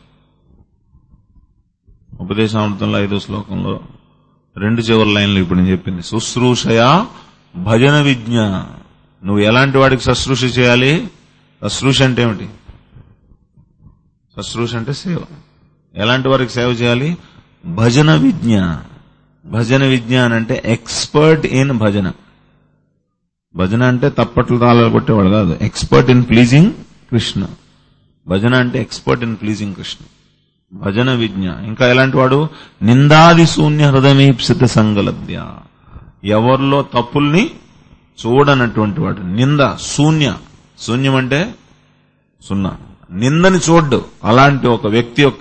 ఉపదేశామృతంలో ఐదో శ్లోకంలో రెండు చివరి లైన్లు ఇప్పుడు నేను చెప్పింది శుశ్రూషయా భజన విజ్ఞ నువ్వు ఎలాంటి వాడికి శుశ్రూష చేయాలి శుశ్రూష అంటే ఏమిటి శుశ్రూష అంటే సేవ ఎలాంటి వారికి సేవ చేయాలి భజన విజ్ఞ భజన విజ్ఞాన్ అంటే ఎక్స్పర్ట్ ఇన్ భజన భజన అంటే తప్పట్లు తాళాలు కొట్టేవాడు కాదు ఎక్స్పర్ట్ ఇన్ ప్లీజింగ్ కృష్ణ భజన అంటే ఎక్స్పర్ట్ ఇన్ ప్లీజింగ్ కృష్ణ భజన విజ్ఞ ఇంకా ఎలాంటి వాడు నిందాది శూన్య హృదయమీప్సిత సంగలబ్ధ్య ఎవరిలో తప్పుల్ని చూడనటువంటి వాడు నింద శూన్య శూన్యం అంటే సున్నా నిందని చూడ్డు అలాంటి ఒక వ్యక్తి యొక్క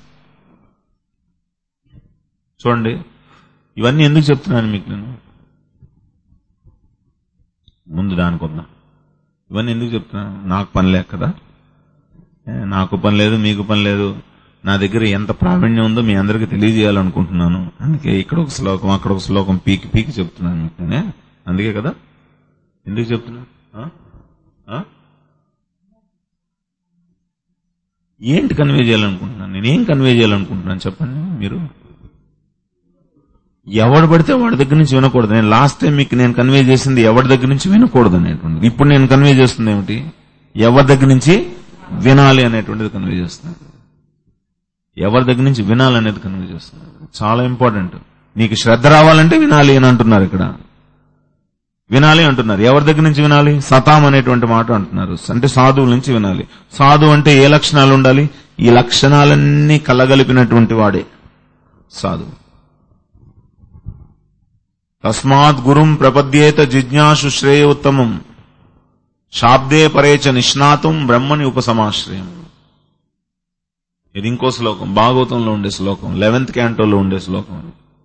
చూడండి ఇవన్నీ ఎందుకు చెప్తున్నాను మీకు నేను ముందు దానికి వద్దాం ఇవన్నీ ఎందుకు చెప్తున్నాను నాకు పని లేక కదా ఏ, నాకు పని లేదు మీకు పని లేదు నా దగ్గర ఎంత ప్రావీణ్యం ఉందో మీ అందరికీ తెలియజేయాలనుకుంటున్నాను అందుకే ఇక్కడ ఒక శ్లోకం అక్కడ ఒక శ్లోకం పీకి పీకి చెప్తున్నాను మీకు నేనే అందుకే కదా ఎందుకు చెప్తున్నాను ఆ? ఆ? ఏంటి కన్వే చేయాలనుకుంటున్నాను నేనేం కన్వే చేయాలనుకుంటున్నాను చెప్పండి మీరు ఎవడు పడితే వాడి దగ్గర నుంచి వినకూడదు నేను లాస్ట్ టైం మీకు నేను కన్వే చేసింది ఎవరి దగ్గర నుంచి వినకూడదు అనేటువంటిది ఇప్పుడు నేను కన్వే చేస్తుంది ఏమిటి ఎవరి దగ్గర నుంచి వినాలి అనేటువంటిది కన్వే చేస్తున్నాను ఎవరి దగ్గర నుంచి వినాలనేది కన్వే చేస్తున్నాను చాలా ఇంపార్టెంట్ నీకు శ్రద్ధ రావాలంటే వినాలి అని అంటున్నారు ఇక్కడ వినాలి అంటున్నారు ఎవరి దగ్గర నుంచి వినాలి సతాం అనేటువంటి మాట అంటున్నారు అంటే సాధువుల నుంచి వినాలి సాధువు అంటే ఏ లక్షణాలు ఉండాలి ఈ లక్షణాలన్నీ కలగలిపినటువంటి వాడే సాధువు తస్మాత్ గురుం ప్రపద్యేత జిజ్ఞాసు శ్రేయోత్తమం శాబ్దే పరేచ నిష్ణాతం బ్రహ్మని ఉపసమాశ్రయం ఇది ఇంకో శ్లోకం భాగవతంలో ఉండే శ్లోకం లెవెన్త్ క్యాంటోలో ఉండే శ్లోకం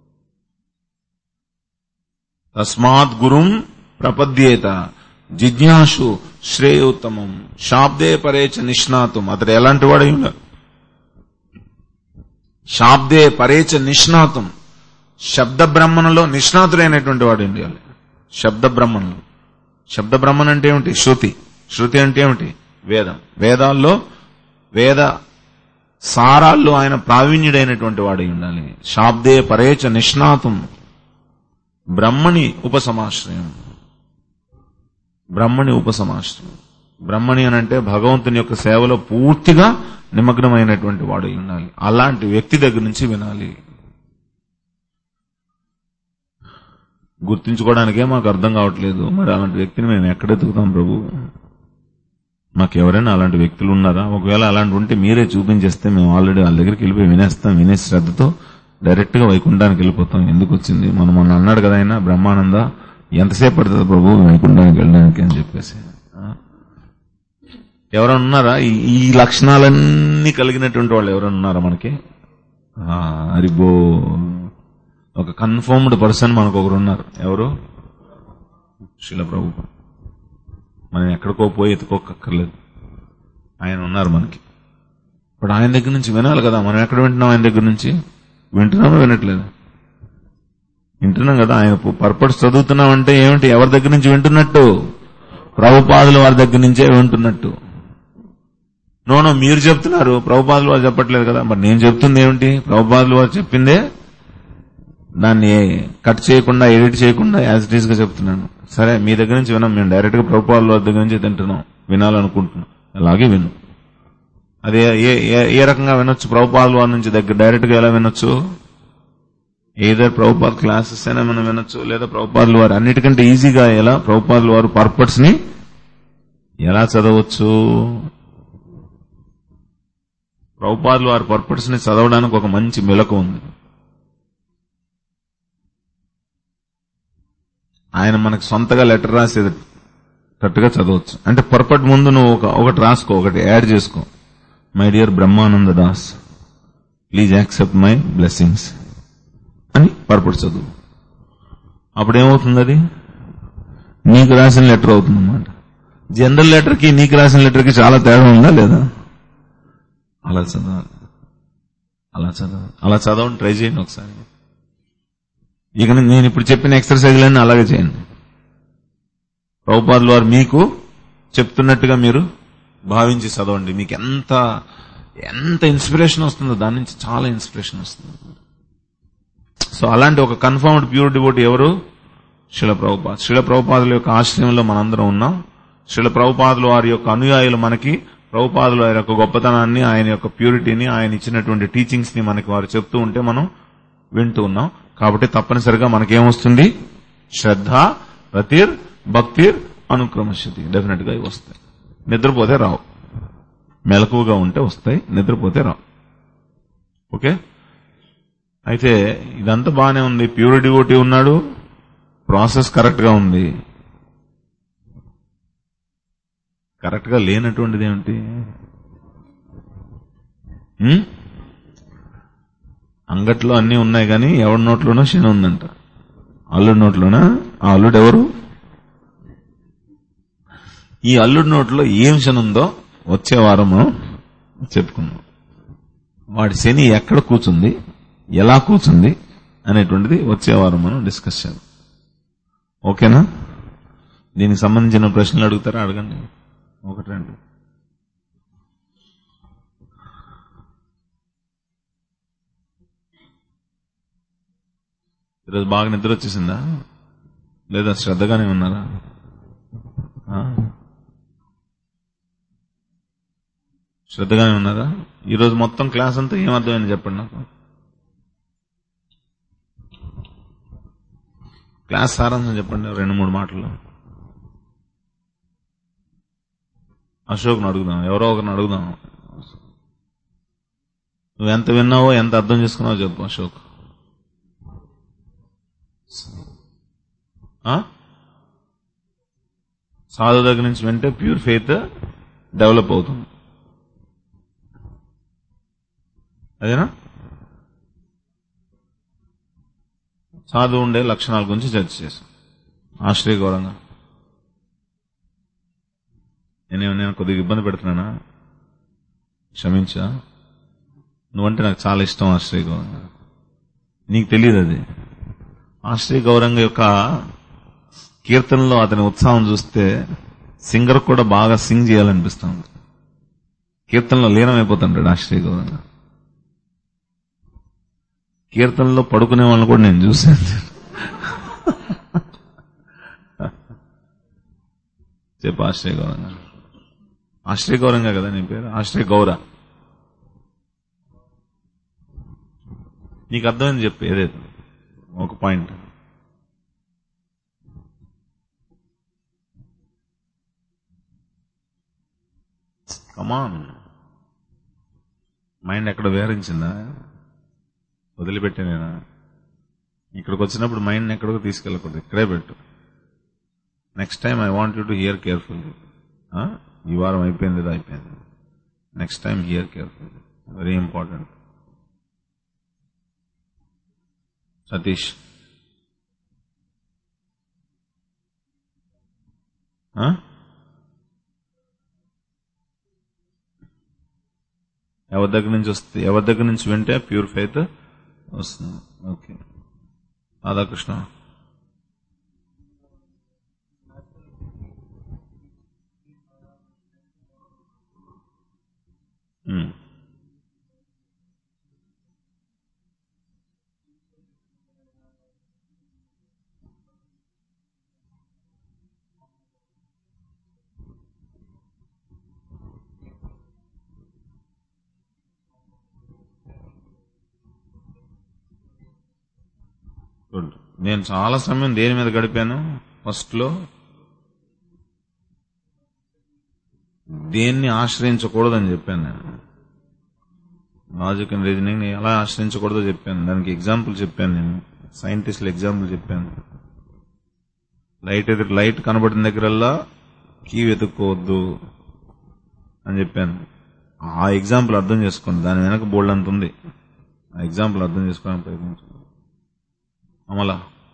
తస్మాత్ గురుం ప్రపద్యేత జిజ్ఞాసు శ్రేయోత్తమం శాబ్దే పరేచ నిష్ణాతం అతడు ఎలాంటి వాడై ఉండాలి శాబ్దే పరేచ నిష్ణాతం శబ్ద బ్రహ్మణలో నిష్ణాతుడైనటువంటి వాడు ఉండాలి శబ్ద బ్రహ్మణలో శబ్ద బ్రహ్మన్ అంటే ఏమిటి శృతి శృతి అంటే ఏమిటి వేదం వేదాల్లో వేద సారాల్లో ఆయన ప్రావీణ్యుడైనటువంటి వాడై ఉండాలి శాబ్దే పరేచ నిష్ణాతం బ్రహ్మని ఉపసమాశ్రయం బ్రహ్మని ఉపసమాశ్రయం బ్రహ్మని అని అంటే భగవంతుని యొక్క సేవలో పూర్తిగా నిమగ్నమైనటువంటి వాడై ఉండాలి అలాంటి వ్యక్తి దగ్గర నుంచి వినాలి గుర్తించుకోవడానికే మాకు అర్థం కావట్లేదు మరి అలాంటి వ్యక్తిని మేము ఎక్కడ ఎత్తుకుతాం ప్రభు మాకు ఎవరైనా అలాంటి వ్యక్తులు ఉన్నారా ఒకవేళ అలాంటి ఉంటే మీరే చూపించేస్తే మేము ఆల్రెడీ వాళ్ళ దగ్గరికి వెళ్ళిపోయి వినేస్తాం వినే శ్రద్ధతో డైరెక్ట్ గా వైకుంఠానికి వెళ్ళిపోతాం ఎందుకు వచ్చింది మనం మొన్న అన్నాడు కదా ఆయన బ్రహ్మానంద ఎంతసేపు పడుతుంది ప్రభు వైకుంఠానికి వెళ్ళడానికి అని చెప్పేసి ఆ? ఎవరైనా ఉన్నారా ఈ- ఈ లక్షణాలన్నీ కలిగినటువంటి వాళ్ళు ఎవరైనా ఉన్నారా మనకి ఆ, అరిబో ఒక కన్ఫర్మ్డ్ పర్సన్ మనకు ఒకరు ఉన్నారు ఎవరు శిల ప్రభు మనం ఎక్కడికో పోయి ఎత్తుకోక్కర్లేదు ఆయన ఉన్నారు మనకి ఇప్పుడు ఆయన దగ్గర నుంచి వినాలి కదా మనం ఎక్కడ వింటున్నాం ఆయన దగ్గర నుంచి వింటున్నామో వినట్లేదు వింటున్నాం కదా ఆయన పర్పస్ చదువుతున్నాం అంటే ఏమిటి ఎవరి దగ్గర నుంచి వింటున్నట్టు ప్రభుపాదుల వారి దగ్గర నుంచే వింటున్నట్టు నోనో మీరు చెప్తున్నారు ప్రభుపాదులు వారు చెప్పట్లేదు కదా మరి నేను చెప్తుంది ఏమిటి ప్రభుపాదులు వారు చెప్పిందే దాన్ని కట్ చేయకుండా ఎడిట్ చేయకుండా యాజ్ ఇట్ ఈస్ గా చెప్తున్నాను సరే మీ దగ్గర నుంచి వినాం మేము డైరెక్ట్ గా ప్రభుపాదుల వారి దగ్గర నుంచి తింటున్నాం వినాలనుకుంటున్నాం అలాగే విను అదే ఏ ఏ- ఏ రకంగా వినొచ్చు ప్రభుపాదుల వారి నుంచి దగ్గర డైరెక్ట్ గా ఎలా వినొచ్చు ఏదర్ ప్రభుపాద్ క్లాసెస్ అయినా మనం వినొచ్చు లేదా ప్రభుపాదుల వారు అన్నిటికంటే ఈజీగా ఎలా ప్రభుపాదుల వారు పర్పట్స్ ని ఎలా చదవచ్చు ప్రభుపాదుల వారి పర్పట్స్ ని చదవడానికి ఒక మంచి మెలకు ఉంది ఆయన మనకు సొంతగా లెటర్ రాసేది కరెక్ట్గా చదవచ్చు అంటే పర్పట్ ముందు నువ్వు ఒక ఒకటి రాసుకో ఒకటి యాడ్ చేసుకో my dear Brahmananda Das please accept my blessings అని పర్పట్ చదువు అప్పుడేమవుతుంది అది నీకు రాసిన లెటర్ అవుతుంది అన్నమాట జనరల్ లెటర్ కి నీకు రాసిన లెటర్ కి చాలా తేడా ఉందా లేదా అలా చదవాలి అలా చదవాలి అలా చదవని ట్రై చేయండి ఒకసారి ఇక నేను ఇప్పుడు చెప్పిన ఎక్సర్సైజ్లన్నీ అలాగే చేయండి ప్రభుపాదుల వారు మీకు చెప్తున్నట్టుగా మీరు భావించి చదవండి మీకు ఎంత ఎంత ఇన్స్పిరేషన్ వస్తుందో దాని నుంచి చాలా ఇన్స్పిరేషన్ వస్తుంది సో అలాంటి ఒక కన్ఫర్మ్డ్ ప్యూర్ డివోట్ ఎవరు శిల ప్రభుపాద్ శిల ప్రభుపాదుల యొక్క ఆశ్రయంలో మనందరం ఉన్నాం శిల ప్రభుపాదుల వారి యొక్క అనుయాయులు మనకి ప్రభుపాదుల వారి యొక్క గొప్పతనాన్ని ఆయన యొక్క ప్యూరిటీని ఆయన ఇచ్చినటువంటి టీచింగ్స్ ని మనకి వారు చెప్తూ ఉంటే మనం వింటూ ఉన్నాం కాబట్టి తప్పనిసరిగా మనకేమొస్తుంది శ్రద్ధ రతిర్ భక్తిర్ అనుక్రమశతి డెఫినెట్ గా ఇవి వస్తాయి నిద్రపోతే రావు మెలకువగా ఉంటే వస్తాయి నిద్రపోతే రావు ఓకే అయితే ఇదంతా బాగానే ఉంది ప్యూర్ డివోటీ ఉన్నాడు ప్రాసెస్ కరెక్ట్ గా ఉంది కరెక్ట్ గా లేనటువంటిది ఏమిటి ఉం? అంగట్లో అన్ని ఉన్నాయి కానీ ఎవరి నోట్లోనో శని ఉందంట అల్లుడి నోట్లోనా ఆ అల్లుడు ఎవరు ఈ అల్లుడి నోట్లో ఏం శని ఉందో వచ్చే వారము చెప్పుకుందాం వాడి శని ఎక్కడ కూర్చుంది ఎలా కూర్చుంది అనేటువంటిది వచ్చే వారం మనం డిస్కస్ చేద్దాం ఓకేనా దీనికి సంబంధించిన ప్రశ్నలు అడుగుతారా అడగండి ఒకటి రెండు ఈరోజు బాగా నిద్ర వచ్చేసిందా లేదా శ్రద్ధగానే ఉన్నారా ఆ? శ్రద్ధగానే ఉన్నారా ఈరోజు మొత్తం క్లాస్ అంతా ఏమర్థమైంది చెప్పండి నాకు క్లాస్ సారాంశం చెప్పండి రెండు మూడు మాటలు అశోక్ని అడుగుదాం ఎవరో ఒకరిని అడుగుదాం నువ్వు ఎంత విన్నావో ఎంత అర్థం చేసుకున్నావో చెప్పు అశోక్ ఆ? సాధు దగ్గర నుంచి వింటే ప్యూర్ ఫెయిత్ డెవలప్ అవుతుంది అదేనా సాధు ఉండే లక్షణాల గురించి చర్చ చేశాం ఆశ్రయ గౌరంగా నేను నేను కొద్దిగా ఇబ్బంది పెడుతున్నానా క్షమించా నువ్వంటే నాకు చాలా ఇష్టం ఆశ్రయ గౌరంగా నీకు తెలియదు అది ఆశ్రయ గౌరంగ యొక్క కీర్తనలో అతని ఉత్సాహం చూస్తే సింగర్ కూడా బాగా సింగ్ చేయాలనిపిస్తుంది కీర్తనలో లీనమైపోతుంటాడు ఆశ్రయ గౌరంగ కీర్తనలో పడుకునే వాళ్ళని కూడా నేను చూశాను చెప్పు ఆశ్రయ గౌరంగ ఆశ్రయ గౌరంగా కదా నీ పేరు ఆశ్రయ గౌర నీకు అర్థమైంది చెప్పు ఏదైతే ఒక పాయింట్ కమాన్ మైండ్ ఎక్కడ విహరించిందా వదిలిపెట్టానేనా ఇక్కడికి వచ్చినప్పుడు మైండ్ ఎక్కడికో తీసుకెళ్ళకూడదు ఇక్కడే పెట్టు next time I want you to hear careful ఈ వారం అయిపోయింది ఇది అయిపోయింది next time hear careful very important Satish ఆ? ఎవరి దగ్గర నుంచి వస్తే ఎవరి దగ్గర నుంచి వింటే ప్యూర్ ఫెయిత్ వస్తుంది ఓకే రాధాకృష్ణ ఉమ్. గుడ్ నేను చాలా సమయం దేని మీద గడిపాను ఫస్ట్ లో దేన్ని ఆశ్రయించకూడదని చెప్పాను నేను లాజిక్ అండ్ రీజనింగ్ ఎలా ఆశ్రయించకూడదో చెప్పాను దానికి ఎగ్జాంపుల్ చెప్పాను నేను సైంటిస్టులు ఎగ్జాంపుల్ చెప్పాను లైట్ ఎదురు లైట్ కనబడిన దగ్గరల్లా కీ వెతుక్కోవద్దు అని చెప్పాను ఆ ఎగ్జాంపుల్ అర్థం చేసుకోండి దాని వెనక బోల్డ్ అంత ఉంది ఆ ఎగ్జాంపుల్ అర్థం చేసుకోవడానికి ప్రయత్నించండి అమలా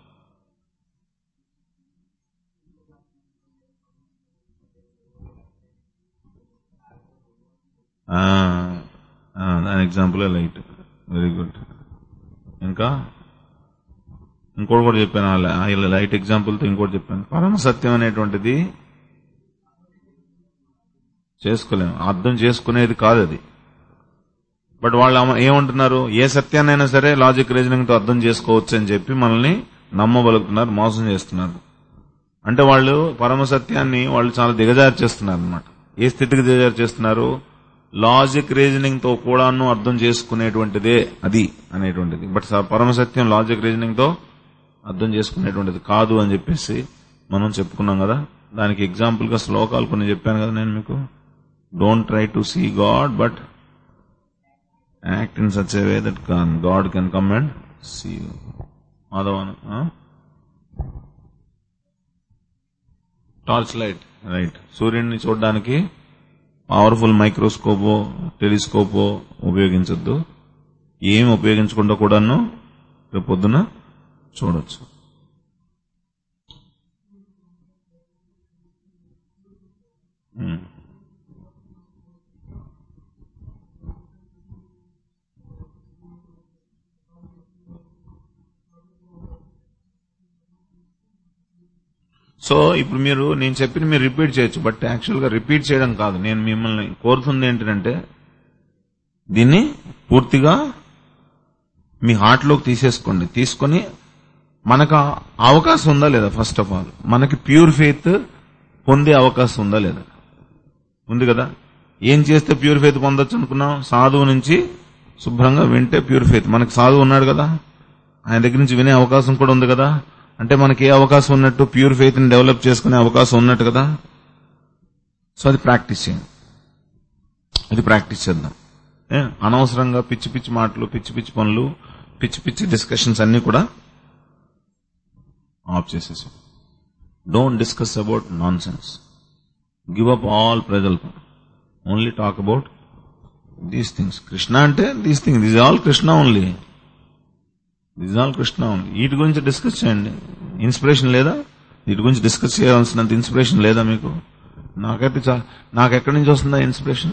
ఆ, ఆ, దాని ఎగ్జాంపుల్ లైట్ వెరీ గుడ్ ఇంకా ఇంకోటి కూడా చెప్పాను ఆ లై- ఆ లైట్ ఎగ్జాంపుల్తో ఇంకోటి చెప్పాను పరమ సత్యం అనేటువంటిది చేసుకోలేము అర్థం చేసుకునేది కాదు అది బట్ వాళ్ళు అమ- ఏమంటున్నారు ఏ సత్యాన్నైనా సరే లాజిక్ రీజనింగ్ తో అర్థం చేసుకోవచ్చు అని చెప్పి మనల్ని నమ్మబలుగుతున్నారు మోసం చేస్తున్నారు అంటే వాళ్ళు పరమ సత్యాన్ని వాళ్ళు చాలా దిగజారు చేస్తున్నారు అనమాట ఏ స్థితికి దిగజారు చేస్తున్నారు లాజిక్ రీజనింగ్ తో కూడాను అర్థం చేసుకునేటువంటిదే అది అనేటువంటిది బట్ స- పరమ సత్యం లాజిక్ రీజనింగ్ తో అర్థం చేసుకునేటువంటిది కాదు అని చెప్పేసి మనం చెప్పుకున్నాం కదా దానికి ఎగ్జాంపుల్ గా శ్లోకాలు కొన్ని చెప్పాను కదా నేను మీకు don't try to see God but act in such a way that God can come and see Madhavan torch light right సూర్యుడిని చూడడానికి పవర్ఫుల్ మైక్రోస్కోపో టెలిస్కోపో ఉపయోగించొద్దు ఏం ఉపయోగించకుండా కూడాను రేపు పొద్దున చూడొచ్చు ఉమ్. సో ఇప్పుడు మీరు నేను చెప్పిన మీరు రిపీట్ చేయొచ్చు బట్ యాక్చువల్ గా రిపీట్ చేయడం కాదు నేను మిమ్మల్ని కోరుతుంది ఏంటంటే దీన్ని పూర్తిగా మీ హార్ట్ లోకి తీసేసుకోండి తీసుకొని మనకు ఆ అవకాశం ఉందా లేదా ఫస్ట్ ఆఫ్ ఆల్ మనకి ప్యూర్ ఫెయిత్ పొందే అవకాశం ఉందా లేదా ఉంది కదా ఏం చేస్తే ప్యూర్ ఫెయిత్ పొందొచ్చు అనుకున్నాం సాధువు నుంచి శుభ్రంగా వింటే ప్యూర్ ఫెయిత్ మనకి సాధువు ఉన్నాడు కదా ఆయన దగ్గర నుంచి వినే అవకాశం కూడా ఉంది కదా అంటే మనకి ఏ అవకాశం ఉన్నట్టు ప్యూర్ ఫెయిత్ ని డెవలప్ చేసుకునే అవకాశం ఉన్నట్టు కదా సో అది ప్రాక్టీస్ చేయండి అది ప్రాక్టీస్ చేద్దాం ఏ? అనవసరంగా పిచ్చి పిచ్చి మాటలు పిచ్చి పిచ్చి పనులు పిచ్చి పిచ్చి డిస్కషన్స్ అన్ని కూడా ఆఫ్ చేసేసి don't discuss about nonsense give up all ప్రజలు only talk about these things Krishna అంటే these thing this all Krishna only this all Krishna only వీటి గురించి డిస్కస్ చేయండి ఇన్స్పిరేషన్ లేదా వీటి గురించి డిస్కస్ చేయాల్సినంత ఇన్స్పిరేషన్ లేదా మీకు నాకైతే చా- నాకు ఎక్కడి నుంచి వస్తుందా ఇన్స్పిరేషన్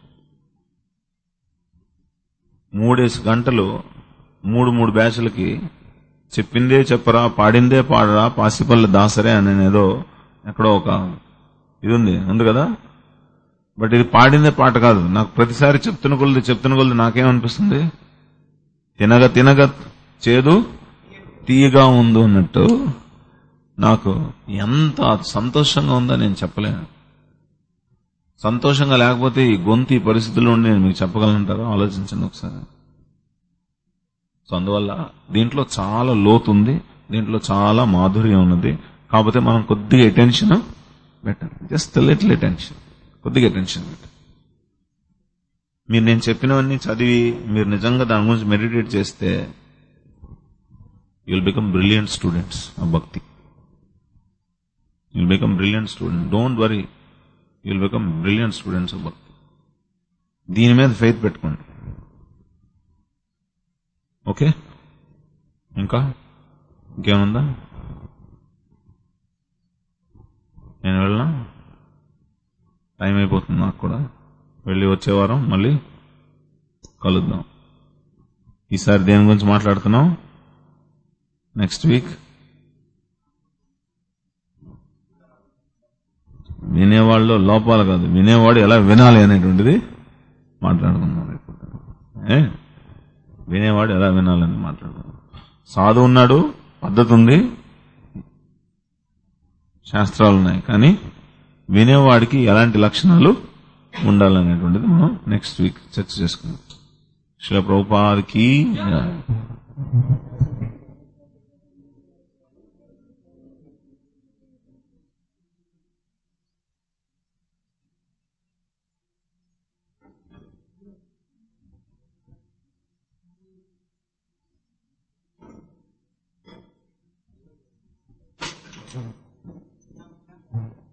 మూడేసి గంటలు మూడు మూడు బ్యాచ్లకి చెప్పిందే చెప్పరా పాడిందే పాడరా పాసిపల్లి దాసరే అని ఏదో ఎక్కడో ఒక ఇది ఉంది ఉంది కదా బట్ ఇది పాడిందే పాట కాదు నాకు ప్రతిసారి చెప్తున్న కొలది చెప్తున్న కొలది నాకేమనిపిస్తుంది తినగ తినగ చేదు తీయగా ఉంది అన్నట్టు నాకు ఎంత సంతోషంగా ఉందో నేను చెప్పలేను సంతోషంగా లేకపోతే ఈ గొంతు ఈ పరిస్థితుల్లో ఉండి నేను మీకు చెప్పగలంటారో ఆలోచించండి ఒకసారి సో అందువల్ల దీంట్లో చాలా లోతు ఉంది దీంట్లో చాలా మాధుర్యం ఉన్నది కాకపోతే మనం కొద్దిగా అటెన్షన్ పెట్టాలి జస్ట్ లిటిల్ అటెన్షన్ కొద్దిగా అటెన్షన్ పెట్టాలి మీరు నేను చెప్పినవన్నీ చదివి మీరు నిజంగా దాని గురించి మెడిటేట్ చేస్తే యుల్ బికమ్ బ్రిలియంట్ స్టూడెంట్స్ ఆ bhakti you'll become brilliant student don't worry you'll become brilliant students of bhakti దీని మీద ఫెయిత్ పెట్టుకోండి ఓకే ఇంకా ఇంకేముందా నేను వెళ్ళనా టైం అయిపోతుంది నాకు కూడా వెళ్ళి వచ్చే వారం మళ్ళీ కలుద్దాం ఈసారి దేని గురించి మాట్లాడుతున్నాం నెక్స్ట్ వీక్ వినేవాళ్ళు లోపాలు కాదు వినేవాడు ఎలా వినాలి అనేటువంటిది మాట్లాడుకుందాం రేపు. ఏ వినేవాడు ఎలా వినాలని మాట్లాడుకుందాం సాధు ఉన్నాడు పద్ధతి ఉంది శాస్త్రాలు ఉన్నాయి కానీ వినేవాడికి ఎలాంటి లక్షణాలు ఉండాలనేటువంటిది మనం నెక్స్ట్ వీక్ చర్చ చేసుకుందాం శిల ప్రభుపాదికి